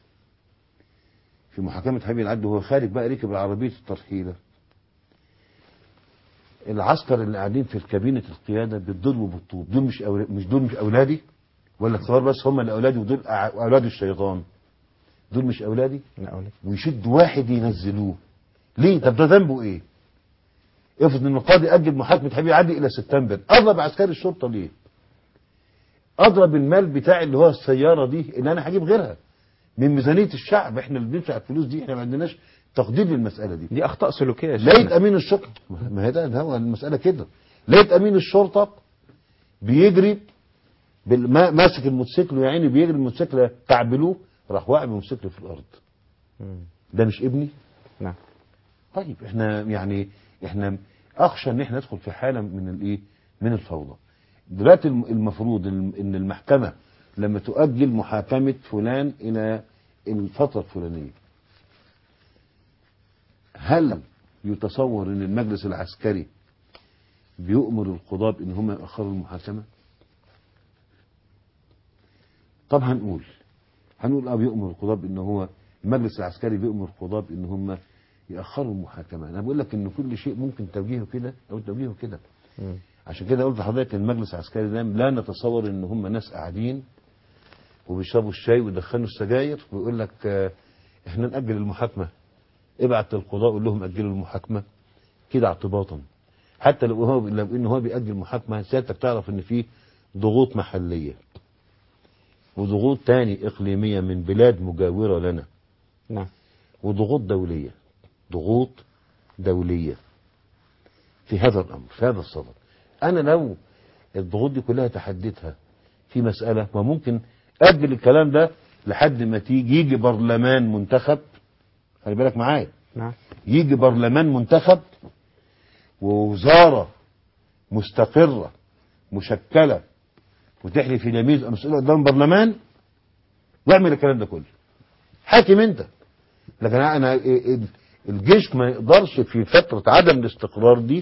في محاكمة حبيب العدلي وهو خارج بقى ركب العربية الترحيلة العسكر اللي قاعدين في كابينة القيادة بالضرب وبالطوب دول مش أولاد مش دول مش أولادي ولا تصور بس هم اللي أولادي ودول أع- أولاد الشيطان دول مش أولادي لا أقول لك. ويشدوا واحد ينزلوه ليه طب ده ذنبه ايه افرض ان القاضي اجل محاكمه حبيب عدلي الى سبتمبر اضرب عسكري الشرطه ليه اضرب المال بتاعي اللي هو السياره دي اللي انا هجيب غيرها من ميزانيه الشعب احنا اللي بندفع الفلوس دي احنا ما عندناش تقدير للمساله دي دي اخطاء سلوكيه يا لقيت شيخنا. امين الشرطه ما هي ده ده هو المساله كده لقيت امين الشرطه بيجري بالما- ماسك الموتوسيكل يا عيني بيجري الموتوسيكل تعبلوه راح واقع بالموتوسيكل في الارض مم. ده مش ابني نعم طيب احنا يعني احنا اخشى ان احنا ندخل في حاله من الايه من الفوضى دلوقتي الم- المفروض الم- ان المحكمه لما تؤجل محاكمه فلان الى الفتره الفلانيه هل يتصور ان المجلس العسكري بيؤمر القضاة بان هم يأخروا المحاكمة طب هنقول هنقول اه بيؤمر القضاة بان هو المجلس العسكري بيؤمر القضاة بان هم يأخروا المحاكمة انا بقول لك ان كل شيء ممكن توجيهه كده او توجيهه كده مم. عشان كده قلت لحضرتك المجلس العسكري ده لا نتصور ان هم ناس قاعدين وبيشربوا الشاي ويدخنوا السجاير ويقول لك آه، احنا نأجل المحاكمة ابعت للقضاء قول لهم أجلوا المحاكمة كده اعتباطا حتى لو هو لو ان هو بيأجل محاكمة سيادتك تعرف ان في ضغوط محلية وضغوط تاني إقليمية من بلاد مجاورة لنا نعم وضغوط دولية ضغوط دولية في هذا الأمر في هذا الصدد أنا لو الضغوط دي كلها تحديتها في مسألة وممكن أجل الكلام ده لحد ما تيجي يجي برلمان منتخب خلي بالك معايا نعم يجي برلمان منتخب ووزارة مستقرة مشكلة وتحلف اليمين مسؤولة قدام برلمان واعمل الكلام ده كله حاكم انت لكن انا ال- الجيش ما يقدرش في فترة عدم الاستقرار دي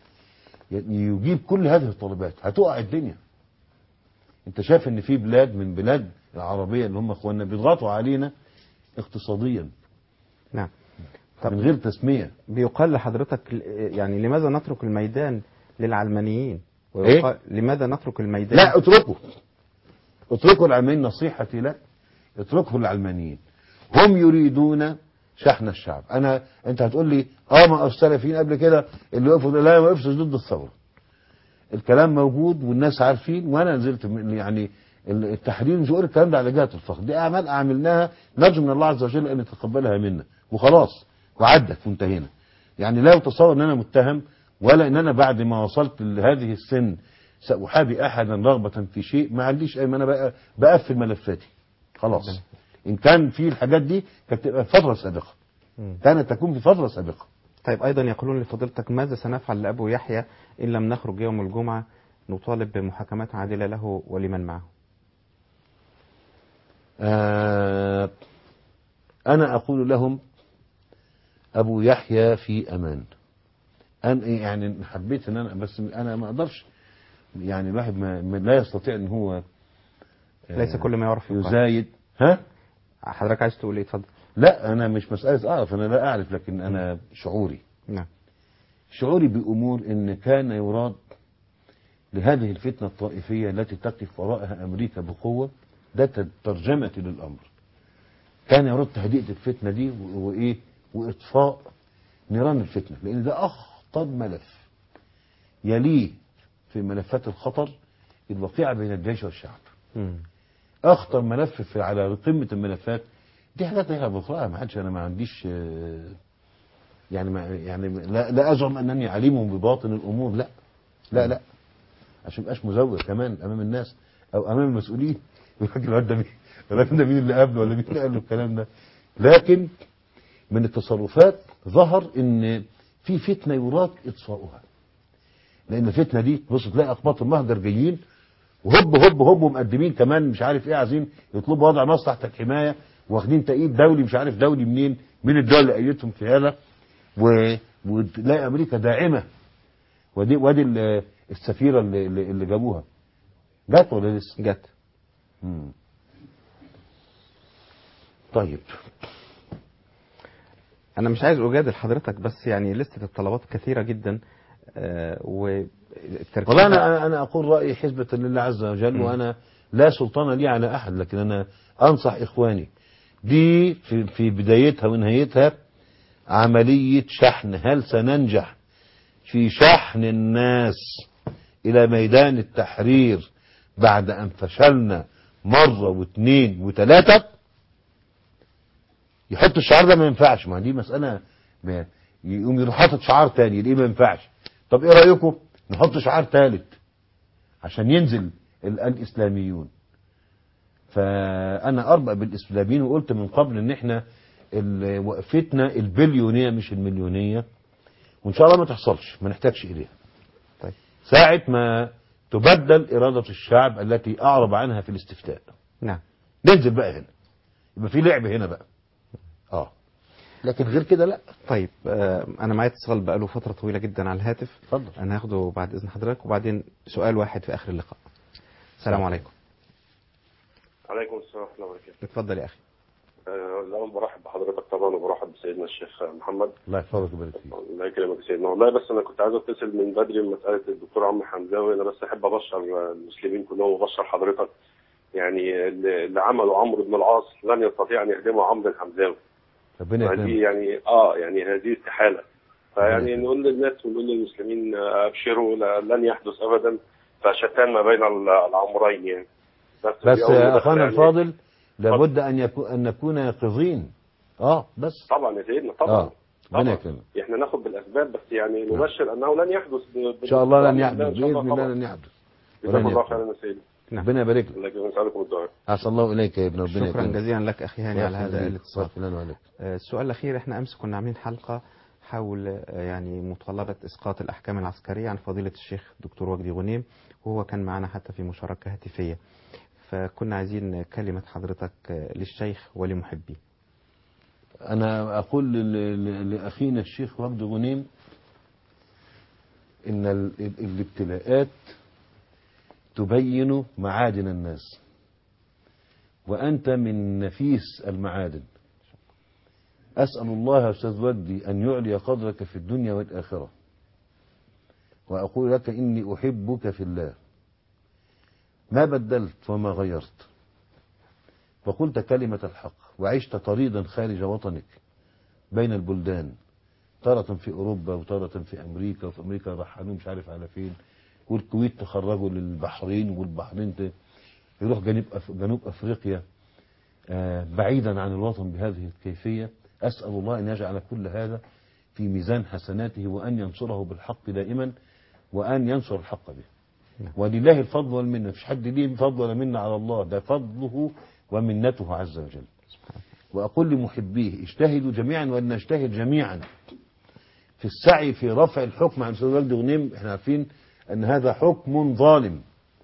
يجيب كل هذه الطلبات هتقع الدنيا انت شايف ان في بلاد من بلاد العربية اللي هم اخواننا بيضغطوا علينا اقتصاديا نعم طب من غير تسمية بيقال لحضرتك ل- يعني لماذا نترك الميدان للعلمانيين إيه؟ ويقال لماذا نترك الميدان لا اتركوا اتركوا العلمانيين نصيحتي لك اتركوا العلمانيين هم يريدون شحن الشعب انا انت هتقول لي اه ما السلفيين قبل كده اللي وقفوا ده لا ما وقفش ضد الثوره الكلام موجود والناس عارفين وانا نزلت من يعني ال- التحرير مش بقول الكلام ده على جهه الفخر دي اعمال عملناها نرجو من الله عز وجل ان يتقبلها منا وخلاص وعدت وانتهينا يعني لا يتصور ان انا متهم ولا ان انا بعد ما وصلت لهذه السن ساحابي احدا رغبه في شيء ما عنديش اي ما انا بقى بقفل ملفاتي خلاص ان كان في الحاجات دي كانت تبقى في فتره سابقه مم. كانت تكون في فتره سابقه طيب أيضا يقولون لفضيلتك ماذا سنفعل لأبو يحيى إن لم نخرج يوم الجمعة نطالب بمحاكمات عادلة له ولمن معه آه أنا أقول لهم أبو يحيى في أمان أنا يعني حبيت أن أنا بس أنا ما أقدرش يعني الواحد ما ما- لا يستطيع أن هو آه، ليس كل ما يعرف يقال. يزايد ها حضرتك عايز تقول إيه اتفضل لا أنا مش مسألة أعرف أنا لا أعرف لكن أنا شعوري نعم شعوري بأمور إن كان يراد لهذه الفتنة الطائفية التي تقف وراءها أمريكا بقوة ده ترجمة للأمر كان يراد تهدئة الفتنة دي و- وإيه وإطفاء نيران الفتنة لأن ده أخطر ملف يليه في ملفات الخطر الوقيعة بين الجيش والشعب مم. اخطر ملف في على قمه الملفات دي حاجات احنا بنقراها ما حدش انا ما عنديش آه، يعني ما يعني لا, لا ازعم انني عليم بباطن الامور لا لا لا عشان مبقاش مزور كمان امام الناس او امام المسؤولين يقول لك الواد ده مين الراجل ده مين اللي قبله ولا مين اللي قال له الكلام ده لكن من التصرفات ظهر ان في فتنه يراد اطفاؤها لان الفتنه دي تبص تلاقي اقباط المهجر جايين وهب هب هب ومقدمين كمان مش عارف ايه عايزين يطلبوا وضع مصلحه الحمايه واخدين تأييد دولي مش عارف دولي منين من الدول اللي ايدتهم في هذا و... وتلاقي امريكا داعمه ودي وادي ال- السفيره اللي, اللي اللي جابوها جت ولا لسه؟ جت مم. طيب أنا مش عايز أجادل حضرتك بس يعني لستة الطلبات كثيرة جدا آه والتركيز والله انا انا اقول رايي حزبه لله عز وجل مم. وانا لا سلطان لي على احد لكن انا انصح اخواني دي في في بدايتها ونهايتها عمليه شحن هل سننجح في شحن الناس الى ميدان التحرير بعد ان فشلنا مره واثنين وثلاثه يحط الشعار ده ما ينفعش ما دي مساله ما يقوم يروح حاطط شعار تاني ليه ما ينفعش طب ايه رايكم نحط شعار ثالث عشان ينزل ال- الاسلاميون فانا اربأ بالاسلاميين وقلت من قبل ان احنا ال- وقفتنا البليونيه مش المليونيه وان شاء الله ما تحصلش ما نحتاجش اليها طيب. ساعه ما تبدل اراده الشعب التي اعرب عنها في الاستفتاء نعم ننزل بقى هنا يبقى في لعب هنا بقى اه لكن غير كده لا طيب آه، انا معايا اتصال بقاله فتره طويله جدا على الهاتف اتفضل انا هاخده بعد اذن حضرتك وبعدين سؤال واحد في اخر اللقاء السلام عليكم عليكم السلام ورحمة الله وبركاته. اتفضل يا اخي آه، الأول برحب بحضرتك طبعا وبرحب بسيدنا الشيخ محمد. الله يحفظك ويبارك فيك الله يكرمك يا سيدنا. والله بس أنا كنت عايز أتصل من بدري بمسألة الدكتور عمرو حمزاوي، أنا بس أحب أبشر المسلمين كلهم وأبشر حضرتك. يعني اللي اللي عمله عمرو بن العاص لن يستطيع أن يهدمه عمرو الحمزاوي. ربنا فدي يكرمك يعني آه يعني هذه استحالة. فيعني نقول للناس ونقول للمسلمين آه، أبشروا لا- لن يحدث أبدا فشتان ما بين العمرين يعني. بس دي أول يا مداخلة اخانا يعني. الفاضل لابد ان يكون ان نكون يقظين اه بس طبعا يا سيدنا طبعا اه ربنا طبعا. يكرمك احنا ناخد بالاسباب بس يعني نبشر انه لن يحدث ب- ان شاء الله لن يحدث إن شاء باذن الله طبعاً. لن يحدث جزاكم ولن الله يحدث. خيرا يا سيدي ربنا يبارك لك الله يكرمك نسالكم الدعاء احسن الله اليك يا ابن ربنا شكرا يكرمك. جزيلا لك اخي هاني على هذا الاتصال بارك الله عليك آه، السؤال الأخير احنا أمس كنا عاملين حلقة حول آه، يعني مطالبة إسقاط الأحكام العسكرية عن فضيلة الشيخ دكتور وجدي غنيم وهو كان معنا حتى في مشاركة هاتفية فكنا عايزين كلمة حضرتك آه، للشيخ ولمحبيه انا اقول ل- ل- لاخينا الشيخ وجد غنيم ان ال- ال- الابتلاءات تبين معادن الناس وانت من نفيس المعادن اسال الله يا استاذ وجدي ان يعلي قدرك في الدنيا والاخره واقول لك اني احبك في الله ما بدلت وما غيرت وقلت كلمة الحق وعشت طريدا خارج وطنك بين البلدان تارة في أوروبا وتارة في أمريكا وفي أمريكا رحلوه مش عارف على فين والكويت تخرجوا للبحرين والبحرين ت- يروح جنوب أف... جنوب أفريقيا آه، بعيدا عن الوطن بهذه الكيفية أسأل الله أن يجعل كل هذا في ميزان حسناته وأن ينصره بالحق دائما وأن ينصر الحق به ولله الفضل والمنة مفيش حد ليه فضل ولا منة على الله ده فضله ومنته عز وجل وأقول لمحبيه اجتهدوا جميعا وأن نجتهد جميعا في السعي في رفع الحكم عن سيد والد غنيم احنا عارفين أن هذا حكم ظالم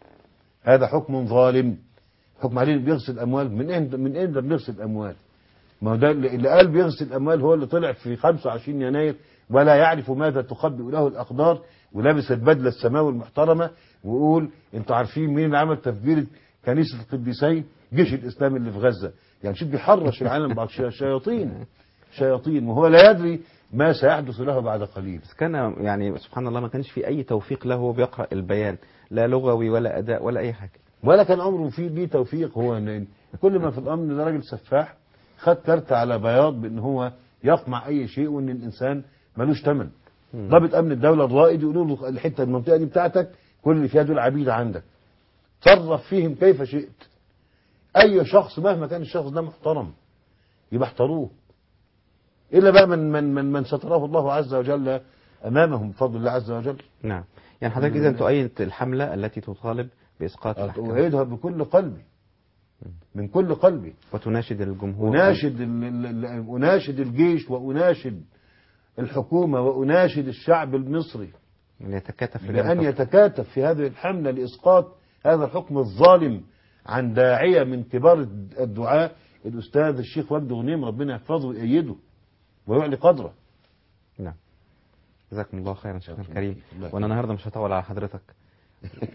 هذا حكم ظالم حكم عليه بيغسل أموال من إمتى من إمتى بيغسل أموال ما هو ده اللي اللي قال بيغسل أموال هو اللي طلع في 25 يناير ولا يعرف ماذا تخبئ له الأقدار ولابس البدلة السماوي المحترمة ويقول انتوا عارفين مين اللي عمل تفجير كنيسة القديسين جيش الإسلام اللي في غزة يعني شوف بيحرش العالم بعض شي- شياطين شياطين وهو لا يدري ما سيحدث له بعد قليل بس كان يعني سبحان الله ما كانش في أي توفيق له وهو بيقرأ البيان لا لغوي ولا أداء ولا أي حاجة ولا كان عمره فيه ليه توفيق هو إن كل ما في الامر ده راجل سفاح خد كارت على بياض بان هو يقمع اي شيء وان الانسان ملوش ثمن ضابط امن الدوله الرائد يقولوا له الحته المنطقه دي بتاعتك كل اللي فيها دول عبيد عندك تصرف فيهم كيف شئت اي شخص مهما كان الشخص ده محترم يبقى احتروه الا بقى من من من, من ستره الله عز وجل امامهم بفضل الله عز وجل نعم يعني حضرتك إذا تؤيد الحملة التي تطالب بإسقاط الأحكام أؤيدها بكل قلبي من كل قلبي وتناشد الجمهور أناشد ال- ال- ال- أناشد الجيش وأناشد الحكومة وأناشد الشعب المصري أن يتكاتف لأن لذلك يتكاتف في هذه الحملة لإسقاط هذا الحكم الظالم عن داعية من كبار الدعاة الأستاذ الشيخ وجد غنيم ربنا يحفظه ويأيده ويعلي قدره نعم جزاكم الله خيرا شيخنا الكريم الله وانا النهارده مش هطول على حضرتك